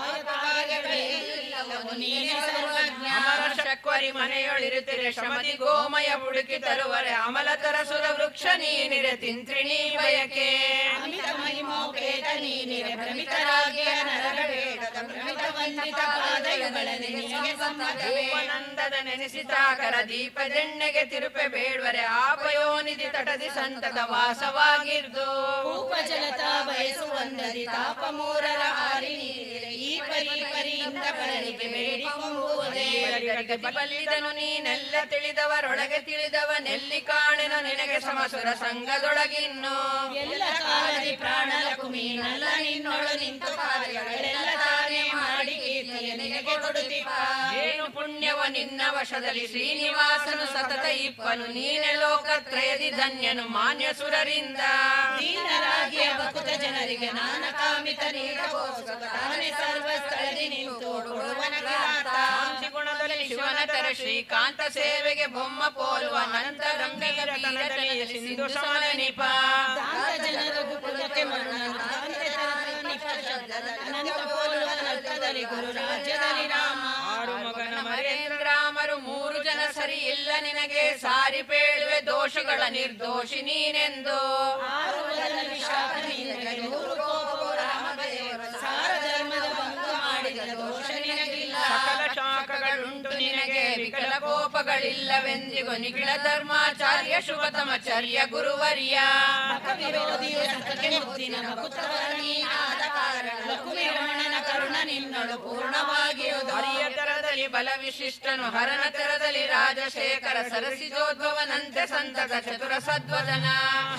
ಅಮರ ಶಕ್ವರಿ ಮನೆಯೊಳಿರುತ್ತಿರೆ ಶಮದಿ ಗೋಮಯ ಬುಡುಕಿ ತರುವರೆ ಅಮಲ ತರಸುರ ವೃಕ್ಷ ನೀನಿರೆ ತಿಂತ್ರಿಣಿ ಬಯಕೆ ಅಮಿತ ಮಹಿಮೋಪೇತ ನೀನಿರೆ ಭ್ರಮಿತರಾಗಿಯ ನರಗಡೇಗದ ಭ್ರಮಿತ ವಂದಿತ ಪಾದಯುಗಳನೆ ನಿನಗೆ ಸಮ್ಮತವೇ ನಂದದ ನೆನೆಸಿತಾಕರ ದೀಪದೆಣ್ಣೆಗೆ ತಿರುಪೆ ಬೇಡ್ವರೆ ಆಪಯೋನಿಧಿ ತಟದಿ ಸಂತದ ವಾಸವಾಗಿರ್ದು ಉಪಜಲತ ಬಯಸುವಂದದಿ ತಾಪ ಮೂರರ ಹಾರಿ ನೀರಿರೆ ಈ ಪರಿ ಪರಿಯಿಂದ ಪರನಿಗೆ ಬೇಡಿಕೊಂಬುವುದೇ ಬಲ್ಲಿದನು ನೀನೆಲ್ಲ ತಿಳಿದವರೊಳಗೆ ತಿಳಿದವನೆಲ್ಲಿ ಕಾಣೆನು ನಿನಗೆ ಸಮಸುರ ಸಂಘದೊಳಗಿನ್ನು ಎಲ್ಲ ಕಾಲದಿ ಪ್ರಾಣ ಲಕುಮಿ ನಲ್ಲ ನಿನ್ನೊಳು ನಿಂತು ಕಾರ್ಯಗಳೆಲ್ಲ ತಾನೇ ಮಾಡಿ ಕೀರ್ತಿಯ ನಿನಗೆ ಕೊಡುತ್ತಿಪ್ಪ ಏನು ಪುಣ್ಯವ ನಿನ್ನ ವಶದಲ್ಲಿ ಶ್ರೀನಿವಾಸನು ಸತತ ಇಪ್ಪನು ನೀನೆ ಲೋಕತ್ರಯದಿ ಧನ್ಯನು ಮಾನ್ಯ ಸುರರಿಂದ ದೀನರಾಗಿಯ ಭಕ್ತ ಜನರಿಗೆ ನಾನ ಕಾಮಿತ ನೀಡಬಹುದು ತಾನೇ ಸರ್ವ ಸ್ಥಳದಿ ನಿಂತು ಕೊಡುವನ ಶಾಂತಿ ಗುಣದಲ್ಲಿ ಶಿವನ ತರ ಶ್ರೀಕಾಂತ ಸೇವೆಗೆ ಬೊಮ್ಮ ಪೋಲುವ ಅನಂತ ಗಂಭೀರ ತನದಲ್ಲಿ ಸಿಂಧು ಸಮನಿಪ ಜನರ ಕುಲಕ್ಕೆ ಮನ್ನನು ಕಾಂತೆ ತರಲು ನಿಪ ಶಬ್ದದ ಅನಂತ ಪೋಲುವ ನರ್ತದಲ್ಲಿ ಗುರು ರಾಜ್ಯದಲ್ಲಿ ರಾಮ ಆರು ಮಗನ ಮರೇಂದ್ರಾಮರು ಮೂರು ಜನ ಸರಿ ಇಲ್ಲ ನಿನಗೆ ಸಾರಿ ಪೇಳುವೆ ದೋಷಗಳ ನಿರ್ದೋಷಿ ನೀನೆಂದು ಆರು ಬದಲ ವಿಶಾಖ ನಿನಗೆ ನೂರು ಕೋಪವು ರಾಮದೇವ ಸಾರ ಧರ್ಮದ ಭಂಗ ಮಾಡಿದ ದೋಷ ನಿನಗಿಲ್ಲ ಸಕಲ ಶಾಖಗಳುಂಟು ನಿನಗೆ ವಿಕಲ ಕೋಪಗಳಿಲ್ಲವೆಂದಿಗೂ ನಿಖಿಳ ಧರ್ಮಾಚಾರ್ಯ ಶುಭತಮಚರ್ಯ ಗುರುವರ್ಯ ವಿರೋಧಿಯು ಸತಕ್ಕೆ ಮುದ್ದಿನ ಮಕುತವರ ನೀನಾದ ಕಾರಣ ಲಕುಮಿರಮಣನ ಕರುಣ ನಿನ್ನಳು ಪೂರ್ಣವಾಗಿರುವುದು ಹರಿಯ ತರದಲ್ಲಿ ಬಲ ವಿಶಿಷ್ಟನು ಹರನ ತರದಲ್ಲಿ ರಾಜಶೇಖರ ಸರಸಿಜೋದ್ಭವನಂತೆ ಸಂತತ ಚತುರ ಸದ್ವದನ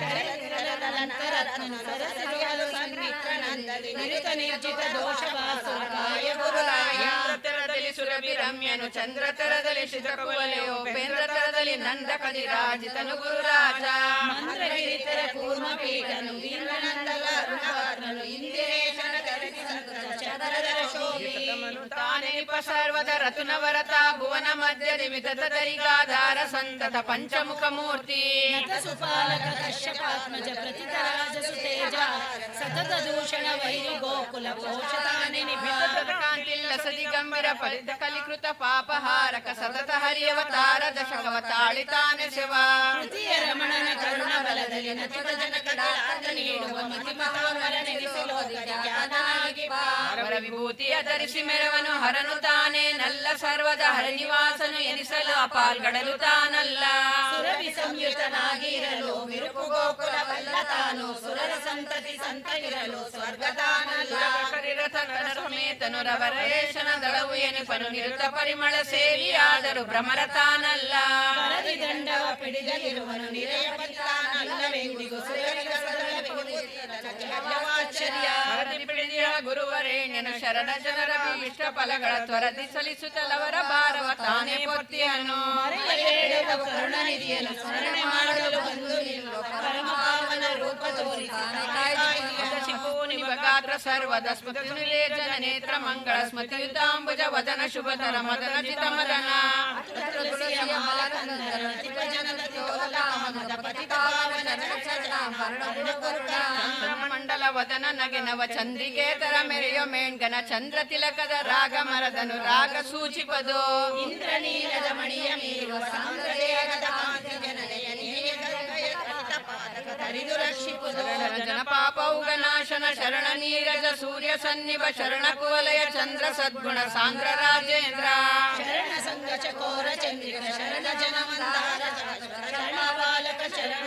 ನಿರುತ ನಿರ್ಜಿತ ದೋಷ ತೆರದಲ್ಲಿ ಸುರಭಿ ರಮ್ಯನು ಚಂದ್ರ ತೆರದಲ್ಲಿ ಶಿತಕುವಲೆಯೋ ಉಪೇಂದ್ರ ತೆರದಲ್ಲಿ ನಂದ ಕದಿರಾಜಿತನು ಗುರುರಾಜ ಮಂದ್ರಗಿರಿತರ ಕೂರ್ಮ ಪೀಠನು ವೀರನಂದಲ ಅರುಣವರ್ಣನು ಇಂದಿರೇಶನ ಕರಗಿ ಸಂತತ ಚದರದರ ಶೋಭಿ ತಾನೇಪ ಸರ್ವದ ರತುನವರತ ಭುವನ ಮಧ್ಯದಿ ವಿತತ ತರಿಗಾಧಾರ ಸಂತತ ಪಂಚಮುಖ ಮೂರ್ತಿ ಸುಪಾಲಕ ಕಶ್ಯಪಾತ್ಮಜ ಪ್ರತಿತ ರಾಜಸು ತೇಜ ಸತತ ದೂಷಣ ವೈರಿ ಗೋಕುಲ ಪೋಷತಾನೆ ನಿಭಿತ ಕಾಂತಿಲ್ಲ ಸದಿ ಗಂಭೀರ ಪರಿತ ಕಲಿಕೃತ ಪಾಪಹಾರಕ ಸತತ ಹರಿಯವತಾರ ದಶಕವ ತಾಳಿತಾನೆ ಶಿವ ತೃತೀಯ ರಮಣನ ಕರುಣ ಬಲದಲ್ಲಿ ನತಿತ ಜನಕಡಾದ ನೀಡುವ ಮತಿಮತವರ ನೆಲೆಸಲೋದಿಗೆ ಜ್ಞಾನಾಗಿ ವರ ವಿಭೂತಿಯ ಧರಿಸಿ ಮೆರವನು ಹರನು ತಾನೇ ನಲ್ಲ ಸರ್ವದ ಹರನಿವಾಸನು ಎನಿಸಲು ಅಪಾಲ್ಗಡಲು ತಾನಲ್ಲ ಸುರವಿ ಸಂಯುತನಾಗಿರಲು ವಿರುಪು ಗೋಕುಲವಲ್ಲ ತಾನು ಸುರರ ಸಂತತಿ ಸಂತ ಇರಲು ಸ್ವರ್ಗದಾನಲ್ಲ ಸಮೇತನು ರವರೇಶನ ದಳವು ಎನಿಪನು ನಿರುತ ಪರಿಮಳ ಸೇರಿಯಾದರೂ ಭ್ರಮರ ತಾನಲ್ಲ ಕರದಿ ದಂಡವ ಪಿಡಿದಲಿರುವನು ನಿರೆಯ ಪತಿತಾನಲ್ಲವೆಂದಿಗೂ ಸುರರಿಗ ಸದಲವಾಶ್ಚರ್ಯ ವರದಿ ಪಿಡಿದಿಯ ಗುರುವರೇಣ್ಯನು ಶರಣ ಜನರ ಇಷ್ಟ ಫಲಗಳ ತ್ವರದಿ ಸಲ್ಲಿಸುತ್ತಲವರ ಭಾರವ ತಾನೇ ಪೊತ್ತಿಯನು ಹೇಳುವ ಕರುಣನಿಧಿಯನ್ನು ಸ್ಮರಣೆ ಮಾಡಲು ಬಂದು ನಿಲ್ಲುವ ಪರಮ ಪಾವನ ರೂಪ ತೋರಿಸಿ ನಿವ ಗಾತ್ರ ಸರ್ವದ ಸ್ಮೃತಿ ನಿರೇಜನ ನೇತ್ರ ಮಂಗಳ ಸ್ಮೃತಿಯುತಾಂಬುಜ ವದನ ಶುಭತರ ಮದನ ಚಿತ ಮದನ ತುಳಸಿಯ ಮಾಲ ಕಂದರ ನತಿಪ ಜನದ ತಿಲೋಲಾಮದ ಪತಿತ ಪಾವನ ಮಂಡಲ ವದನ ನಗೆನವ ಚಂದ್ರಿಕೇತರ ಮೆರೆಯೋ ಮೇಣ್ಗನ ಚಂದ್ರ ತಿಲಕದ ರಾಗ ಮರದನು ರಾಗ ಸೂಚಿಪದು ಇಂದ್ರ ನೀಲದ ಮಣಿಯ ಮೀರುವ ಸಾಂದ್ರ ದೇಹದ ಕಾಂತಿ ಜನನೆಯ ಹರಿದು ರಕ್ಷಿಪುದು ಜನ ಪಾಪೌಗ ನಾಶನ ಶರಣ ನೀರಜ ಸೂರ್ಯ ಸನ್ನಿಭ ಶರಣ ಕುವಲಯ ಚಂದ್ರ ಸದ್ಗುಣ ಸಾಂದ್ರ ರಾಜೇಂದ್ರ ಶರಣ ಸಂಘ ಚಕೋರ ಚಂದ್ರಿಕ ಶರಣ ಜನ ಮಂದಾರ ಶರಣ ಬಾಲಕ ಶರಣ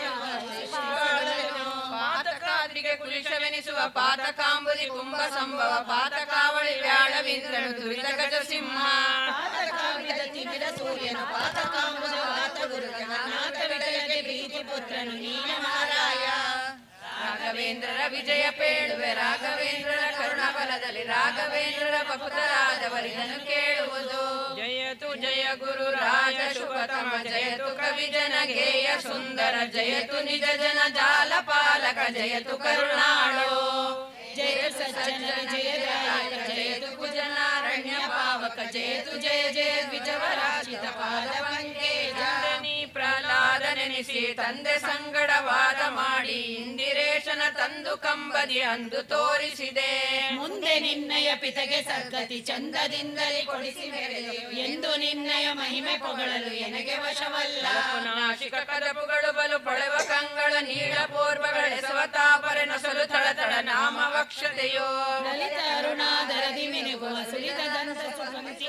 ಪಾತಕಾದ್ರಿಗೆ ಕುಲಿಶವೆನಿಸುವ ಪಾತಕಾಂಬುದಿ ಕುಂಭ ಸಂಭವ ಪಾತಕಾವಳಿ ವ್ಯಾಳವಿಂದ್ರನು ದುರಿತ ಗಜ ಸಿಂಹ ಪಾತಕಾವಿದ ತಿಮಿರ ಸೂರ್ಯನು ಪಾತಕಾಂಬುದ ಪಾತ ಗುರುಗ ನಾಥ ವಿಡಲಗೆ ಪ್ರೀತಿ ಪುತ್ರನು ನೀನ ಮಾರಾಯ ರಾಘವೇಂದ್ರರ ವಿಜಯ ಪೇಳುವೆ ರಾಘವೇಂದ್ರರ ಕರುಣಬಲದಲ್ಲಿ ರಾಘವೇಂದ್ರರ ಭಕ್ತರಾದವರಿದನು ಕೇಳುವುದು ಜಯತು ಜಯ ಗುರು ರಾಜ ಶುಭತಮ ಜಯತು ಕವಿ ಜನ ಗೇಯ ಸುಂದರ ಜಯತು ನಿಜ ಜನ ಜಾಲ ಪಾಲಕ ಜಯತು ಕರುಣಾಳೋ ಜಯತು ಸಜ್ಜನ ಜಯದಾಯಕ ಜಯತು ಕುಜನಾರಣ್ಯ ಪಾವಕ ಜಯತು ಜಯ ಜಯ ದ್ವಿಜವರಾಚಿತ ಪಾದ ನೀ ಪ್ರಹ್ಲಾದ ನೆನೆಸಿ ತಂದೆ ಸಂಗಡವಾದ ಮಾಡಿ ಇಂದಿರೇಶನ ತಂದು ಕಂಬದಿ ಅಂದು ತೋರಿಸಿದೆ ಮುಂದೆ ನಿನ್ನಯ ಪಿತಗೆ ಸದ್ಗತಿ ಚಂದದಿಂದಲೇ ಕೊಡಿಸಿ ಮೆರೆದೆವು ಎಂದು ನಿನ್ನಯ ಮಹಿಮೆ ಪೊಗಳಲು ಎನಗೆ ವಶವಲ್ಲ ನಾಶಿಕ ಕದಪುಗಳು ಬಲು ಪಳೆವ ಕಂಗಳ ನೀಳ ಪೂರ್ವಗಳೆಸವ ತಾಪರೆ ನೊಸಲು ತಳತಳ ನಾಮ ವಕ್ಷತೆಯೋ ಲಲಿತ ಅರುಣಾದರದಿ ಮಿನುಗುವ ಸುಲಿದ ದಂತ ಸುಗಂಧಿ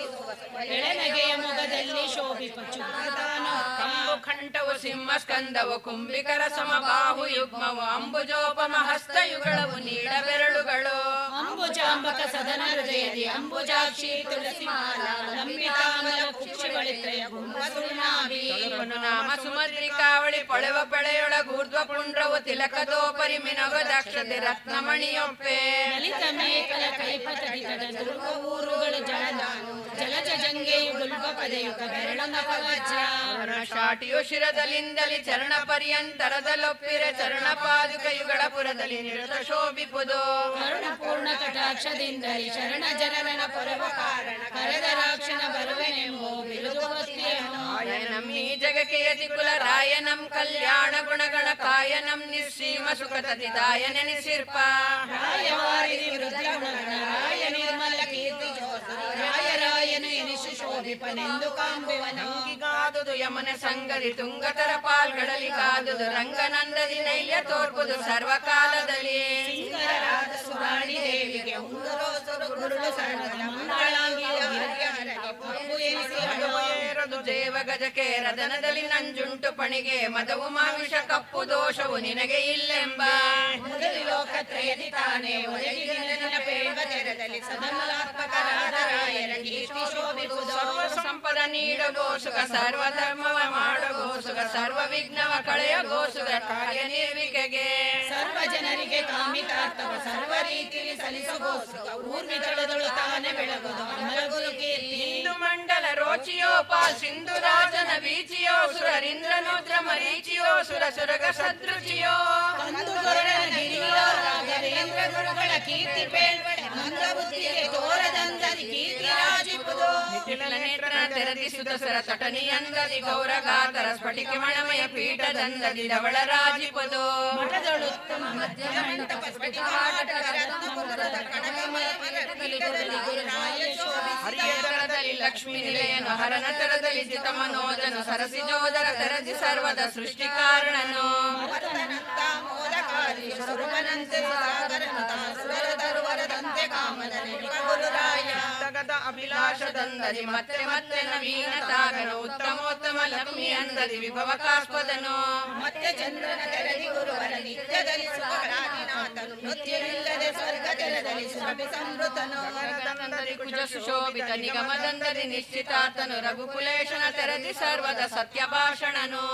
ಎಳೆನಗೆಯ ಮೊಗದಲ್ಲಿ ಶೋಭಿಪ ಚುಕ್ಕಾನು ಕಂಬು ಕಂಠವು ಸಿಂಹ ಸ್ಕಂದವು ಕುಂಭಿಕರ ಸಮಬಾಹು ಯುಗ್ಮವು ಅಂಬುಜೋಪಮ ಹಸ್ತಯುಗಳವು ನೀಳ ಬೆರಳುಗಳು ಅಂಬುಜಾಂಬಕ ಸದನ ಹೃದಯದಿ ಅಂಬುಜಾಕ್ಷಿ ತುಳಸಿ ಮಾಲ ಲಂಬಿತಾಮಲ ಕುಕ್ಷಿಗಳಿತ್ರಯ ಗುಂಬಸುನಾಭಿ ತೊಳುವನು ನಾಮ ಸುಮದ್ರಿಕಾವಳಿ ಪೊಳೆವ ಪಳೆಯೊಳಗೂರ್ಧ್ವ ಪುಂಡ್ರವು ತಿಲಕದೋಪರಿ ಮಿನಗ ದಕ್ಷತೆ ರತ್ನಮಣಿಯೊಪ್ಪೆ ಲಲಿತ ಮೇಕಲ ಕೈಪತಡಿ ತಡ ದುರ್ಗ ಊರುಗಳು ಜಳದಾನು ಜಲಜ ಜಂಗೆಯು ಗುಲ್ಬ ಪದಯುಗ ಬೆರಳು ನವವಜ್ರ ಶಾಟಿಯು ಶಿರದಲಿಂದಲಿ ಚರಣ ಪರ್ಯಂತರದಲೊಪ್ಪಿರೆ ಚರಣ ಪಾದುಕಯುಗಳ ಪುರದಲ್ಲಿ ನಿರತ ಶೋಭಿಪುದು ಕರುಣ ಪೂರ್ಣ ಕಟಾಕ್ಷದಿಂದಲೇ ಶರಣ ಜನರನ ಪೊರವ ಕಾರಣ ಕರೆದ ರಾಕ್ಷಣ ಬರುವೆನೆಂಬೋ ಬಿರುದು ಭಕ್ತಿಯನ್ನು ರಾಯನಂ ಈ ಜಗಕ್ಕೆ ಯತಿ ಕುಲ ರಾಯನಂ ಕಲ್ಯಾಣ ಗುಣಗಣ ಕಾಯನಂ ನಿಸ್ಸೀಮ ಸುಖತತಿ ದಾಯ ನೆನೆಸಿರ್ಪ ರಾಯವಾರಿದಿ ವೃದ್ಧಿ ಗುಣಗಣ ರಾಯ ನಿರ್ಮಲ ಕೀರ್ತಿ ಜೋಸು ರಾಯ ರಾಯನು ಎನಿಸು ಶೋಭಿಪನೆಂದು ಕಾಂಬುವನು ಗಾದುದು ಯಮನ ಸಂಗದಿ ತುಂಗತರ ಪಾಲ್ಗಡಲಿ ಕಾದುದು ರಂಗನಂದದಿ ನೈಲ್ಯ ತೋರ್ಪುದು ಸರ್ವಕಾಲದಲ್ಲಿ ಸಿಂಗರಾದ ಸುರಾಣಿ ದೇವಿಗೆ ಉಂಗುರೋಸುರು ಗುರುಳು ಸಣ್ಣದ ಮಂಗಳಾಂಗಿಯ ಗಿರಿಯರಗೆ ಪಪ್ಪು ಎನಿಸಿ ಏರದು ದೇವ ಗಜಕೆ ರದನದಲ್ಲಿ ನಂಜುಂಟು ಪಣಿಗೆ ಮದವು ಮಾವಿಷ ಕಪ್ಪು ದೋಷವು ನಿನಗೆ ಇಲ್ಲೆಂಬ ಮೊದಲು ಲೋಕತ್ರಯದಿ ತಾನೇ ಒದಗಿದ ನೆನಪೇವ ತೆರದಲ್ಲಿ ಸದಮಲಾತ್ಮಕರಾದ ರಾಯರ ಕೀರ್ತಿ ಶೋಭಿಸುವುದು ಸರ್ವ ಸಂಪದ ನೀಡ ಗೋಸುಗ ಸರ್ವ ಧರ್ಮವ ಮಾಡ ಗೋಸುಗ ಸರ್ವ ವಿಘ್ನವ ಕಳೆಯ ಗೋಸುಗ ಕಾರ್ಯ ನಿರ್ವಿಕೆಗೆ ಸರ್ವ ಜನರಿಗೆ ಕಾಮಿತಾರ್ಥವ ಸರ್ವ ರೀತಿಯಲ್ಲಿ ಸಲ್ಲಿಸಬಹುದು ಊರ್ಮಿತಳದಳು ತಾನೇ ಬೆಳಗುದು ಅಮರ ಗುರು ಕೀರ್ತಿ ಹಿಂದೂ ಮಂಡಲ ರೋಚಿಯೋ ಪಾಲ್ ಸಿಂಧು ರಾಜನ ಬೀಚಿಯೋ ಸುರರಿಂದ್ರನೋದ್ರ ಮರೀಚಿಯೋ ಸುರ ಸುರಗ ಸದೃಚಿಯೋ ಕಂದು ಗೊರಡನ ಗಿರಿಯೋ ರಾಘವೇಂದ್ರ ಗುರುಗಳ ಕೀರ್ತಿ ಪೇಳ್ವಡೆ ಮಂದ ಬುದ್ಧಿಗೆ ತೋರದಂದದಿ ಕೀರ್ತಿ ರಾಜಿಪುದು ನಿಖಿಲ ನೇತ್ರ ತೆರದಿ ಸುತಸರ ತಟನಿಯಂದದಿ ಗೌರಗಾತರ ಸ್ಫಟಿಕ ಮಣಮಯ ಪೀಠದಂದದಿ ಧವಳ ರಾಜಿಪದು ಮಠದೊಳುತ್ತಮ ಮಧ್ಯ ಮಂಟಪ ಸ್ಫಟಿಕಾಟಕ ರತ್ನಕುಂಭದ ಕನಕಮಲ ಪೀಠದಲ್ಲಿ ಗುರುರಾಯ ಶೋಭಿಸಿದ ಹರಿಯ ತರದಲ್ಲಿ ಲಕ್ಷ್ಮೀ ನಿಲಯನು ಹರನ ತರದಲ್ಲಿ ಜಿತ ಮನೋಜನು ಸರಸಿ ಜೋದರ ತೆರದಿ ಸರ್ವದ ಸೃಷ್ಟಿ ಕಾರಣನು ಭರತನಂತ ಮೋದಕಾರಿ ಸ್ವರೂಪನಂತೆ ಸಾಗರನಂತ ಸುರರ ತರುವರದಂತೆ ಕಾಮದ ನೆನಪ ಗುರುರಾಯ ತಗದ ಅಭಿಲಾಷದಂದದಿ ಮತ್ತೆ ಮತ್ತೆ ನವೀನ ತಾಗನು ಉತ್ತಮೋತ್ತಮ ಲಕ್ಷ್ಮಿ ಅಂದದಿ ವಿಭವಕಾಸ್ಪದನು ಮತ್ತೆ ಚಂದ್ರನ ತೆರದಿ ಗುರುವರ ನಿತ್ಯದಲ್ಲಿ ಸುಖರಾಜಿನಾಥನು ನೃತ್ಯವಿಲ್ಲದೆ ಸ್ವರ್ಗ ತೆರದಲ್ಲಿ ಸುರಭಿ ಸಂವೃತನು ದಂದದಿ ಕುಜ ಸುಶೋಭಿತ ನಿಗಮದಂದದಿ ನಿಶ್ಚಿತಾತನು ರಘುಕುಲೇಶನ ತೆರದಿ ಸರ್ವದ ಸತ್ಯ ಭಾಷಣನು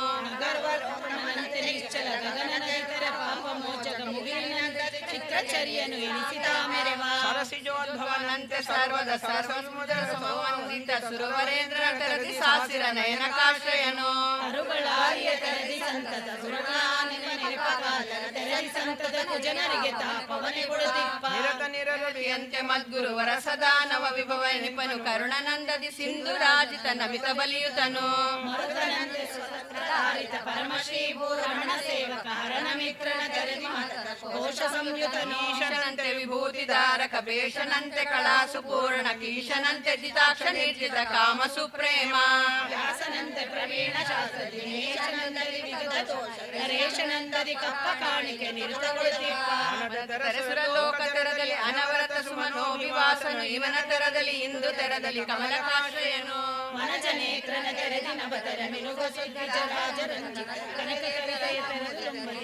ಗರ್ವಲೋಕನಂತೆ ನಿಶ್ಚಲ ಗಗನನೇತರ ಪಾಪ ಮೋಚಕ ಮುಗಿಲಿನಂತೆ ಚಿತ್ರಚರ್ಯನು ಎನಿಸಿದ ಮೆರೆವ ಸರಸಿಜೋದ್ಭವನಂತೆ ಸರ್ವದ ಸರ್ವಸಮುದ್ರ ಸಮವಂದಿತ ಸುರವರೇಂದ್ರ ತೆರದಿ ಸಾಸಿರ ನಯನಕಾಶ್ರಯನು ಅರುಗಳಾರಿಯ ತೆರದಿ ಸಂತತ ಸುರಗಾನಿನ ನೆನಪಗಾಲರ ತೆರದಿ ಸಂತತ ಕುಜನರಿಗೆ ತಾಪವನೆ ಕೊಡುತ್ತಿಪ್ಪ ನಿರತ ನಿರರುಡಿಯಂತೆ ಮದ್ಗುರುವರ ಸದಾನವ ವಿಭವ ನಿಪನು ಕರುಣನಂದದಿ ಸಿಂಧು ರಾಜಿತ ನಮಿತ ಬಲಿಯುತನು ಮರುತನಂತೆ ಸ್ವತಂತ್ರಾರಿತ ಪರಮಶ್ರೀ ಭೂರಮಣ ಸೇವಕ ಹರಣ ಮಿತ್ರನ ತೆರದಿ ಮತದ ಕೋಶ ಸಂಯುತನು ಈಶನಂತೆ ವಿಭೂತಿಧಾರಕ ಬೇಷನಂತೆ ಕಳಾಸು ಪೂರ್ಣ ಕೀಶನಂತೆ ಜಿತಾಕ್ಷ ನಿರ್ಜಿತ ಕಾಮ ಸುಪ್ರೇಮ ವ್ಯಾಸನಂತೆ ಪ್ರವೀಣ ಶಾಸ್ತ್ರ ದಿನೇಶನಂದರಿ ವಿಗತ ದೋಷ ನರೇಶನಂದರಿ ಕಪ್ಪ ಕಾಣಿಕೆ ನಿರುತಗೊಳಿಸಿಪ್ಪ ತೆರೆಸುರ ಲೋಕ ತೆರದಲ್ಲಿ ಅನವರತ ಸುಮನೋಭಿವಾಸನು ಇವನ ತೆರದಲ್ಲಿ ಇಂದು ತೆರದಲ್ಲಿ ಕಮಲಕಾಶ್ರಯನು ಮನಜ ನೇತ್ರನ ತೆರೆದಿ ನಭತರ ಮಿನುಗ ಸುದ್ದಿ ಜರಾಜರಂಜಿ ಕನಕ ಕವಿತೆಯ ತೆರೆದು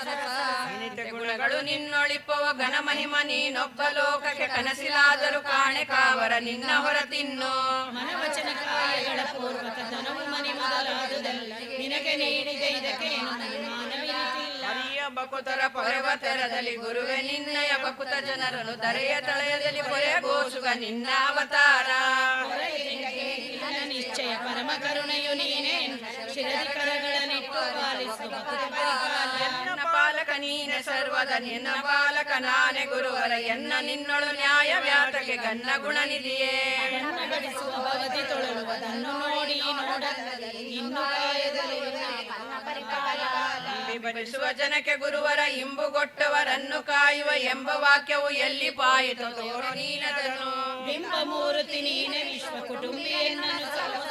ನಿತ್ಯ ಗುಣಗಳು ನಿನ್ನೊಳಿಪವ ಘನ ಮಹಿಮ ನೀನೊಬ್ಬ ಲೋಕಕ್ಕೆ ಕನಸಿಲಾದರೂ ಕಾಣೆ ಕಾವರ ನಿನ್ನ ಹೊರ ತಿನ್ನು ಮನವಚನ ಕಾಯಗಳ ಪೂರ್ವಕ ಧನವು ಮನಿ ಮೊದಲಾದುದಲ್ಲ ನಿನಗೆ ನೀಡಿದ ಇದಕ್ಕೆ ಏನು ಮಾನವೀಯತಿಲ್ಲ ಹರಿಯ ಬಕುತರ ಪೊರೆವ ತೆರದಲ್ಲಿ ಗುರುವೆ ನಿನ್ನಯ ಬಕುತ ಜನರನ್ನು ದರೆಯ ತಳೆಯದಲ್ಲಿ ಪೊರೆಗೋಸುಗ ನಿನ್ನ ಅವತಾರ ನಿನ್ನ ನಿಶ್ಚಯ ಪರಮ ಕರುಣೆಯು ನೀನೇ ಶಿರದಿ ಕರಗಳನ್ನಿಟ್ಟು ಪಾಲಿಸು ಭಕ್ತ ಪರಿಪಾಲ. ಎನ್ನ ಪಾಲಕ ನೀನೆ ಸರ್ವದ ನಿನ್ನ ಪಾಲಕ ನಾನೇ ಗುರುವರ ಎನ್ನ ನಿನ್ನೊಳು ನ್ಯಾಯ ವ್ಯಾತಕ್ಕೆ ಗನ್ನ ಗುಣ ನಿಧಿಯೇ ಅನ್ನ ಬಡಿಸುವ ಭಗತಿ ತೊಳಲುವುದನ್ನು ನೋಡಿ ನೋಡಲ್ಲದೆ ಇನ್ನು ಕಾಯದಲ್ಲಿ ನನ್ನ ಪರಿಪಾಲ. ವಿಭಜಿಸುವ ಜನಕ್ಕೆ ಗುರುವರ ಇಂಬುಗೊಟ್ಟವರನ್ನು ಕಾಯುವ ಎಂಬ ವಾಕ್ಯವು ಎಲ್ಲಿ ಪಾಯಿತು ತೋರು ನೀನದನು ಬಿಂಬ ಮೂರ್ತಿ ನೀನೆ ವಿಶ್ವ ಕುಟುಂಬಿಯನ್ನನು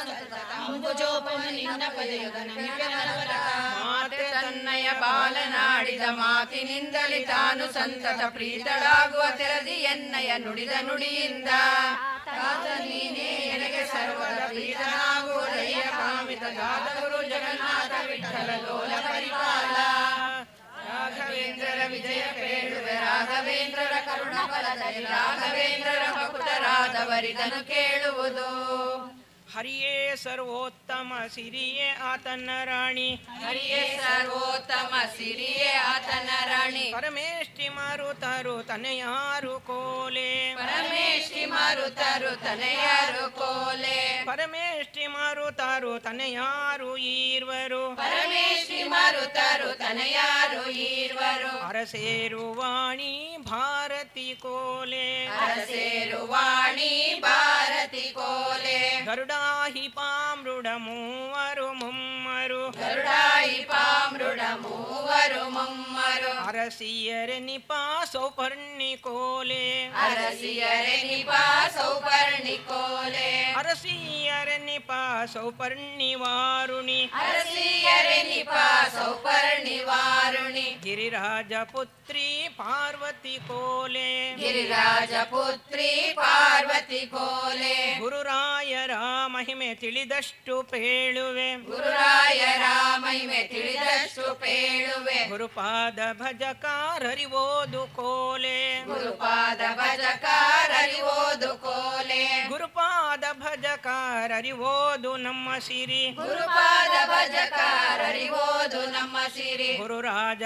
ಅಂಬುಜೋಪಮ ನಿನ್ನ ಪದಯುಗ ನಮಿಗೆ ನರವರಕ. ಮಾತೆ ತನ್ನಯ ಬಾಲನಾಡಿದ ಮಾತಿನಿಂದಲಿ ತಾನು ಸಂತತ ಪ್ರೀತಳಾಗುವ ತೆರದಿ ಎನ್ನಯ ನುಡಿದ ನುಡಿಯಿಂದ ತಾತ ನೀನೇ ಎನಗೆ ಸರ್ವದ ಪ್ರೀತನಾಗುವುದಯ್ಯ ಕಾಮಿತ ದಾದ ಗುರು ಜಗನ್ನಾಥ ವಿಠಲ ಲೋಲ ಪರಿಪಾಲ ರಾಘವೇಂದ್ರರ ವಿಜಯ ಕೇಳುವೆ ರಾಘವೇಂದ್ರರ ಕರುಣ ಫಲದಲ್ಲಿ ರಾಘವೇಂದ್ರರ ಭಕ್ತರಾದವರಿದನು ಕೇಳುವುದು ಹರಿಯೇ ಸರ್ವೋತ್ತಮ ಸಿರಿಯೇ ಆತನ ರಾಣಿ ಹರಿಯೇ ಸರ್ವೋತ್ತಮ ಸಿರಿಯೇ ಆತನ ರಾಣಿ ಪರಮೇಷ್ಠಿ ಮಾರುತರು ತನೆಯಾರು ಕೋಲೆ ಪರಮೇಶ್ವರಿ ಮಾರುತರು ತನೆಯರು ಕೋಲೆ ಪರಮೇಷ್ಠಿ ಮಾರುತಾರು ತನೆಯಾರು ಈರ್ವರು ಪರಮೇಶ್ವರಿ ಮಾರುತರು ತನೆಯಾರು ಈರ್ವರು ಅರಸೇರು ವಾಣಿ ಭಾರತಿ ಕೋಲೆ ಅರಸೇರು ವಾಣಿ ಭಾರತಿ ಕೋಲೆ ಗರುಡಾಹಿ ಪಾಮೃಡ ಮೂವರು ಮುಮ್ಮರು ಗರುಡಾಯಿ ಪಾಮೃಡ ಮೂವರು ಮೊಮ್ಮರು ಅರಸಿಯರೆ ನಿಪಾ ಸೌಪರ್ಣಿ ಕೋಲೆ ಅರಸಿಯರೆ ನಿಪಾ ಸೌಪರ್ಣಿ ಕೋಲೆ ಅರಸಿಯರೆ ನಿಪಾ ಸೌಪರ್ಣಿ ವಾರುಣಿ ಅರಸಿಯರೆ ನಿಪಾ ಸೌಪರ್ಣಿ ವಾರುಣಿ ಗಿರಿರಾಜ ಪುತ್ರಿ ಪಾರ್ವತಿ ಕೋಲೆ ಗಿರಿರಾಜ ಪುತ್ರಿ ಪಾರ್ವತಿ ಕೋಲೆ ಗುರುರಾಯರ ಮಹಿಮೆ ತಿಳಿದಷ್ಟು ಪೇಳುವೆ ಗುರುರಾಯರ ಮಹಿಮೆ ತಿಳಿದಷ್ಟು ಪೇಳುವೆ ಗುರುಪಾದ ಭಜಕಾರರಿವೋದು ಕೋಲೆ ಗುರುಪಾದ ಭಜಕಾರರಿವೋದು ಕೋಲೆ ಗುರುಪಾದ ಭಜಕಾರರಿವೋದು ನಮ್ಮ ಸಿರಿ ಗುರುಪಾದ ಭಜಕಾರರಿವೋದು ನಮ್ಮ ಸಿರಿ ಗುರುರಾಜ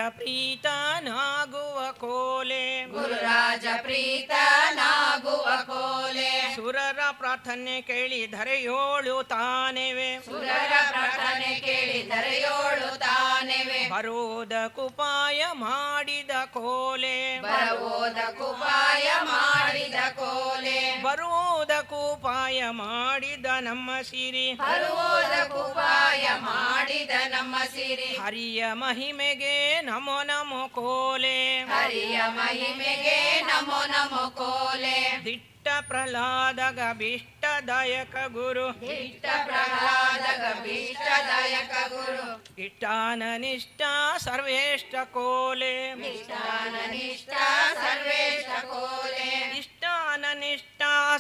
ಪ್ರೀತನಾಗುವ ಕೋಲೆ ಗುರುರಾಜ ಪ್ರೀತನಾಗುವ ಕೋಲೆ ಸುರರ ಪ್ರಾರ್ಥನೆ ಕೇಳಿ ಧರೆಯೋಳು ತಾನೆವೆ ಸುರರ ಪ್ರಾರ್ಥನೆ ಕೇಳಿ ಧರೆಯೋಳು ತಾನೆವೆ ಬರೋದಕ್ಕುಪಾಯ ಮಾಡಿದ ಕೋಲೆ ಬರವೋದಕ್ಕುಪಾಯ ಮಾಡಿದ ಕೋಲೆ ಬರುವುದಕ್ಕುಪಾಯ ಮಾಡಿದ ನಮ್ಮ ಸಿರಿ ಬರುವುದಕ್ಕುಪಾಯ ಮಾಡಿದ ನಮ್ಮ ಸಿರಿ ಹರಿಯ ಮಹಿಮೆಗೆ ನಮೋ ನಮೋ ಕೋಲೆ ಹರಿಯ ಮಹಿಮೆಗೆ ನಮೋ ನಮೋ ಕೋಲೆ ದಿಟ್ಟ ಪ್ರಹ್ಲಾದಗ ಭೀಷ್ಟದಾಯಕ ಗುರು ಇಷ್ಟ ಪ್ರಹ್ಲಾದ ಭೀಷ್ಟದಾಯಕ ಗುರು ಇಷ್ಟಾನ ನಿಷ್ಠ ಸರ್ವೇಷ್ಟ ಕೋಲೆ ಇಷ್ಟಾನ ನಿಷ್ಠ ಸರ್ವೇಷ್ಟ ಕೋಲೆ ಇಷ್ಟಾನ ನಿಷ್ಠ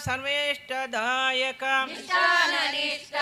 ಸರ್ವೇಷ್ಟದಾಯಕ ಇಷ್ಟಾನ ನಿಷ್ಠ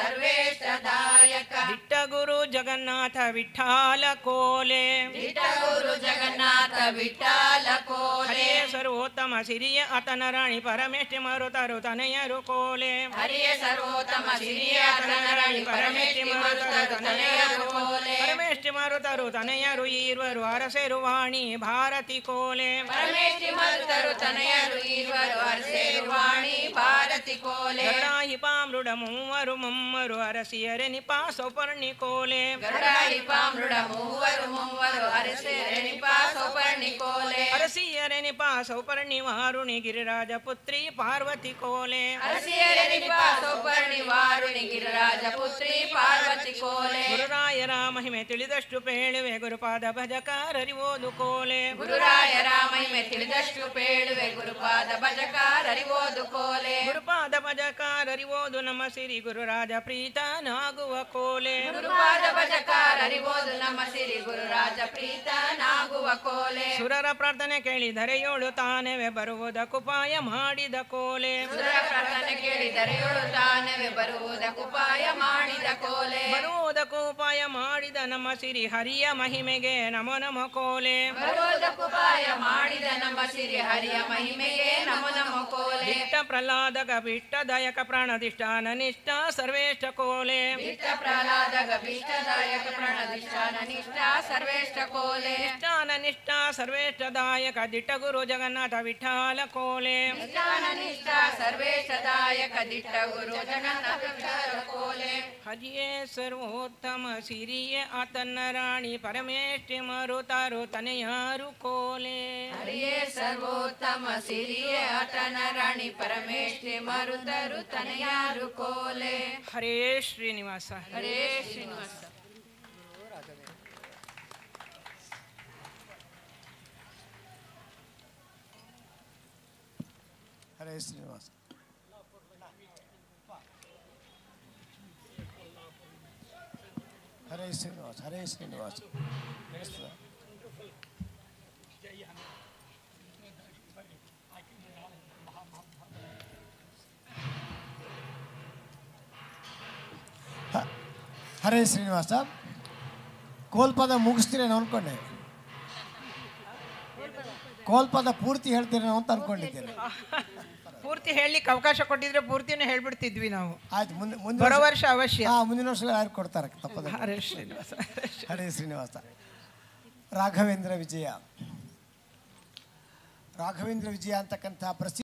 ಸರ್ವೇಷ್ಟದಾಯಕ ದಿಟ್ಟ ಗುರು ಜಗನ್ನಾಥ ವಿಠಾಲ ಕೋಲೆ ಇಷ್ಟ ಗುರು ಜಗನ್ನಾಥ ವಿಠಾಲ ಕೋಲೆ ಹರೇ ಸರ್ವೋತ್ತಮ ಸಿರಿಯ ಆತನ ರಾಣಿ ಪರಮೇಷ್ಠಿ ಮಾರುತರು ತನೆಯರು ಕೋಲೆ ಹರಿಯ ಸರ್ವೋತ್ತಮ ಸಿರಿಯ ಕನರಾಣಿ ಪರಮೇಶ್ವರಿ ಮಾರುತರು ತನೆಯರು ಕೋಲೆ ಪರಮೇಷ್ಠಿ ಮಾರುತರು ತನೆಯರು ಈರ್ವರು ಅರಸೆರು ವಾಣಿ ಭಾರತಿ ಕೋಲೆ ಪರಮೇಶ್ವರಿ ಮಾರುತರು ತನೆಯರು ಇರುವರು ಅರಸೇರು ವಾಣಿ ಭಾರತಿ ಕೋಲೆ ಗರುಡಾಹಿ ಪಾಮೃಡ ಮೂವರು ಮುಮ್ಮರು ಅರಸಿಯರೆ ನಿಪಾ ಸೌಪರ್ಣಿ ಕೋಲೆ ಗರುಡಾಯಿ ಪಾಮೃಡ ಮೂವರು ಮೂವರು ಅರಸೇರೆ ನಿಪಾ ಸೌಪರ್ಣಿ ಕೋಲೆ ಅರಸಿಯರೆ ನಿಪಾ ಸೌಪರ್ಣಿ ವಾರುಣಿ ಗಿರಿರಾಜ ಪುತ್ರಿ ಪಾರ್ವತಿ ಕೋಲೆ ಅರಸಿಯರೆ ನಿಪಾ ಸೌಪರ್ಣಿ ವಾರುಣಿ ಗಿರಿರಾಜ ಪುತ್ರಿ ಪಾರ್ವತಿ ಕೋಲೆ ಗುರುರಾಯರ ಮಹಿಮೆ ತಿಳಿದಷ್ಟು ಪೇಳುವೆ ಗುರುಪಾದ ಭಜಕಾರರಿವೋದು ಕೋಲೆ ಗುರುರಾಯರ ಮಹಿಮೆ ತಿಳಿದಷ್ಟು ಪೇಳುವೆ ಗುರುಪಾದ ಭಜಕಾರರಿವೋದು ಕೋಲೆ ಗುರುಪಾದ ಭಜಕಾರರಿವೋದು ನಮ್ಮ ಸಿರಿ ಗುರುರಾಜ ಪ್ರೀತನಾಗುವ ಕೋಲೆ ಗುರುಪಾದ ಭಜಕಾರರಿವೋದು ನಮ್ಮ ಸಿರಿ ಗುರುರಾಜ ಪ್ರೀತನಾಗುವ ಕೋಲೆ ಸುರರ ಪ್ರಾರ್ಥನೆ ಕೇಳಿದರೆಯೋಳು ತಾನೇವೆ ಬರುವುದಕ್ಕುಪಾಯ ಮಾಡಿದ ಕೋಲೆ ಸುರ ಪ್ರಾರ್ಥನೆ ಕೇಳಿದರೆಯೋಳು ತಾನವೇ ಬರುವುದಕ್ಕುಪಾಯ ಮಾಡಿದ ಕೋಲೆ ಬರುವುದಕ್ಕುಪಾಯ ಮಾಡಿದ ನಮ್ಮ ಸಿರಿ ಹರಿಯ ಮಹಿಮೆಗೆ ನಮೋ ನಮ ಕೋಲೆ ಬರುವುದಕ್ಕುಪಾಯ ಮಾಡಿದ ನಮ್ಮ ಸಿರಿ ಹರಿಯ ಮಹಿಮೆಗೆ ನಮ ನಮ ಕೋಲೆ ಇಷ್ಟ ಪ್ರಹ್ಲಾದಕ ಬಿಟ್ಟದಾಯಕ ಪ್ರಾಣದಿಷ್ಟಾನ ನಿಷ್ಠ ಸರ್ವೇಷ್ಟ ಕೋಲೆ ಇಷ್ಟ ಪ್ರಹ್ಲಾದ ಗಭೀಷ್ಟದಾಯಕ ಪ್ರಣದಿಷ್ಟಾನ ನಿಷ್ಠ ಸರ್ವೇಷ್ಟ ಕೋಲೆ ನಿಷ್ಠಾನ ನಿಷ್ಠ ಸರ್ವೇಷ್ಟದಾಯಕ ದಿಟ್ಟ ಗುರು ಜಗನ್ನಾಥ ವಿಠಾಲ ಕೋಲೆ ನಿಷ್ಠಾನ ನಿಷ್ಠ ಸರ್ವೇಷ್ಟದಾಯಕ ದಿಟ್ಟ ಗುರು ಜಗನ್ನಾಥ ವಿಠಲ ಕೋಲೆ ಹರಿಯೇ ಸರ್ವೋತ್ತಮ ಸಿರಿಯೇ ಆತನ್ನ ರಾಣಿ ಪರಮೇಷ್ಠಿ ಮರುತಾರು ತನೆಯಾರು ಕೋಲೆ ಹರಿಯೇ ಸರ್ವೋತ್ತಮ ಸಿರಿಯೇ ಆತನ ರಾಣಿ ಪರಮೇಶ್ವರಿ ಮರುತರು ತನೆಯಾರು ಕೋಲೆ ಹರೇ ಶ್ರೀನಿವಾಸ ಹರೇ ಶ್ರೀನಿವಾಸ ಹರೇ ಶ್ರೀನಿವಾಸ ಹರೇ ಶ್ರೀನಿವಾಸ ಹರೇ ಶ್ರೀನಿವಾಸ ಕೇಳಿಸ್ತದ ಹ- ಹರೇ ಶ್ರೀನಿವಾಸ ಕೋಲ್ಪದ ಮುಗಿಸ್ತೀರೇನೋ ಅನ್ಕೊಂಡೆ ಕೋಲ್ಪದ ಪೂರ್ತಿ ಹೇಳ್ತೀರೇನೋ ಅಂತ ಅನ್ಕೊಂಡಿದ್ದೇನೆ ಪೂರ್ತಿ ಹೇಳಲಿಕ್ಕೆ ಅವಕಾಶ ಕೊಟ್ಟಿದ್ರೆ ಪೂರ್ತಿನೂ ಹೇಳ್ಬಿಡ್ತಿದ್ವಿ ನಾವು ಆಯ್ತು ಮುಂದೆ ಮುಂದೆ ಬರೋ ವರ್ಷ ಅವಶ್ಯ ಹಾ ಮುಂದಿನ ವರ್ಷ ಯಾರು ಕೊಡ್ತಾರೆ ತಪ್ಪದ ಹರೇ ಶ್ರೀನಿವಾಸ ಹರೇ ಶ್ರೀನಿವಾಸ ರಾಘವೇಂದ್ರ ವಿಜಯ ರಾಘವೇಂದ್ರ ವಿಜಯ ಅಂತಕ್ಕಂಥ ಪ್ರಸಿದ್ಧ